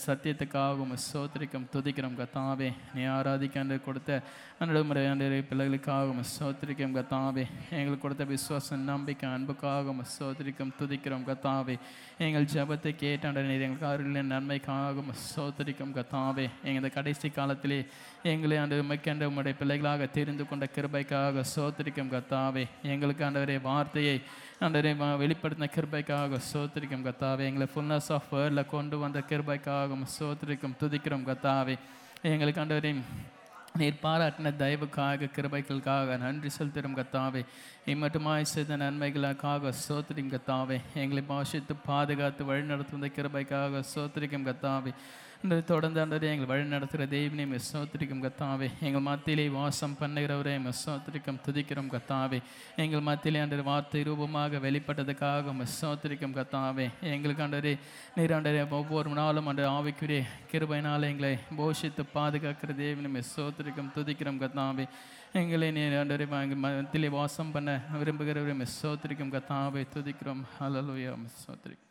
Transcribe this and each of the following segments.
சத்தியத்துக்காக உம்மை சோத்திரிக்கும் துதிக்கிறோம் கத்தாவே நீ ஆராதிக்க கொடுத்த அன்றுமுறை ஆண்டு பிள்ளைகளுக்காக உம்மை சோத்திரிக்கும் கத்தாவே எங்களுக்கு கொடுத்த விசுவாசம் நம்பிக்கை அன்புக்காக உம்மை சோத்திரிக்கும் துதிக்கிறோம் கத்தாவே எங்கள் ஜெபத்தை கேட்டாண்ட நீர் எங்களுக்கு அருளின் நன்மைக்காக உம்மை சோத்திரிக்கும் கத்தாவே எங்கள் இந்த கடைசி காலத்திலே எங்களை ஆண்டு உமைக்கண்ட உம்முடைய பிள்ளைகளாக தெரிந்து கொண்ட கிருபைக்காக சோத்திரிக்கும் கத்தாவே எங்களுக்கு ஆண்டவரே வார்த்தையை ஆண்டவரே வ- வெளிப்படுத்தின கிருபைக்காக சோத்திரிக்கும் கத்தாவே எங்களை ஃபுல்னஸ் ஆஃப் வேர்டில் கொண்டு வந்த கிருபைக்காக உம்மை சோத்திரிக்கும் துதிக்கிறோம் கத்தாவே எங்களுக்கு ஆண்டவரே நீர் பாராட்டின தயவுக்காக கிருபைகளுக்காக நன்றி செலுத்துகிறோம் கத்தாவே இம்மட்டுமாய் செய்த நன்மைகளுக்காக சோத்திரிக்கும் கத்தாவே எங்களை பாஷித்து பாதுகாத்து வழிநடத்துவந்த கிருபைக்காக சோத்திரிக்கும் கத்தாவே இந்த தொடர்ந்து ஆண்டவரே எங்கள் வழி நடத்துகிற தெய்வனே மிஸ் சோத்திரிக்கும் கத்தாவே எங்கள் மத்தியிலே வாசம் பண்ணுகிறவரே மிஸ் சோத்திரிக்கும் துதிக்கிறோம் கத்தாவே எங்கள் மத்தியிலே ஆண்டவர் வார்த்தை ரூபமாக வெளிப்பட்டதுக்காக மிஸ் சோத்திரிக்கும் கத்தாவே எங்களுக்கு ஆண்டவரே நீர் ஆண்டவரே ஒவ்வொரு நாளும் ஆண்டு ஆவிக்குரிய கிருபையினால் எங்களை போஷித்து பாதுகாக்கிற தேவனை மிஸ் சோத்திரிக்கும் துதிக்கிறோம் கத்தாவே எங்களை நீர் ஆண்டவரே எங்கள் மத்தியிலே வாசம் பண்ண விரும்புகிறவரை மிஸ் சோத்திரிக்கும் கத்தாவே துதிக்கிறோம் ஹalleluya மிஸ் சோத்திரிக்கும்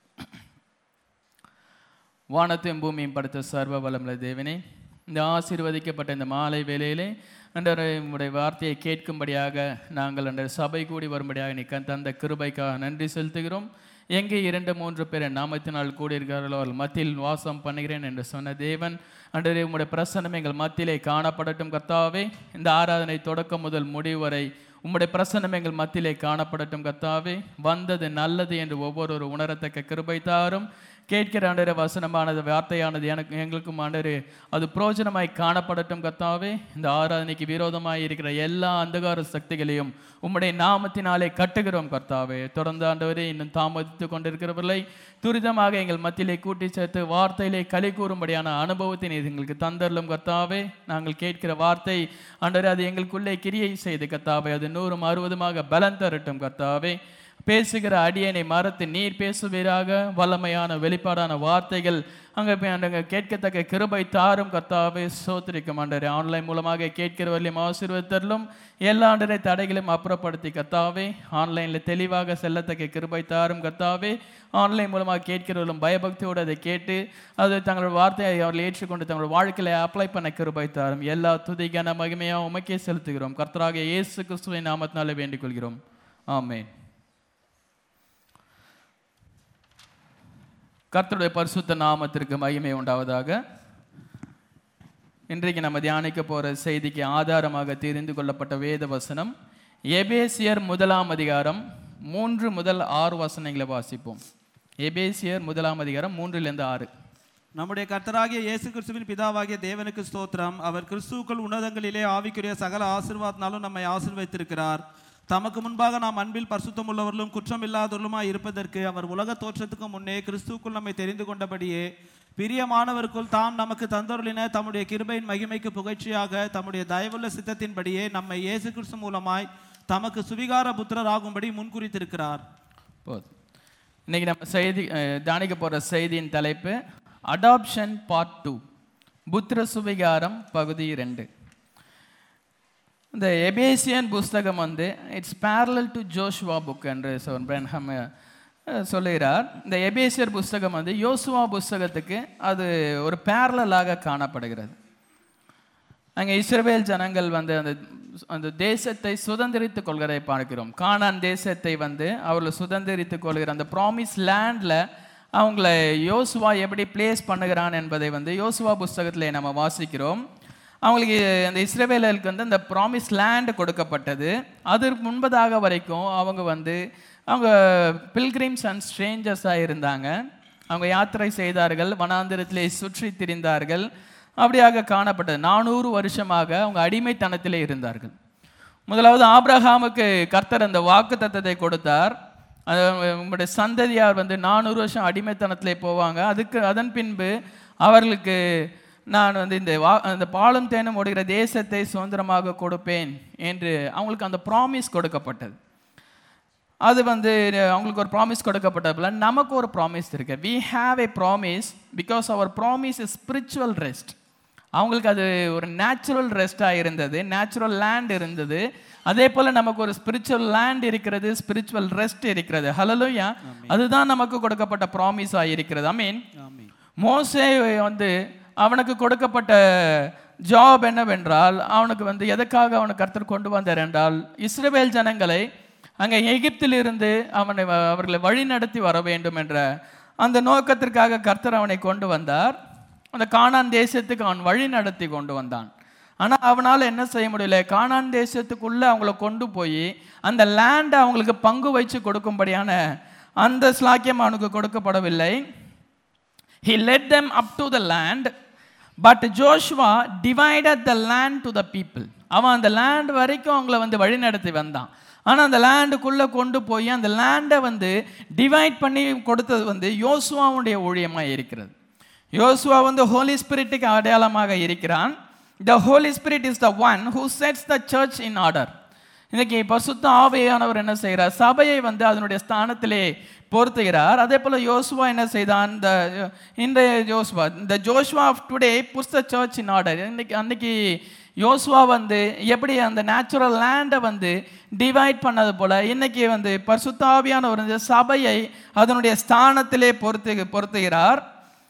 வானத்தையும் பூமியும் படுத்த சர்வ வல்லமுள்ள தேவனே இந்த ஆசீர்வதிக்கப்பட்ட இந்த மாலை வேளையிலே அன்றரை உம்முடைய வார்த்தையை கேட்கும்படியாக நாங்கள் அன்ற சபை கூடி வரும்படியாக நீ கண் தந்த கிருபைக்காக நன்றி செலுத்துகிறோம் எங்கே இரண்டு மூன்று பேர் என் நாமத்தினால் கூடியிருக்கிறார்களோ அவர்கள் மத்தியில் வாசம் பண்ணுகிறேன் என்று சொன்ன தேவன் அன்றரை உம்முடைய பிரசன்னம் எங்கள் மத்தியிலே காணப்படட்டும் கர்த்தாவே இந்த ஆராதனை தொடக்கம் முதல் முடிவு வரை உம்முடைய பிரசன்னம் எங்கள் மத்தியிலே காணப்படட்டும் கர்த்தாவே வந்தது நல்லது என்று ஒவ்வொரு உணரத்தக்க கிருபை தாரும் கேட்கிற ஆண்டரே வசனமானது வார்த்தையானது எனக்கு எங்களுக்கும் ஆண்டரே அது பிரயோஜனமாய் காணப்படட்டும் கர்த்தாவே இந்த ஆராதனைக்கு விரோதமாய் இருக்கிற எல்லா அந்தகார சக்திகளையும் உம்முடைய நாமத்தினாலே கட்டுகிறோம் கர்த்தாவே தொடர்ந்து ஆண்டவரே இன்னும் தாமதித்து கொண்டிருக்கிறவர்களை துரிதமாக எங்கள் மத்தியிலே கூட்டி சேர்த்து வார்த்தையிலே களி கூறும்படியான அனுபவத்தை நீர் எங்களுக்கு தந்தரலும் கர்த்தாவே நாங்கள் கேட்கிற வார்த்தை ஆண்டவரே அது எங்களுக்குள்ளே கிரியை செய்து கர்த்தாவே அது நூறும் அறுபதுமாக பலன் தரட்டும் கர்த்தாவே பேசுகிற அடியனை மறத்து நீர் பேசுவீராக வல்லமையான வெளிப்பாடான வார்த்தைகள் அங்கே போய் அங்கே கேட்கத்தக்க கிருபை தாரும் கர்த்தாவே சோத்திரிக்கும் ஆண்டரே ஆன்லைன் மூலமாக கேட்கிறவர்களையும் ஆசீர்வதித்தரலும் எல்லா ஆண்டரை தடைகளையும் அப்புறப்படுத்தி கர்த்தாவே ஆன்லைனில் தெளிவாக செல்லத்தக்க கிருபை தாரும் கர்த்தாவே ஆன்லைன் மூலமாக கேட்கிறவர்களும் பயபக்தியோடு அதை கேட்டு அது தங்களோட வார்த்தையை அவர்கள் ஏற்றுக்கொண்டு தங்களோட வாழ்க்கையில அப்ளை பண்ண கிருபை தாரும் எல்லா துதிக்கான மகிமையாக உமக்கே செலுத்துகிறோம் கர்த்தராக இயேசு கிறிஸ்துவின் நாமத்தினாலே வேண்டிக் கொள்கிறோம் ஆமென் கர்த்தருடைய பரிசுத்த நாமத்திற்கு மகிமை உண்டாவதாக இன்றைக்கு நம்ம தியானிக்க போற செய்திக்கு ஆதாரமாக தெரிந்து கொள்ளப்பட்ட வேத வசனம் எபேசியர் முதலாம் அதிகாரம் மூன்று முதல் ஆறு வசனங்களை வாசிப்போம் எபேசியர் முதலாம் அதிகாரம் மூன்றிலிருந்து ஆறு நம்முடைய கர்த்தராகிய இயேசு கிறிஸ்துவின் பிதாவாகிய தேவனுக்கு ஸ்தோத்திரம் அவர் கிறிஸ்துவுக்குள் உன்னதங்களிலே ஆவிக்குரிய சகல ஆசீர்வாதனாலும் நம்மை ஆசீர்வதித்திருக்கிறார் தமக்கு முன்பாக நாம் அன்பில் பரிசுத்தம் உள்ளவர்களும் குற்றம் இல்லாதவர்களுமாய் இருப்பதற்கு அவர் உலக தோற்றத்துக்கு முன்னே கிறிஸ்துவுக்குள் நம்மை தெரிந்து கொண்டபடியே பிரியமானவருக்குள் தாம் நமக்கு தந்தருளின தம்முடைய கிருபையின் மகிமைக்கு புகழ்ச்சியாக தம்முடைய தயவுள்ள சித்தத்தின்படியே நம்மை இயேசு கிறிஸ்து மூலமாய் தமக்கு சுவிகார புத்திரராகும்படி முன்குறித்திருக்கிறார் போதும் இன்னைக்கு நம்ம செய்தி அஹ், தியானிக்க போற செய்தியின் தலைப்பு அடாப்ஷன் பார்ட் டூ புத்திர சுவிகாரம் பகுதி ரெண்டு இந்த எபேசியன் புஸ்தகம் வந்து it's parallel to Joshua book என்று சொல் பிரன்ஹம் அஹ், சொல்லுகிறார் இந்த எபேசியர் புஸ்தகம் வந்து யோசுவா புஸ்தகத்துக்கு அது ஒரு பேரலாக காணப்படுகிறது அங்கே இஸ்ரவேல் ஜனங்கள் வந்து அந்த அந்த தேசத்தை சுதந்திரித்துக் கொள்கிறதை பார்க்கிறோம் கானான் தேசத்தை வந்து அவர்கள் சுதந்திரித்துக் கொள்கிற அந்த ப்ராமிஸ் லேண்டில் அவங்கள யோசுவா எப்படி பிளேஸ் பண்ணுகிறான் என்பதை வந்து யோசுவா புஸ்தகத்தில் நம்ம வாசிக்கிறோம் அவங்களுக்கு அந்த இஸ்ரவேலருக்கு வந்து அந்த ப்ராமிஸ் லேண்ட் கொடுக்கப்பட்டது அதற்கு முன்பதாக வரைக்கும் அவங்க வந்து அவங்க பில்கிரிம்ஸ் அண்ட் ஸ்ட்ரேஞ்சர்ஸாக இருந்தாங்க அவங்க யாத்திரை செய்தார்கள் வனாந்திரத்திலே சுற்றி திரிந்தார்கள் அப்படியாக காணப்பட்டது நானூறு வருஷமாக அவங்க அடிமைத்தனத்திலே இருந்தார்கள் முதலாவது ஆபிரகாமுக்கு கர்த்தர் அந்த வாக்கு தத்தத்தை கொடுத்தார் அது உங்களுடைய சந்ததியார் வந்து நானூறு வருஷம் அடிமைத்தனத்திலே போவாங்க அதுக்கு அதன் பின்பு அவர்களுக்கு நான் வந்து இந்த வா அந்த பாலும் தேனும் ஓடுகிற தேசத்தை சுதந்திரமாக கொடுப்பேன் என்று அவங்களுக்கு அந்த ப்ராமிஸ் கொடுக்கப்பட்டது அது வந்து அவங்களுக்கு ஒரு ப்ராமிஸ் கொடுக்கப்பட்டதுல நமக்கு ஒரு ப்ராமிஸ் இருக்கு we have a promise because அவர் ப்ராமிஸ் இஸ் ஸ்பிரிச்சுவல் ரெஸ்ட் அவங்களுக்கு அது ஒரு நேச்சுரல் ரெஸ்டாக இருந்தது நேச்சுரல் லேண்ட் இருந்தது அதே போல் நமக்கு ஒரு ஸ்பிரிச்சுவல் லேண்ட் இருக்கிறது ஸ்பிரிச்சுவல் ரெஸ்ட் இருக்கிறது ஹலலோயா அதுதான் நமக்கு கொடுக்கப்பட்ட ப்ராமிஸாக இருக்கிறது ஐ மீன் மோசே வந்து அவனுக்கு கொடுக்கப்பட்ட ஜாப் என்னவென்றால் அவனுக்கு வந்து எதற்காக அவனுக்கு கர்த்தர் கொண்டு வந்தார் என்றால் இஸ்ரவேல் ஜனங்களை அங்கே எகிப்திலிருந்து அவனை வ- அவர்களை வழி நடத்தி வர வேண்டும் என்ற அந்த நோக்கத்திற்காக கர்த்தர் அவனை கொண்டு வந்தார் அந்த கானான் தேசத்துக்கு அவன் வழி நடத்தி கொண்டு வந்தான் ஆனால் அவனால் என்ன செய்ய முடியல கானான் தேசத்துக்குள்ளே அவங்கள கொண்டு போய் அந்த லேண்டை அவங்களுக்கு பங்கு வச்சு கொடுக்கும்படியான அந்த ஸ்லாக்கியம் அவனுக்கு கொடுக்கப்படவில்லை he led them up to the land but joshua divided the land to the people அவன் அந்த லேண்ட் வரைக்கும் அவங்கள வந்து வழிநடத்தி வந்தான் ஆனால் அந்த லேண்டுக்குள்ளே கொண்டு போய் அந்த லேண்டை வந்து டிவைட் பண்ணி கொடுத்தது வந்து யோசுவாவுடைய ஊழியமாக இருக்கிறது யோசுவா வந்து ஹோலி ஸ்பிரிட்டுக்கு அடையாளமாக இருக்கிறான் the Holy Spirit is the one who sets the church in order இன்னைக்கு பசுத்த ஆவியானவர் என்ன செய்கிறார் சபையை வந்து அதனுடைய ஸ்தானத்திலே பொருத்துகிறார் அதே போல யோசுவா என்ன செய்தான் இந்த இன்றைய யோசுவா இந்த Joshua of today puts the church in order இன்னைக்கு அன்னைக்கு யோசுவா வந்து எப்படி அந்த நேச்சுரல் லேண்டை வந்து டிவைட் பண்ணது போல இன்னைக்கு வந்து பரிசுத்த ஆவியானவர் இந்த சபையை அதனுடைய ஸ்தானத்திலே பொருத்து பொருத்துகிறார்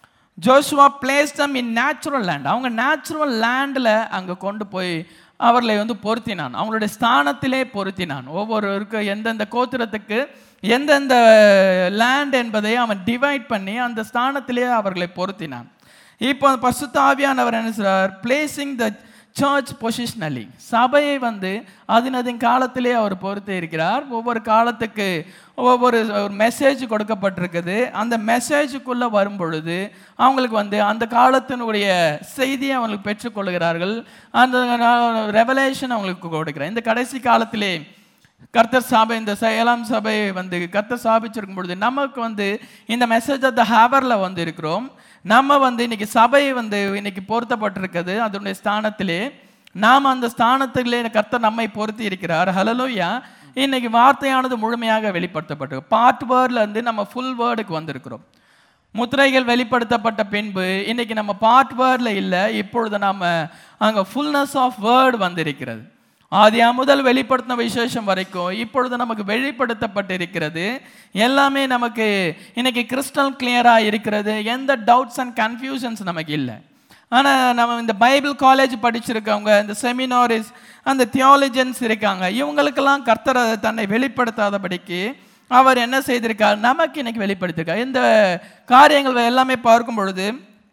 Joshua place them in natural land அவங்க நேச்சுரல் லேண்டில் அங்கே கொண்டு போய் அவர்களை வந்து பொருத்தினான் அவங்களுடைய ஸ்தானத்திலே பொருத்தினான் ஒவ்வொருவருக்கு எந்தெந்த கோத்திரத்துக்கு எந்தெந்த லேண்ட் என்பதை அவன் டிவைட் பண்ணி அந்த ஸ்தானத்திலே அவர்களை பொருத்தினான் இப்போ பசுத்த ஆவியானவர் என்ன சொல்றார் பிளேசிங் த சர்ச் பொசிஷனலி சபையை வந்து அதினதின் காலத்திலே அவர் பொறுத்து இருக்கிறார் ஒவ்வொரு காலத்துக்கு ஒவ்வொரு ஒரு மெசேஜ் கொடுக்கப்பட்டிருக்குது அந்த மெசேஜுக்குள்ளே வரும் பொழுது அவங்களுக்கு வந்து அந்த காலத்தினுடைய செய்தியை அவங்களுக்கு பெற்றுக்கொள்கிறார்கள் அந்த ரெவலேஷன் அவங்களுக்கு கொடுக்கிறார் இந்த கடைசி காலத்திலே கர்த்தர் சபை இந்த ச- ஏழாம் சபை வந்து கர்த்தர் ஸ்தாபிச்சிருக்கும் பொழுது நமக்கு வந்து இந்த மெசேஜ் ஆஃப் த ஹேவரில் வந்து இருக்கிறோம் நம்ம வந்து இன்னைக்கு சபை வந்து இன்னைக்கு பொருத்தப்பட்டிருக்குது அதனுடைய ஸ்தானத்திலே நாம் அந்த ஸ்தானத்திலே கர்த்தர் நம்மை பொருத்தி இருக்கிறார் ஹலலோயா இன்னைக்கு வார்த்தையானது முழுமையாக வெளிப்படுத்தப்பட்டு பார்ட் வேர்டில் இருந்து நம்ம ஃபுல் வேர்டுக்கு வந்திருக்கிறோம் முத்திரைகள் வெளிப்படுத்தப்பட்ட பின்பு இன்னைக்கு நம்ம பார்ட் வேர்டில் இல்லை இப்பொழுது நாம அங்கே ஃபுல்னஸ் ஆஃப் வேர்டு வந்திருக்கிறது ஆதியா முதல் வெளிப்படுத்தின விசேஷம் வரைக்கும் இப்பொழுது நமக்கு வெளிப்படுத்தப்பட்டிருக்கிறது எல்லாமே நமக்கு இன்னைக்கு கிறிஸ்டல் கிளியராக இருக்கிறது எந்த டவுட்ஸ் அண்ட் கன்ஃபியூஷன்ஸ் நமக்கு இல்லை ஆனால் நம்ம இந்த பைபிள் காலேஜ் படிச்சிருக்கவங்க இந்த செமினாரிஸ் அந்த தியாலஜன்ஸ் இருக்காங்க இவங்களுக்கெல்லாம் கர்த்தர் அதை தன்னை வெளிப்படுத்தாதபடிக்கு அவர் என்ன செய்திருக்கார் நமக்கு இன்னைக்கு வெளிப்படுத்திருக்கார் இந்த காரியங்கள் எல்லாமே பார்க்கும் பொழுது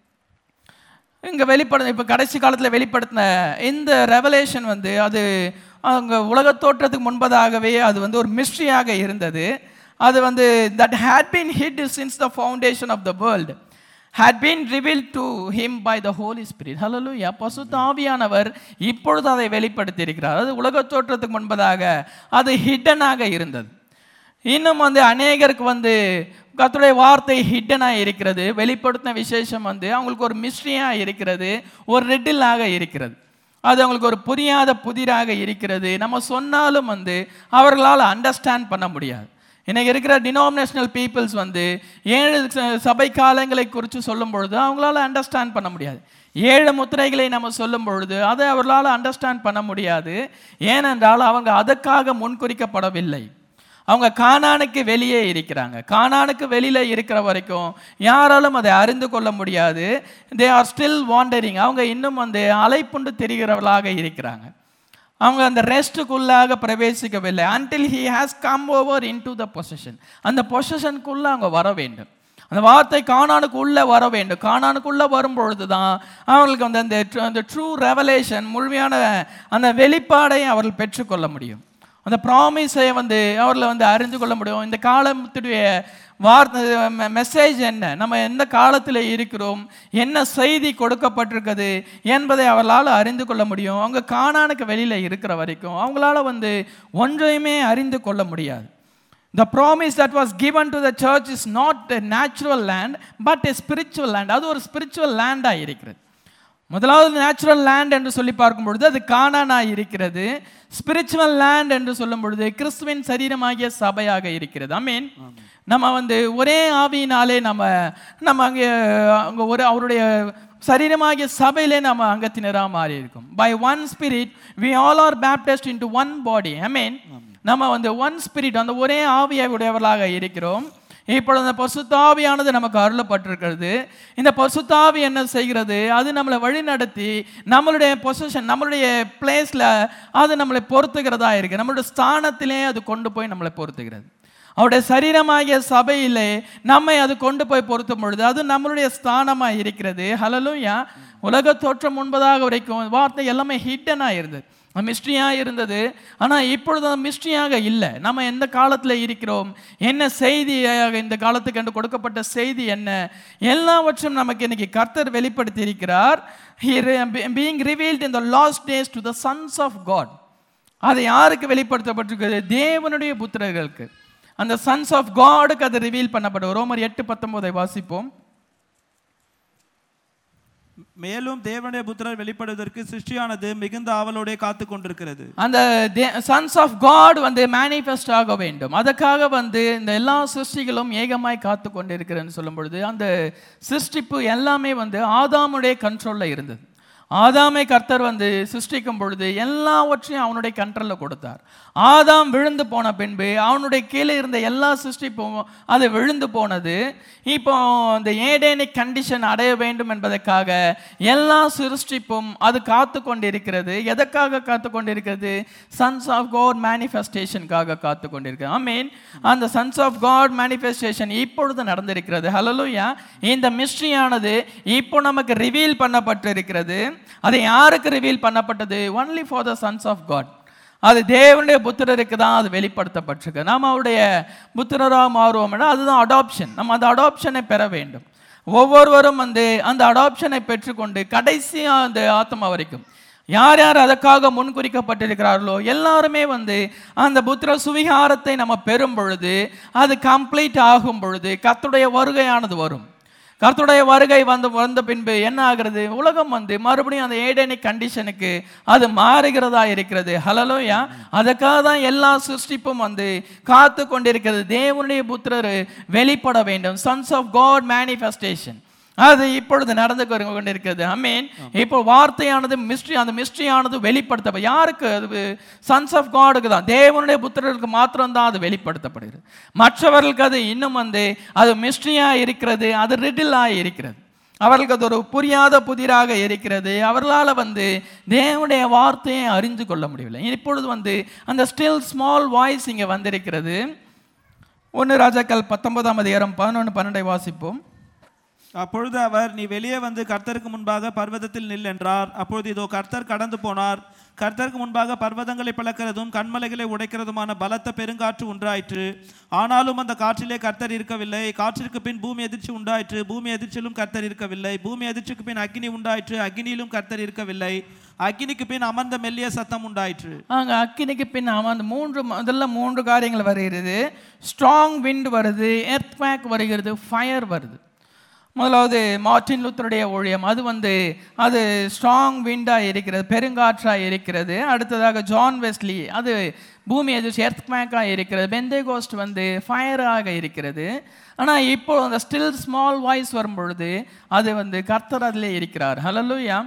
இங்கே வெளிப்பட இப்போ கடைசி காலத்தில் வெளிப்படுத்தின இந்த ரெவலேஷன் வந்து அது அங்கே உலக தோற்றத்துக்கு முன்பதாகவே அது வந்து ஒரு மிஸ்ட்ரியாக இருந்தது அது வந்து that had been hid since the foundation of the world had been revealed to him by the holy spirit hallelujah பசுத்த ஆவியானவர் இப்பொழுது அதை வெளிப்படுத்தி இருக்கிறார் அது உலக தோற்றத்துக்கு முன்பதாக அது ஹிட்டனாக இருந்தது இன்னும் வந்து அநேகருக்கு வந்து கர்த்தருடைய வார்த்தை ஹிட்டனாக இருக்கிறது வெளிப்படுத்தின விசேஷம் வந்து அவங்களுக்கு ஒரு மிஸ்ட்ரியாக இருக்கிறது ஒரு ரெட்டிலாக இருக்கிறது அது அவங்களுக்கு ஒரு புரியாத புதிராக இருக்கிறது நம்ம சொன்னாலும் வந்து அவர்களால் அண்டர்ஸ்டாண்ட் பண்ண முடியாது இன்னைக்கு இருக்கிற டினாமினேஷனல் பீப்புள்ஸ் வந்து ஏழு ச- சபை காலங்களை குறித்து சொல்லும் பொழுது அவங்களால அண்டர்ஸ்டாண்ட் பண்ண முடியாது ஏழு முத்திரைகளை நம்ம சொல்லும் பொழுது அதை அவர்களால் அண்டர்ஸ்டாண்ட் பண்ண முடியாது ஏனென்றால் அவங்க அதற்காக முன்குறிக்கப்படவில்லை அவங்க கானானுக்கு வெளியே இருக்கிறாங்க கானானுக்கு வெளியில இருக்கிற வரைக்கும் யாராலும் அதை அறிந்து கொள்ள முடியாது தே ஆர் ஸ்டில் வாண்டரிங் அவங்க இன்னும் வந்து அலைப்புண்டு தெரிகிறவர்களாக இருக்கிறாங்க அவங்க அந்த ரெஸ்ட்டுக்குள்ளாக பிரவேசிக்கவில்லை until he has come over into the possession அந்த பொசிஷனுக்குள்ள அவங்க வர வேண்டும் அந்த வார்த்தை கானானுக்கு உள்ள வர வேண்டும் கானானுக்குள்ள வரும் பொழுது தான் அவங்களுக்கு வந்து அந்த tru- அந்த ட்ரூ ரெவலேஷன் முழுமையான அந்த வெளிப்பாடை அவர்கள் பெற்றுக்கொள்ள முடியும் அந்த ப்ராமிஸை வந்து அவர்களை வந்து அறிந்து கொள்ள முடியும் இந்த காலத்துடைய வார்த்தை மெசேஜ் என்ன நம்ம எந்த காலத்தில் இருக்கிறோம் என்ன செய்தி கொடுக்கப்பட்டிருக்குது என்பதை அவர்களால் அறிந்து கொள்ள முடியும் அவங்க காணானுக்கு வெளியில் இருக்கிற வரைக்கும் அவங்களால வந்து ஒன்றையுமே அறிந்து கொள்ள முடியாது The promise that was given to the church is not a natural land, but a spiritual land. அது ஒரு spiritual land ஆ இருக்கிறது முதலாவது நேச்சுரல் லேண்ட் என்று சொல்லி பார்க்கும் பொழுது அது கானானா இருக்கிறது ஸ்பிரிச்சுவல் லேண்ட் என்று சொல்லும் பொழுது கிறிஸ்துவின் சரீரமாகிய சபையாக இருக்கிறது ஐ மீன் நம்ம வந்து ஒரே ஆவியினாலே நம்ம நம்ம அங்கே அங்கே ஒரு அவருடைய சரீரமாகிய சபையிலே நம்ம அங்கத்தினராக மாறி இருக்கோம் by one spirit we all are baptized into one body I mean நம்ம வந்து ஒன் ஸ்பிரிட் அந்த ஒரே ஆவியை உடையவர்களாக இருக்கிறோம் இப்பொழுது அந்த பசுத்தாவியானது நமக்கு அருளப்பட்டிருக்கிறது இந்த பசுத்தாவி என்ன செய்கிறது அது நம்மளை வழி நடத்தி நம்மளுடைய பொசிஷன் நம்மளுடைய பிளேஸில் அது நம்மளை பொறுத்துகிறதா இருக்கு நம்மளுடைய ஸ்தானத்திலே அது கொண்டு போய் நம்மளை பொறுத்துகிறது அவருடைய சரீரமாகிய சபையிலே நம்மை அது கொண்டு போய் பொருத்தும் பொழுது அது நம்மளுடைய ஸ்தானமாக இருக்கிறது ஹலலூயா உலக தோற்றம் முன்பதாக வரைக்கும் வார்த்தை எல்லாமே ஹிட்டனாக இருந்தது மிஸ்ட்ரியாக இருந்தது ஆனால் இப்பொழுது அது மிஸ்ட்ரியாக இல்லை நம்ம எந்த காலத்தில் இருக்கிறோம் என்ன செய்தியாக இந்த காலத்துக்கு என்று கொடுக்கப்பட்ட செய்தி என்ன எல்லாவற்றும் நமக்கு இன்னைக்கு கர்த்தர் வெளிப்படுத்தி இருக்கிறார் being revealed in the last days to the sons of God அது யாருக்கு வெளிப்படுத்தப்பட்டிருக்கிறது தேவனுடைய புத்திரர்களுக்கு அந்த சன்ஸ் ஆஃப் காடுக்கு அது ரிவீல் பண்ணப்படும் ரோமர் எட்டு பத்தொன்பதை வாசிப்போம் மேலும் தேவனுடைய புத்திரர் வெளிப்படுவதற்கு சிருஷ்டியானது மிகுந்த ஆவலோடே காத்து கொண்டிருக்கிறது அந்த சன்ஸ் ஆஃப் காட் வந்து மேனிஃபெஸ்ட் ஆக வேண்டும் அதுக்காக வந்து இந்த எல்லா சிருஷ்டிகளும் ஏகமாய் காத்து கொண்டிருக்கிறேன்னு சொல்லும் பொழுது அந்த சிருஷ்டிப்பு எல்லாமே வந்து ஆதாமுடைய கண்ட்ரோலில் இருந்தது ஆதாமை கர்த்தர் வந்து சிருஷ்டிக்கும் பொழுது எல்லாவற்றையும் அவனுடைய கண்ட்ரோலில் கொடுத்தார் ஆதாம் விழுந்து போன பின்பு அவனுடைய கீழே இருந்த எல்லா சிருஷ்டிப்பும் அது விழுந்து போனது இப்போ இந்த ஏடேனிக் கண்டிஷன் அடைய வேண்டும் என்பதற்காக எல்லா சிருஷ்டிப்பும் அது காத்து கொண்டிருக்கிறது எதற்காக காத்து கொண்டிருக்கிறது சன்ஸ் ஆஃப் காட் மேனிஃபெஸ்டேஷனுக்காக காத்து கொண்டிருக்கிறது ஐ மீன் அந்த சன்ஸ் ஆஃப் காட் மேனிஃபெஸ்டேஷன் இப்பொழுது நடந்திருக்கிறது ஹலலுயா இந்த மிஸ்ட்ரியானது இப்போ நமக்கு ரிவீல் பண்ணப்பட்டிருக்கிறது அது யாருக்கு ரிவீல் பண்ணப்பட்டது only for the sons of God அது தேவனுடைய புத்திரருக்கு தான் அது வெளிப்படுத்தப்பட்டிருக்கு நாம் அவருடைய புத்திரராக மாறுவோம்னா அதுதான் அடாப்ஷன் நம்ம அந்த அடாப்ஷனை பெற வேண்டும் ஒவ்வொருவரும் வந்து அந்த அடாப்ஷனை பெற்றுக்கொண்டு கடைசியாக அந்த ஆத்மா வரைக்கும் யார் யார் அதற்காக முன்குறிக்கப்பட்டிருக்கிறார்களோ எல்லாருமே வந்து அந்த புத்திர சுவிகாரத்தை நம்ம பெறும் பொழுது அது கம்ப்ளீட் ஆகும் பொழுது கத்துடைய வருகையானது வரும் கர்த்தருடைய வருகை வந்து வந்த பின்பு என்ன ஆகிறது உலகம் வந்து மறுபடியும் அந்த ஏடனிக் கண்டிஷனுக்கு அது மாறுகிறதா இருக்கிறது ஹலலோயா அதுக்காக தான் எல்லா சிருஷ்டிப்பும் வந்து காத்து கொண்டிருக்கிறது தேவனுடைய புத்திரர் வெளிப்பட வேண்டும் சன்ஸ் ஆஃப் காட் மேனிஃபெஸ்டேஷன் அது இப்பொழுது நடந்து கொண்டிருக்கிறது ஐ மீன் இப்போ வார்த்தையானது மிஸ்ட்ரி அந்த மிஸ்ட்ரியானது வெளிப்படுத்த யாருக்கு அது சன்ஸ் ஆஃப் காடுக்கு தான் தேவனுடைய புத்திரர்களுக்கு மாத்திரம்தான் அது வெளிப்படுத்தப்படுகிறது மற்றவர்களுக்கு அது இன்னும் வந்து அது மிஸ்ட்ரியாக இருக்கிறது அது ரிடிலாக இருக்கிறது அவர்களுக்கு அது ஒரு புரியாத புதிராக இருக்கிறது அவர்களால் வந்து தேவனுடைய வார்த்தையை அறிந்து கொள்ள முடியவில்லை இப்பொழுது வந்து அந்த ஸ்டில் ஸ்மால் வாய்ஸ் இங்கே வந்திருக்கிறது ஒன்று ராஜாக்கள் பத்தொன்பதாம் அதிகாரம் பதினொன்று பன்னெண்டை வாசிப்போம் அப்பொழுது அவர் நீ வெளியே வந்து கர்த்தருக்கு முன்பாக பர்வதத்தில் நில் என்றார் அப்பொழுது இதோ கர்த்தர் கடந்து போனார் கர்த்தருக்கு முன்பாக பர்வதங்களை பிளக்கிறதும் கண்மலைகளை உடைக்கிறதுமான பலத்த பெருங்காற்று உண்டாயிற்று ஆனாலும் அந்த காற்றிலே கர்த்தர் இருக்கவில்லை காற்றிற்கு பின் பூமி எதிர்ச்சி உண்டாயிற்று பூமி எதிர்ச்சியிலும் கர்த்தர் இருக்கவில்லை பூமி எதிர்ச்சிக்கு பின் அக்கினி உண்டாயிற்று அக்கினியிலும் கர்த்தர் இருக்கவில்லை அக்கினிக்கு பின் அமர்ந்த மெல்லிய சத்தம் உண்டாயிற்று அங்கே அக்கினிக்கு பின் அவன் அந்த மூன்று முதல்ல மூன்று காரியங்கள் வருகிறது ஸ்ட்ராங் விண்ட் வருது எர்த் வருகிறது ஃபயர் வருது முதலாவது மார்டின் லூத்தருடைய ஊழியம் அது வந்து அது ஸ்ட்ராங் விண்டாக இருக்கிறது பெருங்காற்றாக இருக்கிறது அடுத்ததாக ஜான் வெஸ்லி அது பூமி எதிர்ச்சி எர்த்மேக்காக இருக்கிறது பெந்தே கோஸ்ட் வந்து ஃபயராக இருக்கிறது ஆனால் இப்போ அந்த ஸ்டில் ஸ்மால் வாய்ஸ் வரும் பொழுது அது வந்து கர்த்தர் அதிலே இருக்கிறார் ஹலலூயா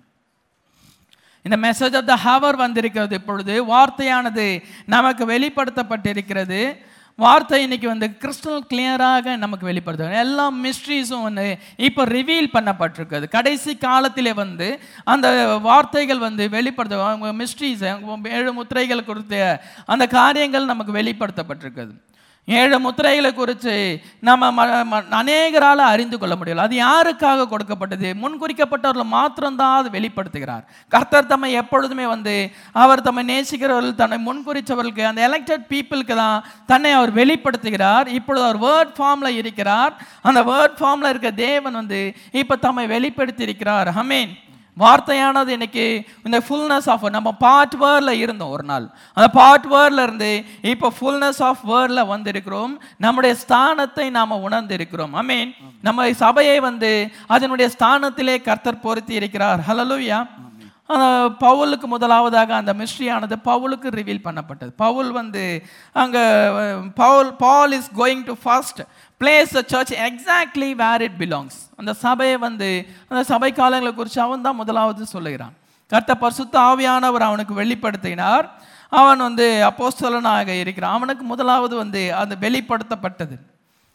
இந்த மெசேஜ் ஆஃப் த ஹவர் வந்திருக்கிறது இப்பொழுது வார்த்தையானது நமக்கு வெளிப்படுத்தப்பட்டிருக்கிறது வார்த்தை இன்னைக்கு வந்து கிறிஸ்டல் கிளியராக நமக்கு வெளிப்படுத்த எல்லா மிஸ்ட்ரீஸும் வந்து இப்போ ரிவீல் பண்ணப்பட்டிருக்குது கடைசி காலத்திலே வந்து அந்த வார்த்தைகள் வந்து வெளிப்படுத்த மிஸ்ட்ரீஸ் ஏழு முத்திரைகள் குறித்த அந்த காரியங்கள் நமக்கு வெளிப்படுத்தப்பட்டிருக்குது ஏழு முத்திரைகளை குறித்து நம்ம அநேகரால் அறிந்து கொள்ள முடியல அது யாருக்காக கொடுக்கப்பட்டது முன்குறிக்கப்பட்டவர்கள் மாத்திரம்தான் அது வெளிப்படுத்துகிறார் கர்த்தர் தம்மை எப்பொழுதுமே வந்து அவர் தம்மை நேசிக்கிறவர்கள் தன்னை முன்குறித்தவர்களுக்கு அந்த எலெக்டட் பீப்புளுக்கு தான் தன்னை அவர் வெளிப்படுத்துகிறார் இப்பொழுது அவர் வேர்ட் ஃபார்மில் இருக்கிறார் அந்த வேர்ட் ஃபார்மில் இருக்க தேவன் வந்து இப்போ தம்மை வெளிப்படுத்தி இருக்கிறார் ஹமீன் வார்த்தையானது இன்னைக்கு இந்த ஃபுல்னஸ் ஆஃப் நம்ம பார்ட் வேர்டில் இருந்தோம் ஒரு நாள் அந்த பார்ட் வேர்டில் இருந்து இப்போ ஃபுல்னஸ் ஆஃப் வேர்டில் வந்திருக்கிறோம் நம்முடைய ஸ்தானத்தை நாம் உணர்ந்திருக்கிறோம் ஐ மீன் நம்ம சபையை வந்து அதனுடைய ஸ்தானத்திலே கர்த்தர் பொருத்தி இருக்கிறார் ஹலலூயா பவுலுக்கு முதலாவதாக அந்த மிஸ்ட்ரியானது பவுலுக்கு ரிவீல் பண்ணப்பட்டது பவுல் வந்து அங்கே பவுல் Paul is going to first place the church exactly where it belongs அந்த சபையை வந்து அந்த சபை காலங்களை குறித்து அவன் தான் முதலாவது சொல்லுகிறான் கர்த்த பரிசுத்த ஆவியானவர் அவனுக்கு வெளிப்படுத்தினார் அவன் வந்து அப்போஸ்தலனாக இருக்கிறான் அவனுக்கு முதலாவது வந்து அது வெளிப்படுத்தப்பட்டது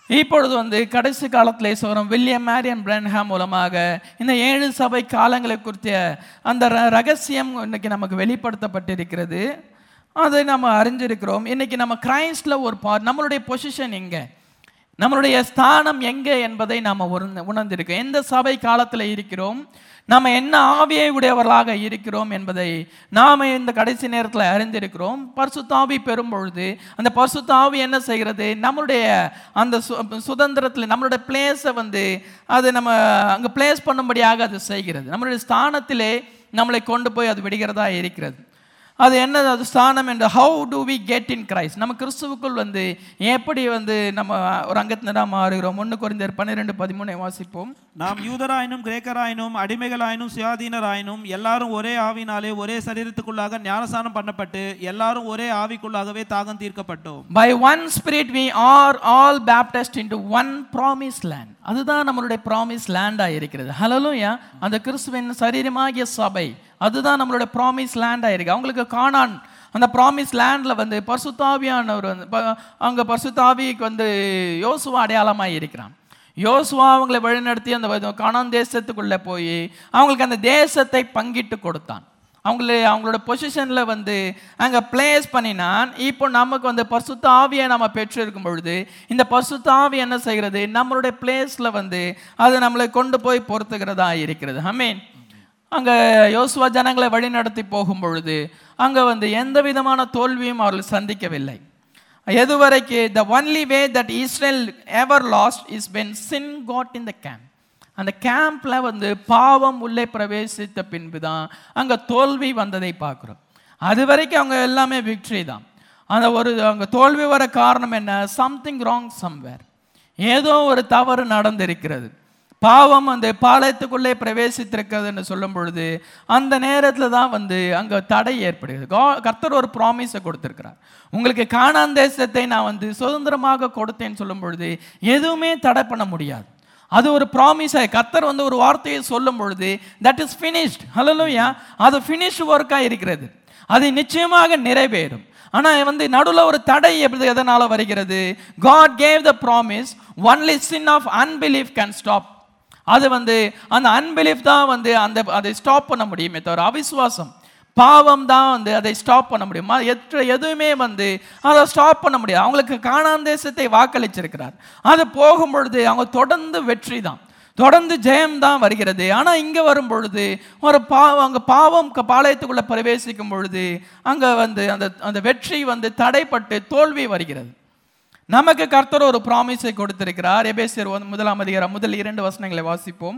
இப்பொழுது வந்து கடைசி காலத்தில் சொல்கிறோம் வில்லியம் மேரியன் பிரன்ஹாம் மூலமாக இந்த ஏழு சபை காலங்களை குறித்த அந்த ர- ரகசியம் இன்னைக்கு நமக்கு வெளிப்படுத்தப்பட்டிருக்கிறது அதை நம்ம அறிஞ்சிருக்கிறோம் இன்னைக்கு நம்ம கிரைஸ்டில் ஒரு பா நம்மளுடைய பொசிஷன் எங்கே நம்மளுடைய ஸ்தானம் எங்கே என்பதை நாம் உணர்ந்து உணர்ந்திருக்கோம் எந்த சபை காலத்தில் இருக்கிறோம் நாம் என்ன ஆவியை உடையவர்களாக இருக்கிறோம் என்பதை நாம் இந்த கடைசி நேரத்தில் அறிந்திருக்கிறோம் பரிசுத்தாவி பெறும் பொழுது அந்த பரிசுத்தாவி என்ன செய்கிறது நம்மளுடைய அந்த சு சுதந்திரத்தில் நம்மளுடைய பிளேஸை வந்து அது நம்ம அங்கே பிளேஸ் பண்ணும்படியாக அது செய்கிறது நம்மளுடைய ஸ்தானத்திலே நம்மளை கொண்டு போய் அது விடுகிறதா இருக்கிறது அது என்ன அது ஸ்தானம் என்று how do we get in Christ நம்ம கிறிஸ்துவுக்குள் வந்து எப்படி வந்து நம்ம ஒரு அங்கத்தினராக மாறுகிறோம் ஒன்று குறைந்தர் பன்னிரெண்டு பதிமூணை வாசிப்போம் நாம் யூதராயினும் கிரேக்கராயினும் அடிமைகளாயினும் சுயாதீனராயினும் எல்லாரும் ஒரே ஆவினாலே ஒரே சரீரத்துக்குள்ளாக ஞானஸ்நானம் பண்ணப்பட்டு எல்லாரும் ஒரே ஆவிக்குள்ளாகவே தாகம் தீர்க்கப்பட்டோம் by one spirit we are all baptized into one promise land அதுதான் நம்மளுடைய ப்ராமிஸ் லேண்டாக இருக்கிறது ஹலோயா அந்த கிறிஸ்துவின் சரீரமாகிய சபை அதுதான் நம்மளுடைய ப்ராமிஸ் லேண்டாக இருக்கு அவங்களுக்கு காணான் அந்த ப்ராமிஸ் லேண்டில் வந்து பரிசுத்தாவியானவர் வந்து ப- அங்கே பரிசுத்தாவிக்கு வந்து யோசுவா அடையாளமாக இருக்கிறான் யோசுவா அவங்களை வழிநடத்தி அந்த வ- கானான் தேசத்துக்குள்ளே போய் அவங்களுக்கு அந்த தேசத்தை பங்கிட்டு கொடுத்தான் அவங்கள அவங்களோட பொசிஷனில் வந்து அங்கே பிளேஸ் பண்ணினான் இப்போ நமக்கு வந்து பரிசுத்த ஆவியை நம்ம பெற்றிருக்கும் பொழுது இந்த பரிசுத்த ஆவி என்ன செய்கிறது நம்மளுடைய பிளேஸில் வந்து அது நம்மளை கொண்டு போய் பொறுத்துகிறதா இருக்கிறது ஐ அங்கே யோசுவா ஜனங்களை வழிநடத்தி போகும் பொழுது அங்கே வந்து எந்த விதமான தோல்வியும் அவர்கள் சந்திக்கவில்லை எதுவரைக்கு the only way that Israel ever lost is when sin got in the camp அந்த கேம்ப்ல வந்து பாவம் உள்ளே பிரவேசித்த பின்பு தான் அங்கே தோல்வி வந்ததை பார்க்குறோம் அது வரைக்கும் அவங்க எல்லாமே விக்ட்ரி தான் அந்த ஒரு அங்கே தோல்வி வர காரணம் என்ன சம்திங் ராங் சம்வேர் ஏதோ ஒரு தவறு நடந்திருக்கிறது பாவம் அந்த பாளையத்துக்குள்ளே பிரவேசித்திருக்கிறதுன்னு சொல்லும் பொழுது அந்த நேரத்தில் தான் வந்து அங்கே தடை ஏற்படுகிறது கா- கர்த்தர் ஒரு ப்ராமிஸை கொடுத்திருக்கிறார் உங்களுக்கு காணான் தேசத்தை நான் வந்து சுதந்திரமாக கொடுத்தேன்னு சொல்லும் பொழுது எதுவுமே தடை பண்ண முடியாது அது ஒரு ப்ராமிஸை கர்த்தர் வந்து ஒரு வார்த்தையை சொல்லும் பொழுது தட் இஸ் ஃபினிஷ்ட் ஹலோயா அது ஃபினிஷ் ஒர்க்காக இருக்கிறது அது நிச்சயமாக நிறைவேறும் ஆனால் வந்து நடுவில் ஒரு தடை எப்படி எதனால் வருகிறது God gave the promise only sin of unbelief can stop அது வந்து அந்த அன்பிலீஃப் தான் வந்து அந்த அதை ஸ்டாப் பண்ண முடியுமே தவிர அவிசுவாசம் பாவம் தான் வந்து அதை ஸ்டாப் பண்ண முடியும் ம- எற்ற எதுவுமே வந்து அதை ஸ்டாப் பண்ண முடியாது அவங்களுக்கு காணான் தேசத்தை வாக்களிச்சிருக்கிறார் அது போகும் பொழுது அவங்க தொடர்ந்து வெற்றி தான் தொடர்ந்து ஜெயம் தான் வருகிறது ஆனால் இங்கே வரும் பொழுது ஒரு பாவம் அங்கே பாவம் க- பாளையத்துக்குள்ளே பிரவேசிக்கும் பொழுது அங்கே வந்து அந்த அந்த வெற்றி வந்து தடைப்பட்டு தோல்வி வருகிறது நமக்கு கர்த்தர் ஒரு ப்ராமிஸை கொடுத்திருக்கிறார் எபேசியர் ஒன்று- முதலாம் அதிகாரம் முதல் இரண்டு வசனங்களை வாசிப்போம்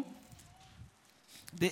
தே-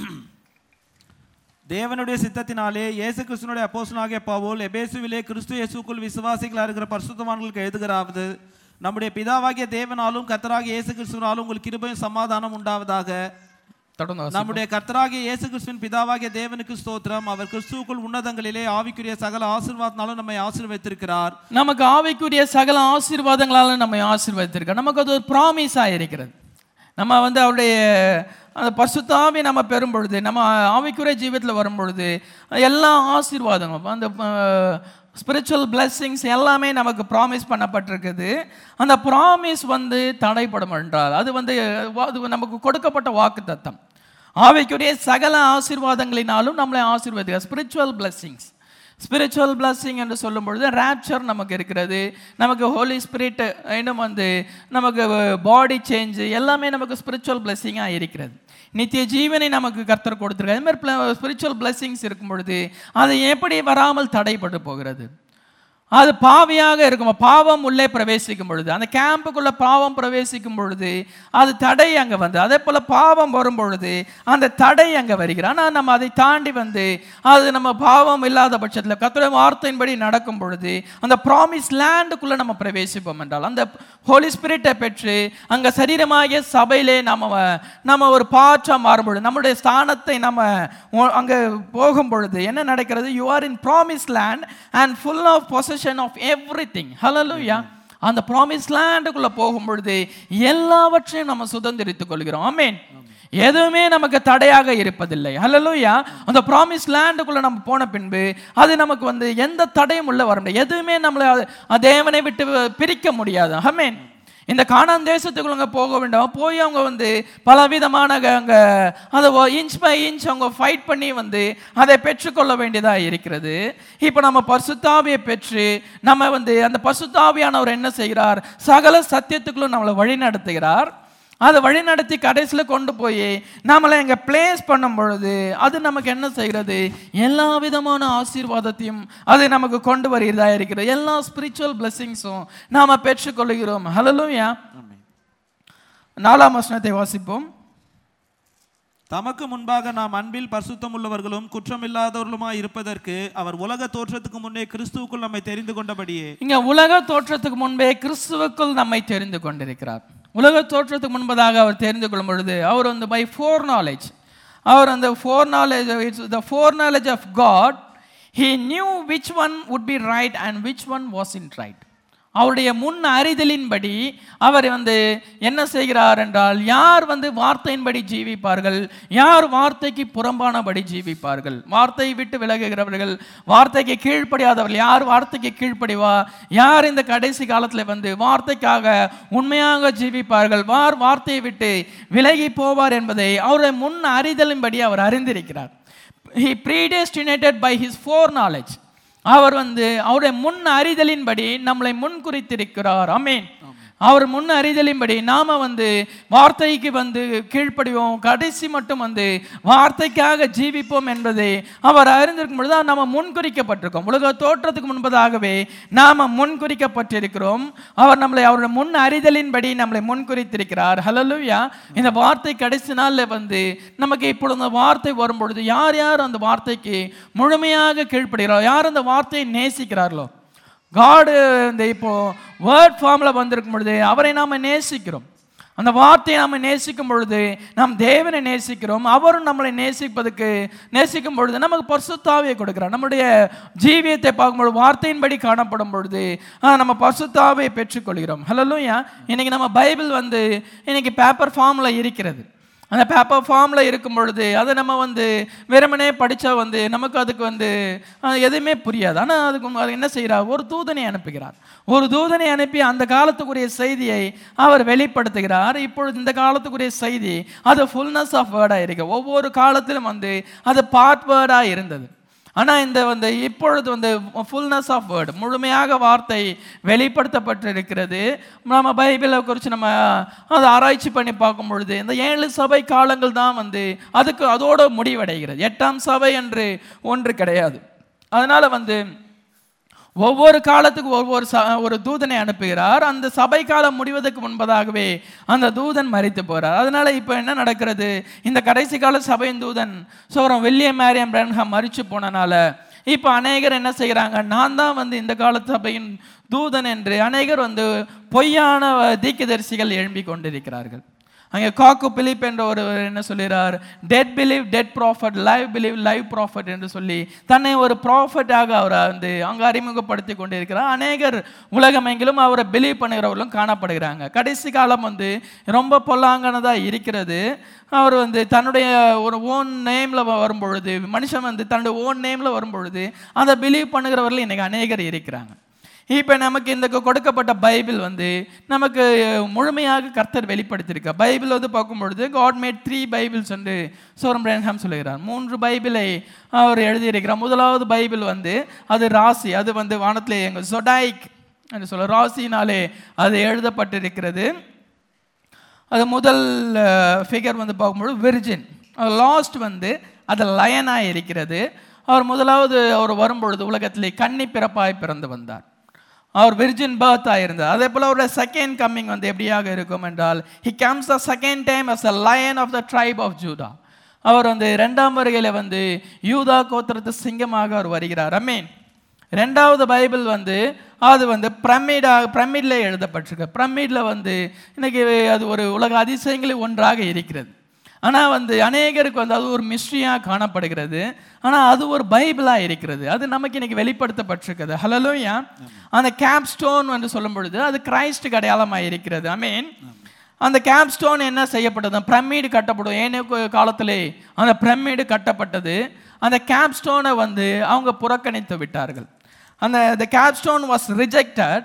தேவனுடைய சித்தத்தினாலே இயேசு கிறிஸ்துனுடைய அப்போஸ்தலனாகிய பவுல் எபேசுவிலே கிறிஸ்து இயேசுக்குள் விசுவாசிகளா இருக்கிற பரிசுத்தவான்களுக்கு எழுதுகிறாவது நம்முடைய பிதாவாகிய தேவனாலும் கர்த்தராகிய இயேசு கிறிஸ்துவினாலும் உங்களுக்கு கிருபையும் சமாதானம் உண்டாவதாக தொடர்ந்து வாசிப்போம். நம்முடைய கர்த்தராகிய இயேசு கிறிஸ்துவின் பிதாவாகிய தேவனுக்கு ஸ்தோத்திரம் அவர் கிறிஸ்துவுக்குள் உன்னதங்களிலே ஆவிக்குரிய சகல ஆசீர்வாதனாலும் நம்மை ஆசீர்வதித்திருக்கிறார் நமக்கு ஆவிக்குரிய சகல ஆசீர்வாதங்களால நம்ம ஆசீர்வதித்திருக்கோம் நமக்கு அது ஒரு ப்ராமிஸாக இருக்கிறது நம்ம வந்து அவருடைய அந்த பசுத்தாவி நம்ம பெறும் பொழுது நம்ம ஆவிக்குரிய ஜீவியத்தில் வரும் பொழுது எல்லா ஆசீர்வாதங்களும் அந்த ஸ்பிரிச்சுவல் blessings எல்லாமே நமக்கு ப்ராமிஸ் பண்ணப்பட்டிருக்குது அந்த ப்ராமிஸ் வந்து தடைப்படும் என்றால் அது வந்து அது நமக்கு கொடுக்கப்பட்ட வாக்கு தத்தம் ஆவிக்குரிய சகல ஆசீர்வாதங்களினாலும் நம்மளை ஆசீர்வதிக்க ஸ்பிரிச்சுவல் blessings ஸ்பிரிச்சுவல் blessing என்று சொல்லும் பொழுது ரேப்சர் நமக்கு இருக்கிறது நமக்கு ஹோலி ஸ்பிரிட் இன்னும் வந்து நமக்கு பாடி சேஞ்சு எல்லாமே நமக்கு ஸ்பிரிச்சுவல் பிளெஸ்ஸிங்காக இருக்கிறது நித்திய ஜீவனை நமக்கு கர்த்தர் கொடுத்துருக்காரு அது மாதிரி ஸ்பிரிச்சுவல் blessings இருக்கும் பொழுது அது எப்படி வராமல் தடைப்பட்டு போகிறது அது பாவியாக இருக்கும் பாவம் உள்ளே பிரவேசிக்கும் பொழுது அந்த கேம்புக்குள்ள பாவம் பிரவேசிக்கும் பொழுது அது தடை அங்கே வந்து அதே போல் பாவம் வரும் பொழுது அந்த தடை அங்கே வருகிறது ஆனால் நம்ம அதை தாண்டி வந்து அது நம்ம பாவம் இல்லாத பட்சத்தில் கத்துடைய வார்த்தையின்படி நடக்கும் பொழுது அந்த ப்ராமிஸ் லேண்டுக்குள்ளே நம்ம பிரவேசிப்போம் என்றால் அந்த ஹோலி ஸ்பிரிட்டை பெற்று அங்கே சரீரமாகிய சபையிலே நம்ம நம்ம ஒரு பாற்றாக மாறும் பொழுது நம்முடைய ஸ்தானத்தை நம்ம ஒ- அங்கே போகும் பொழுது என்ன நடக்கிறது you are in promise land and full of possession of everything hallelujah அந்த ப்ராமிஸ் லேண்டுக்குள்ளே போகும் பொழுது எல்லாவற்றையும் நம்ம சுதந்திரித்துக் கொள்கிறோம் ஆமென் எதுவுமே நமக்கு தடையாக இருப்பதில்லை ஹalleluya அந்த ப்ராமிஸ் லேண்டுக்குள்ள நம்ம போன பின்பு அது நமக்கு வந்து எந்த தடையும் உள்ள வர முடியாது எதுவுமே நம்மளை அது- தேவனை விட்டு பிரிக்க முடியாது ஆமென் இந்த காணான் தேசத்துக்குள்ள போக வேண்டாம் போய் அவங்க வந்து பலவிதமான அங்க அதை இன்ச் பை இன்ச் அவங்க ஃபைட் பண்ணி வந்து அதை பெற்றுக்கொள்ள வேண்டியதாக இருக்கிறது இப்போ நம்ம பசுத்தாவியை பெற்று நம்ம வந்து அந்த பசுத்தாவியானவர் என்ன செய்கிறார் சகல சத்தியத்துக்குள்ளும் நம்மளை வழி நடத்துகிறார் அதை வழிநடத்தி கடைசியில் கொண்டு போய் நம்மளை இங்கே பிளேஸ் பண்ணும் பொழுது அது நமக்கு என்ன செய்கிறது எல்லா விதமான ஆசீர்வாதத்தையும் அது நமக்கு கொண்டு வருகிறதா இருக்கிறது எல்லா ஸ்பிரிச்சுவல் பிளெஸிங்ஸும் நாம் பெற்றுக்கொள்கிறோம் ஹலலூயா நாலாம் வசனத்தை வாசிப்போம் தமக்கு முன்பாக நாம் அன்பில் பரிசுத்தம் உள்ளவர்களும் குற்றமில்லாதவர்களுமாய் இருப்பதற்கு அவர் உலக தோற்றத்துக்கு முன்னே கிறிஸ்துவுக்குள் நம்மை தெரிந்து கொண்டபடியே இங்க உலக தோற்றத்துக்கு முன்பே கிறிஸ்துவுக்குள் நம்மை தெரிந்து கொண்டிருக்கிறார் உலக தோற்றத்துக்கு முன்பதாக அவர் தெரிந்து கொள்ளும் பொழுது அவர் வந்து பை ஃபோர் நாலேஜ் அவர் அந்த foreknowledge it's the foreknowledge of God he knew which one would be right and which one was in right அவருடைய முன் அறிதலின்படி அவர் வந்து என்ன செய்கிறார் என்றால் யார் வந்து வார்த்தையின்படி ஜீவிப்பார்கள் யார் வார்த்தைக்கு புறம்பானபடி ஜீவிப்பார்கள் வார்த்தையை விட்டு விலகுகிறவர்கள் வார்த்தைக்கு கீழ்ப்படியாதவர்கள் யார் வார்த்தைக்கு கீழ்ப்படிவா யார் இந்த கடைசி காலத்தில் வந்து வார்த்தைக்காக உண்மையாக ஜீவிப்பார்கள் வார் வார்த்தையை விட்டு விலகி போவார் என்பதை அவருடைய முன் அறிதலின்படி அவர் அறிந்திருக்கிறார் he predestinated by his foreknowledge அவர் வந்து அவருடைய முன் அறிதலின்படி நம்மளை முன் குறித்திருக்கிறார் அமேன் அவர் முன் அறிதலின்படி நாம வந்து வார்த்தைக்கு வந்து கீழ்ப்படிவோம் கடைசி மட்டும் வந்து வார்த்தைக்காக ஜீவிப்போம் என்பதை அவர் அறிந்திருக்கும் பொழுது நாம முன் குறிக்கப்பட்டிருக்கோம் உலக தோற்றத்துக்கு முன்பதாகவே நாம முன் குறிக்கப்பட்டிருக்கிறோம் அவர் நம்மளை அவருடைய முன் அறிதலின்படி நம்மளை முன் குறித்திருக்கிறார் ஹலலுயா இந்த வார்த்தை கடைசி நாளில் வந்து நமக்கு இப்பொழுது அந்த வார்த்தை வரும் பொழுது யார் யார் அந்த வார்த்தைக்கு முழுமையாக கீழ்ப்படுகிறாரோ யார் அந்த வார்த்தையை நேசிக்கிறார்களோ காடு இந்த இப்போ வேர்ட் ஃபார்மில் வந்திருக்கும் பொழுது அவரை நாம் நேசிக்கிறோம் அந்த வார்த்தையை நாம் நேசிக்கும் பொழுது நாம் தேவனை நேசிக்கிறோம் அவரும் நம்மளை நேசிப்பதற்கு நேசிக்கும் பொழுது நமக்கு பரிசுத்தாவியை கொடுக்கிறார் நம்முடைய ஜீவியத்தை பார்க்கும்பொழுது வார்த்தையின்படி காணப்படும் பொழுது ஆ, நம்ம பரிசுத்தாவியை பெற்றுக்கொள்கிறோம் ஹலோலூயா இன்னைக்கு நம்ம பைபிள் வந்து இன்னைக்கு பேப்பர் ஃபார்மில் இருக்கிறது அந்த பேப்பர் ஃபார்மில் இருக்கும் பொழுது அதை நம்ம வந்து வெறுமனே படித்தா வந்து நமக்கு அதுக்கு வந்து அஹ், எதுவுமே புரியாது ஆனால் அதுக்கு அது என்ன செய்கிறார் ஒரு தூதனை அனுப்புகிறார் ஒரு தூதனை அனுப்பி அந்த காலத்துக்குரிய செய்தியை அவர் வெளிப்படுத்துகிறார் இப்பொழுது இந்த காலத்துக்குரிய செய்தி அது ஃபுல்னஸ் ஆஃப் வேர்டாக இருக்கு ஒவ்வொரு காலத்திலும் வந்து அது பார்ட் வேர்டாக இருந்தது ஆனால் இந்த வந்து இப்பொழுது வந்து ஃபுல்னஸ் ஆஃப் வேர்டு முழுமையாக வார்த்தை வெளிப்படுத்தப்பட்டிருக்கிறது நம்ம பைபிளை குறித்து நம்ம அதை ஆராய்ச்சி பண்ணி பார்க்கும் பொழுது இந்த ஏழு சபை காலங்கள் தான் வந்து அதுக்கு அதோட முடிவடைகிறது எட்டாம் சபை என்று ஒன்று கிடையாது அதனால் வந்து ஒவ்வொரு காலத்துக்கு ஒவ்வொரு ச ஒரு தூதனை அனுப்புகிறார் அந்த சபை காலம் முடிவதற்கு முன்பதாகவே அந்த தூதன் மறித்து போகிறார் அதனால இப்போ என்ன நடக்கிறது இந்த கடைசி கால சபையின் தூதன் சோரம் வில்லியம் மேரியம் பிரன்ஹாம் மறித்து போனனால இப்போ அநேகர் என்ன செய்கிறாங்க நான் தான் வந்து இந்த கால சபையின் தூதன் என்று அநேகர் வந்து பொய்யான தீர்க்கதரிசிகள் எழும்பிக் கொண்டிருக்கிறார்கள் அங்கே காக்கு பிலிப் என்ற ஒரு என்ன சொல்கிறார் dead believe dead prophet live believe live prophet என்று சொல்லி தன்னை ஒரு ப்ராஃபட்டாக அவர் வந்து அங்கே அறிமுகப்படுத்தி கொண்டிருக்கிறார் அநேகர் உலகமெங்கிலும் அவரை பிலீவ் பண்ணுகிறவர்களும் காணப்படுகிறாங்க கடைசி காலம் வந்து ரொம்ப பொல்லாங்கானதாக இருக்கிறது அவர் வந்து தன்னுடைய ஒரு ஓன் நேமில் வரும்பொழுது மனுஷன் வந்து தன்னுடைய ஓன் நேமில் வரும்பொழுது அதை பிலீவ் பண்ணுகிறவர்கள் இன்னைக்கு அநேகர் இருக்கிறாங்க இப்போ நமக்கு இந்த கொடுக்கப்பட்ட பைபிள் வந்து நமக்கு முழுமையாக கர்த்தர் வெளிப்படுத்தியிருக்க பைபிள் வந்து பார்க்கும் பொழுது காட் மேட் த்ரீ பைபிள்ஸ் என்று சோரம் பிரேன்ஹாம் சொல்லுகிறார் மூன்று பைபிளை அவர் எழுதியிருக்கிறார் முதலாவது பைபிள் வந்து அது ராசி அது வந்து வானத்திலே எங்கள் சொடாய்க் என்று சொல்ல ராசினாலே அது எழுதப்பட்டிருக்கிறது அது முதல் ஃபிகர் வந்து பார்க்கும்போது விர்ஜின் லாஸ்ட் வந்து அது லயனாக இருக்கிறது அவர் முதலாவது அவர் வரும்பொழுது உலகத்திலே கன்னி பிறப்பாய் பிறந்து வந்தார் அவர் விர்ஜின் பர்த் ஆயிருந்தார் அதே போல் அவருடைய செகண்ட் கம்மிங் வந்து எப்படியாக இருக்கும் என்றால் he comes the second time as a lion of the tribe of Judah அவர் வந்து ரெண்டாம் வருகையில் வந்து யூதா கோத்திரத்து சிங்கமாக அவர் வருகிறார் அமீன் ரெண்டாவது பைபிள் வந்து அது வந்து பிரமிடா பிரமிடில் எழுதப்பட்டிருக்கு பிரமிடில் வந்து இன்னைக்கு அது ஒரு உலக அதிசயங்களில் ஒன்றாக இருக்கிறது ஆனால் வந்து அநேகருக்கு வந்து அது ஒரு மிஸ்ட்ரியாக காணப்படுகிறது ஆனால் அது ஒரு பைபிளாக இருக்கிறது அது நமக்கு இன்னைக்கு வெளிப்படுத்தப்பட்டிருக்குது ஹலலோயா அந்த கேப் ஸ்டோன் என்று சொல்லும் பொழுது அது கிரைஸ்டுக்கு அடையாளமாக இருக்கிறது ஐ மீன் அந்த கேப் ஸ்டோன் என்ன செய்யப்பட்டது பிரமிடு கட்டப்படும் ஏனே காலத்திலே அந்த பிரமிடு கட்டப்பட்டது அந்த கேப் ஸ்டோனை வந்து அவங்க புறக்கணித்து விட்டார்கள் அந்த the capstone was rejected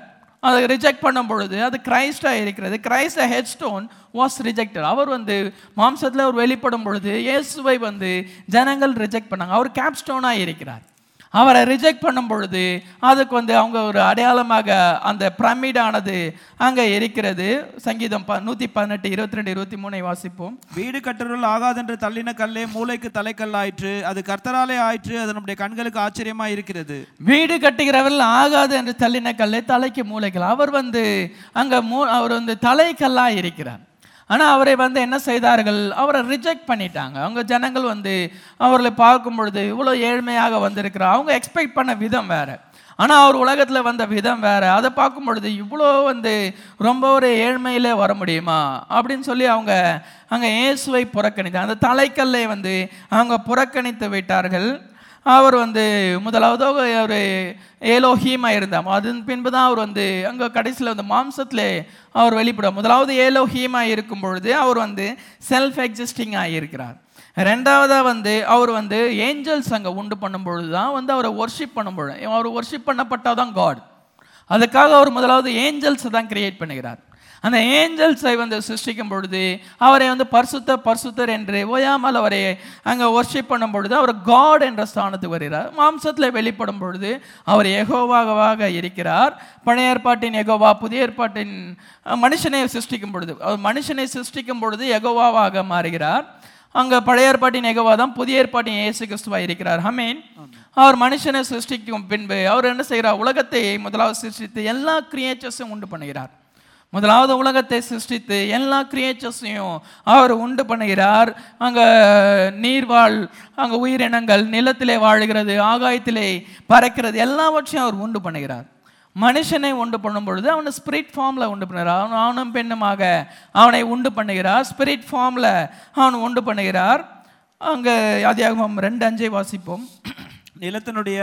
அதை ரிஜெக்ட் பண்ணும் பொழுது அது கிரைஸ்டாக இருக்கிறது Christ head stone was rejected அவர் வந்து மாம்சத்தில் அவர் வெளிப்படும் பொழுது இயேசுவை வந்து ஜனங்கள் ரிஜெக்ட் பண்ணாங்க அவர் கேப் ஸ்டோனாக இருக்கிறார் அவரை ரிஜெக்ட் பண்ணும் பொழுது அதுக்கு வந்து அவங்க ஒரு அடையாளமாக அந்த பிரமிடானது அங்கே இருக்கிறது சங்கீதம் ப நூற்றி பதினெட்டு இருபத்தி ரெண்டு இருபத்தி மூணை வாசிப்போம் வீடு கட்டுருள் ஆகாதென்று தள்ளின கல்லே மூளைக்கு தலைக்கல்லாயிற்று அது கர்த்தராலே ஆயிற்று அது நம்முடைய கண்களுக்கு ஆச்சரியமா இருக்கிறது வீடு கட்டுகிறவர்கள் ஆகாது என்று தள்ளின கல்லை தலைக்கு மூளைகள் அவர் வந்து அங்கே மூ அவர் வந்து தலைக்கல்லாக இருக்கிறார் ஆனால் அவரை வந்து என்ன செய்தார்கள் அவரை ரிஜெக்ட் பண்ணிட்டாங்க அவங்க ஜனங்கள் வந்து அவர்களை பார்க்கும் பொழுது இவ்வளோ ஏழ்மையாக வந்திருக்கிறார் அவங்க எக்ஸ்பெக்ட் பண்ண விதம் வேற ஆனால் அவர் உலகத்தில் வந்த விதம் வேற அதை பார்க்கும் பொழுது இவ்வளோ வந்து ரொம்ப ஒரு ஏழ்மையிலே வர முடியுமா அப்படின்னு சொல்லி அவங்க அங்கே இயேசுவை புறக்கணித்தாங்க அந்த தலைக்கல்லை வந்து அவங்க புறக்கணித்து விட்டார்கள் அவர் வந்து முதலாவது ஒரு ஏலோஹீமா இருந்தார் அதன் பின்பு தான் அவர் வந்து அங்கே கடைசியில் வந்து மாம்சத்தில் அவர் வெளிப்படும் முதலாவது ஏலோஹீமா இருக்கும் பொழுது அவர் வந்து செல்ஃப் எக்ஸிஸ்டிங்காக இருக்கிறார் ரெண்டாவதாக வந்து அவர் வந்து ஏஞ்சல்ஸ் அங்கே உண்டு பண்ணும் பொழுது தான் வந்து அவரை ஒர்ஷிப் பண்ணும் பொழுது அவர் ஒர்ஷிப் பண்ணப்பட்டால் தான் காட் அதுக்காக அவர் முதலாவது ஏஞ்சல்ஸை தான் கிரியேட் பண்ணுகிறார் அந்த ஏஞ்சல்ஸை வந்து சிருஷ்டிக்கும் பொழுது அவரை வந்து பரிசுத்தர் பரிசுத்தர் என்று ஓயாமல் அவரை அங்கே ஒர்ஷிப் பண்ணும் பொழுது அவர் காட் என்ற ஸ்தானத்துக்கு வருகிறார் மாம்சத்தில் வெளிப்படும் பொழுது அவர் எகோவாகவாக இருக்கிறார் பழைய ஏற்பாட்டின் எகோவா புதிய ஏற்பாட்டின் அஹ், மனுஷனை சிருஷ்டிக்கும் பொழுது அவர் மனுஷனை சிருஷ்டிக்கும் பொழுது எகோவாவாக மாறுகிறார் அங்கே பழைய ஏற்பாட்டின் எகோவா தான் புதிய ஏற்பாட்டின் இயேசு கிறிஸ்துவாக இருக்கிறார் ஹமீன் அவர் மனுஷனை சிருஷ்டிக்கும் பின்பு அவர் என்ன செய்கிறார் உலகத்தை முதலாவது சிருஷ்டித்து எல்லா கிரியேச்சர்ஸும் உண்டு பண்ணுகிறார் முதலாவது உலகத்தை சிருஷ்டித்து எல்லா கிரியேச்சர்ஸையும் அவர் உண்டு பண்ணுகிறார் அங்கே நீர்வாழ் அங்கே உயிரினங்கள் நிலத்திலே வாழுகிறது ஆகாயத்திலே பறக்கிறது எல்லாவற்றையும் அவர் உண்டு பண்ணுகிறார் மனுஷனை உண்டு பண்ணும் பொழுது அவனை ஸ்பிரிட் ஃபார்மில் உண்டு பண்ணுகிறார் அவன் ஆணும் பெண்ணுமாக அவனை உண்டு பண்ணுகிறார் ஸ்பிரிட் ஃபார்மில் அவன் உண்டு பண்ணுகிறார் அங்கே அதியாகமம் ரெண்டு அஞ்சை வாசிப்போம் நிலத்தினுடைய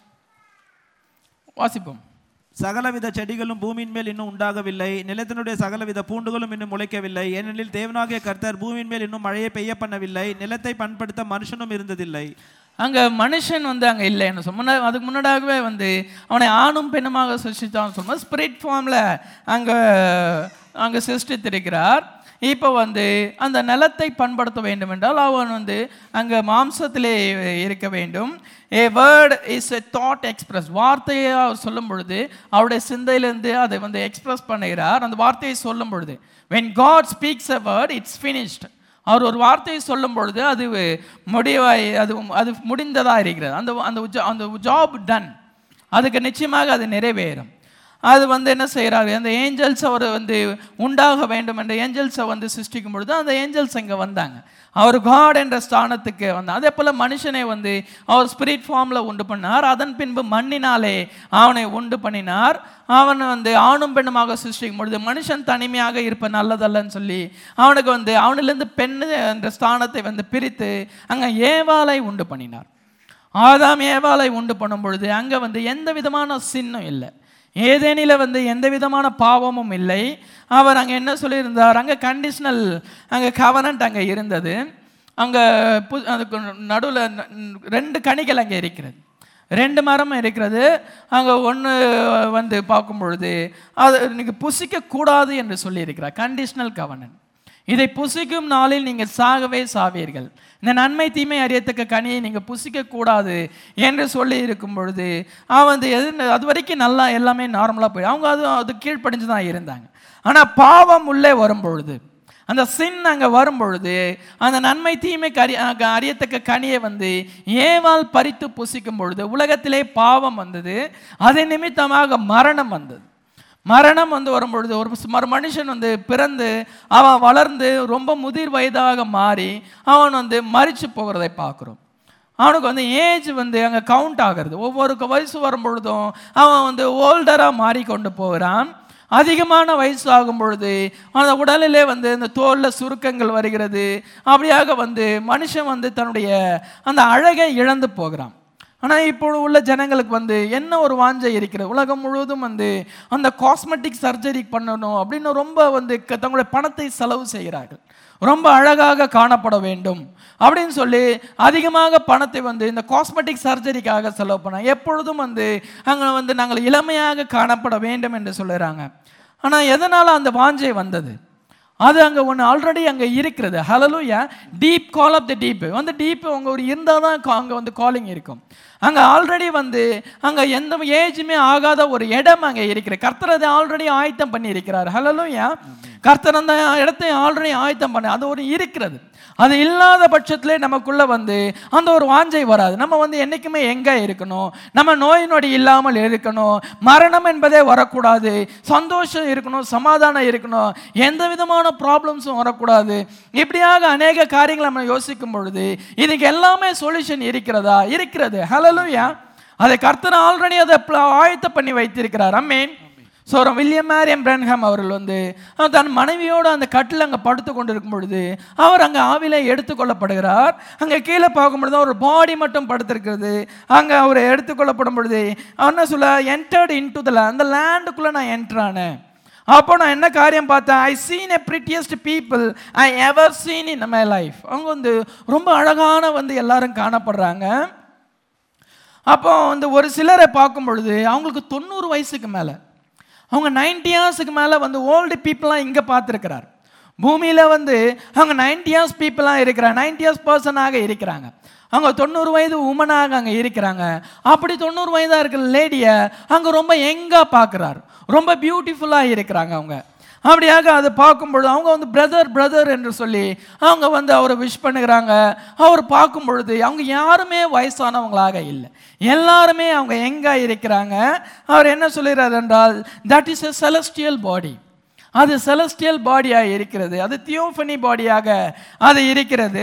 வாசிப்போம் சகலவித செடிகளும் பூமியின் மேல் இன்னும் உண்டாகவில்லை நிலத்தினுடைய சகலவித பூண்டுகளும் இன்னும் முளைக்கவில்லை ஏனெனில் தேவனாகிய கர்த்தர் பூமியின் மேல் இன்னும் மழையை பெய்ய பண்ணவில்லை நிலத்தை பண்படுத்த மனுஷனும் இருந்ததில்லை அங்கே மனுஷன் வந்து அங்கே இல்லைன்னு சொல் முன்ன அதுக்கு முன்னதாகவே வந்து அவனை ஆணும் பெண்ணுமாக சிருஷ்டித்தான் சொல்லும்போது ஸ்பிரிட் ஃபார்மில் அங்கே அங்கே சிருஷ்டித்திருக்கிறார் இப்போ வந்து அந்த நிலத்தை பண்படுத்த வேண்டும் என்றால் அவன் வந்து அங்கே மாம்சத்திலே இருக்க வேண்டும் a word is a thought express வார்த்தையை அவர் சொல்லும் பொழுது அவருடைய சிந்தையிலேருந்து அதை வந்து எக்ஸ்பிரஸ் பண்ணுகிறார் அந்த வார்த்தையை சொல்லும் பொழுது when God speaks a word it's finished அவர் ஒரு வார்த்தையை சொல்லும் பொழுது அது முடிவாய் அது அது முடிந்ததாக இருக்கிறது அந்த அந்த jo- அந்த ஜாப் டன் அதுக்கு நிச்சயமாக அது நிறைவேறும் அது வந்து என்ன செய்கிறாரு அந்த ஏஞ்சல்ஸ் அவர் வந்து உண்டாக வேண்டும் என்ற ஏஞ்சல்ஸை வந்து சிருஷ்டிக்கும் பொழுது அந்த ஏஞ்சல்ஸ் இங்கே வந்தாங்க அவர் காட் என்ற ஸ்தானத்துக்கு வந்தார் அதே போல் மனுஷனை வந்து அவர் ஸ்பிரிட் ஃபார்மில் உண்டு பண்ணார் அதன் பின்பு மண்ணினாலே அவனை உண்டு பண்ணினார் அவன் வந்து ஆணும் பெண்ணுமாக சிருஷ்டிக்கும் பொழுது மனுஷன் தனிமையாக இருப்ப நல்லதல்லன்னு சொல்லி அவனுக்கு வந்து அவனிலிருந்து பெண் என்ற ஸ்தானத்தை வந்து பிரித்து அங்கே ஏவாளை உண்டு பண்ணினார் ஆதாம் ஏவாளை உண்டு பண்ணும் பொழுது அங்கே வந்து எந்த விதமான சின்னம் இல்லை ஏதேனில வந்து எந்த விதமான பாவமும் இல்லை அவர் அங்கே என்ன சொல்லியிருந்தார் அங்கே கண்டிஷனல் அங்கே கவனன்ட் அங்கே இருந்தது அங்கே பு அதுக்கு நடுவில் ரெண்டு கனிகள் அங்கே இருக்கிறது ரெண்டு மரமும் இருக்கிறது அங்கே ஒன்று வந்து பார்க்கும் பொழுது அது இன்னைக்கு புசிக்க கூடாது என்று சொல்லியிருக்கிறார் கண்டிஷனல் கவனன் இதை புசிக்கும் நாளில் நீங்கள் சாகவே சாவீர்கள் இந்த நன்மை தீமை அறியத்தக்க கனியை நீங்கள் புசிக்க கூடாது என்று சொல்லி இருக்கும் பொழுது அவன் வந்து எது அது வரைக்கும் நல்லா எல்லாமே நார்மலாக போய் அவங்க அது அது கீழ்ப்படிஞ்சு தான் இருந்தாங்க ஆனால் பாவம் உள்ளே வரும் பொழுது அந்த சின் அங்கே வரும் பொழுது அந்த நன்மை தீமைக்கு அறி அங்க அறியத்தக்க கனியை வந்து ஏவால் பறித்து புசிக்கும் பொழுது உலகத்திலே பாவம் வந்தது அதை நிமித்தமாக மரணம் வந்தது மரணம் வந்து வரும்பொழுது ஒரு ஸ்- ஒரு மனுஷன் வந்து பிறந்து அவன் வளர்ந்து ரொம்ப முதிர் வயதாக மாறி அவன் வந்து மரிச்சு போகிறதை பார்க்குறோம் அவனுக்கு வந்து ஏஜ் வந்து அங்கே கவுண்ட் ஆகிறது ஒவ்வொரு க- வயசு வரும்பொழுதும் அவன் வந்து ஓல்டராக மாறிக்கொண்டு போகிறான் அதிகமான வயசு ஆகும் பொழுது அந்த உடலிலே வந்து இந்த தோலில் சுருக்கங்கள் வருகிறது அப்படியாக வந்து மனுஷன் வந்து தன்னுடைய அந்த அழகை இழந்து போகிறான் ஆனால் இப்போ உள்ள ஜனங்களுக்கு வந்து என்ன ஒரு வாஞ்சை இருக்கிறது உலகம் முழுவதும் வந்து அந்த காஸ்மெட்டிக் சர்ஜரி பண்ணணும் அப்படின்னு ரொம்ப வந்து க- தங்களுடைய பணத்தை செலவு செய்கிறார்கள் ரொம்ப அழகாக காணப்பட வேண்டும் அப்படின்னு சொல்லி அதிகமாக பணத்தை வந்து இந்த காஸ்மெட்டிக் சர்ஜரிக்காக செலவு பண்ணாங்க எப்பொழுதும் வந்து அங்கே வந்து நாங்கள் இளமையாக காணப்பட வேண்டும் என்று சொல்லுறாங்க ஆனால் எதனால் அந்த வாஞ்சை வந்தது அது அங்கே ஒன்று ஆல்ரெடி அங்கே இருக்கிறது hallelujah deep call of the deep வந்து டீப் அங்கே ஒரு இருந்தால் தான் அங்கே வந்து காலிங் இருக்கும் அங்கே ஆல்ரெடி வந்து அங்கே எந்த ஏஜுமே ஆகாத ஒரு இடம் அங்கே இருக்கிறது கர்த்தர் அதை ஆல்ரெடி ஆயத்தம் பண்ணி இருக்கிறார் ஹலலூயா கர்த்தர் அந்த இடத்தை ஆல்ரெடி ஆயத்தம் பண்ணி அது ஒரு இருக்கிறது அது இல்லாத பட்சத்திலே நமக்குள்ள வந்து அந்த ஒரு வாஞ்சை வராது நம்ம வந்து என்றைக்குமே எங்கே இருக்கணும் நம்ம நோய் நொடி இல்லாமல் இருக்கணும் மரணம் என்பதே வரக்கூடாது சந்தோஷம் இருக்கணும் சமாதானம் இருக்கணும் எந்த விதமான ப்ராப்ளம்ஸும் வரக்கூடாது இப்படியாக அநேக காரியங்களை நம்ம யோசிக்கும் பொழுது இதுக்கு எல்லாமே சொல்யூஷன் இருக்கிறதா இருக்கிறது ஹலலூயா அதை கர்த்தர் ஆல்ரெடி அதை pl- ஆயத்த பண்ணி வைத்திருக்கிறார் அம்மேன் ஸோ வில்லியம் மேரியம் பிரன்ஹாம் அவர்கள் வந்து அவர் தன் மனைவியோடு அந்த கட்டில் அங்கே படுத்து கொண்டு இருக்கும் பொழுது அவர் அங்கே ஆவில எடுத்துக்கொள்ளப்படுகிறார் அங்கே கீழே பார்க்கும் பொழுது ஒரு பாடி மட்டும் படுத்திருக்கிறது அங்கே அவர் எடுத்துக்கொள்ளப்படும் பொழுது அவர் என்ன சொல்ல என்டர்டு இன் டு த அந்த லேண்டுக்குள்ளே நான் என்ட்ரானேன் அப்போ நான் என்ன காரியம் பார்த்தேன் I seen a prettiest people I ever seen in my life அவங்க வந்து ரொம்ப அழகான வந்து எல்லாரும் காணப்படுறாங்க அப்போ வந்து ஒரு சிலரை பார்க்கும் பொழுது அவங்களுக்கு தொண்ணூறு வயசுக்கு மேலே அவங்க நைன்டி இயர்ஸுக்கு மேலே வந்து ஓல்டு பீப்புளாக இங்கே பார்த்துருக்கிறார் பூமியில் வந்து அவங்க நைன்டி இயர்ஸ் பீப்புளாக இருக்கிறாங்க நைன்டி இயர்ஸ் பர்சனாக இருக்கிறாங்க அவங்க தொண்ணூறு வயது உமனாக அங்கே இருக்கிறாங்க அப்படி தொண்ணூறு வயதாக இருக்கிற லேடியை அங்கே ரொம்ப எங்காக பார்க்குறார் ரொம்ப பியூட்டிஃபுல்லாக இருக்கிறாங்க அவங்க அப்படியாக அதை பார்க்கும்பொழுது அவங்க வந்து பிரதர் பிரதர் என்று சொல்லி அவங்க வந்து அவரை விஷ் பண்ணுகிறாங்க அவர் பார்க்கும் பொழுது அவங்க யாருமே வயசானவங்களாக இல்லை எல்லாருமே அவங்க எங்கே இருக்கிறாங்க அவர் என்ன சொல்லுகிறார் என்றால் that is a celestial body அது செலஸ்டியல் பாடியாக இருக்கிறது அது தியோஃபனி பாடியாக அது இருக்கிறது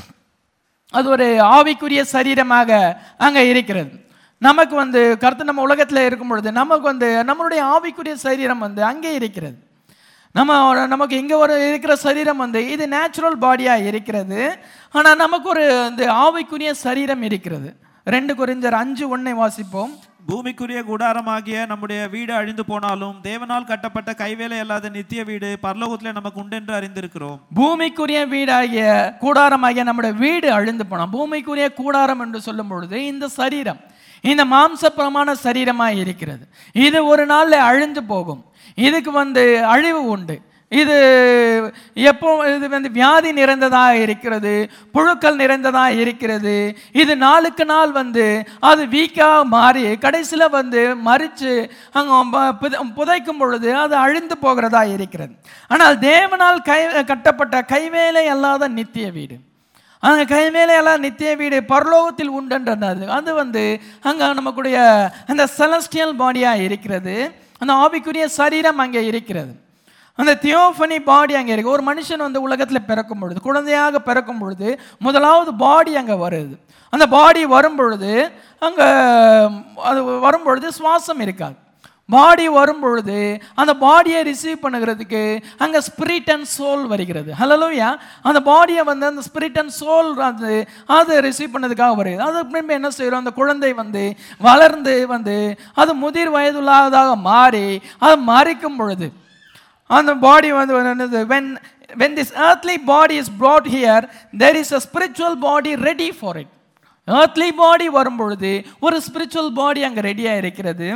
அது ஒரு ஆவிக்குரிய சரீரமாக அங்கே இருக்கிறது நமக்கு வந்து கருத்து நம்ம உலகத்தில் இருக்கும் பொழுது நமக்கு வந்து நம்மளுடைய ஆவிக்குரிய சரீரம் வந்து அங்கே இருக்கிறது நம்ம நமக்கு இங்கே ஒரு இருக்கிற சரீரம் வந்து இது நேச்சுரல் பாடியாக இருக்கிறது ஆனால் நமக்கு ஒரு இந்த ஆவிக்குரிய சரீரம் இருக்கிறது ரெண்டு குறிஞ்சர் அஞ்சு ஒன்றை வாசிப்போம் பூமிக்குரிய கூடாரமாகிய நம்முடைய வீடு அழிந்து போனாலும் தேவனால் கட்டப்பட்ட கைவேலை அல்லாத நித்திய வீடு பரலோகத்திலே நமக்கு உண்டென்று அறிந்திருக்கிறோம் பூமிக்குரிய வீடாகிய கூடாரமாகிய நம்முடைய வீடு அழிந்து போனோம் பூமிக்குரிய கூடாரம் என்று சொல்லும் பொழுது இந்த சரீரம் இந்த மாம்சப்பிரமான சரீரமாக இருக்கிறது இது ஒரு நாளில் அழிந்து போகும் இதுக்கு வந்து அழிவு உண்டு இது எப்போ இது வந்து வியாதி நிறைந்ததாக இருக்கிறது புழுக்கள் நிறைந்ததாக இருக்கிறது இது நாளுக்கு நாள் வந்து அது வீக்காக மாறி கடைசியில் வந்து மறித்து அங்கே புதைக்கும் பொழுது அது அழிந்து போகிறதா இருக்கிறது ஆனால் தேவனால் கை கட்டப்பட்ட கைவேலை அல்லாத நித்திய வீடு அங்கே கைவேலையெல்லாம் நித்திய வீடு பரலோகத்தில் உண்டுன்றது அது வந்து அங்கே நமக்குடைய அந்த செலஸ்டியல் பாடியாக இருக்கிறது அந்த ஆவிக்குரிய சரீரம் அங்கே இருக்கிறது அந்த தியோஃபனி பாடி அங்கே இருக்கு ஒரு மனுஷன் வந்து உலகத்தில் பிறக்கும் பொழுது குழந்தையாக பிறக்கும் பொழுது முதலாவது பாடி அங்கே வருது அந்த பாடி வரும் பொழுது அங்கே அது வரும் பொழுது சுவாசம் இருக்காது பாடி வரும் பொழுது அந்த பாடியை ரிசீவ் பண்ணுகிறதுக்கு அங்கே ஸ்பிரிட் அண்ட் சோல் வருகிறது ஹலலோயா அந்த பாடியை வந்து அந்த ஸ்பிரிட் அண்ட் சோல் அது அது ரிசீவ் பண்ணதுக்காக வருது அது பின்பு என்ன செய்கிறோம் அந்த குழந்தை வந்து வளர்ந்து வந்து அது முதிர் வயதுள்ளதாக மாறி அது மறிக்கும் பொழுது அந்த பாடி வந்து என்னது when when this earthly body is brought here there is a spiritual body ready for it earthly body வரும் பொழுது ஒரு spiritual body அங்கே ரெடியாக இருக்கிறது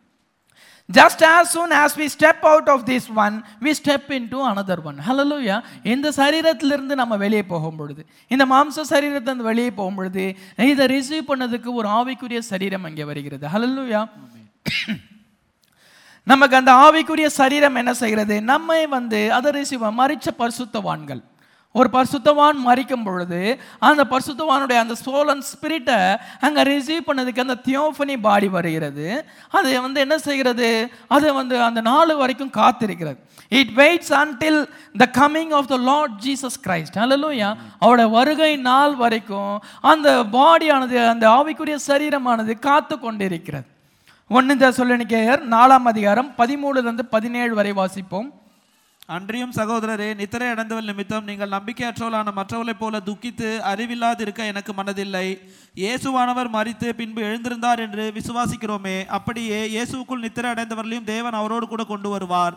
just as soon as we step out of this one we step into another one hallelujah இந்த சரீரத்திலிருந்து நம்ம வெளியே போகும் பொழுது இந்த மாம்ச சரீரத்திலிருந்து வெளியே போகும் பொழுது இதை ரிசீவ் பண்ணதுக்கு ஒரு ஆவிக்குரிய சரீரம் அங்கே வருகிறது hallelujah நமக்கு அந்த ஆவிக்குரிய சரீரம் என்ன செய்கிறது நம்மை வந்து அதை ரிசீவ் மறிச்ச பரிசுத்தவான்கள் ஒரு பரிசுத்தவான் மறிக்கும் பொழுது அந்த பரிசுத்தவானுடைய அந்த சோலன் ஸ்பிரிட்டை அங்கே ரிசீவ் பண்ணதுக்கு அந்த தியோஃபனி பாடி வருகிறது அது வந்து என்ன செய்கிறது அது வந்து அந்த நாள் வரைக்கும் காத்திருக்கிறது it waits until the coming of the Lord Jesus Christ hallelujah அவருடைய வருகை நாள் வரைக்கும் அந்த பாடியானது அந்த ஆவிக்குரிய சரீரமானது காத்து கொண்டிருக்கிறது ஒன்று சொல்லணிக்கையர் நாலாம் அதிகாரம் பதிமூணுலேருந்து பதினேழு வரை வாசிப்போம் அன்றியும் சகோதரரே நித்திரை அடைந்தவள் நிமித்தம் நீங்கள் நம்பிக்கையற்றவளான மற்றவர்களைப் போல துக்கித்து அறிவில்லாதிருக்க எனக்கு மனதில்லை இயேசுவானவர் மரித்து பின்பு எழுந்திருந்தார் என்று விசுவாசிக்கிறோமே அப்படியே இயேசுவுக்குள் நித்திரை அடைந்தவர்களையும் தேவன் அவரோடு கூட கொண்டு வருவார்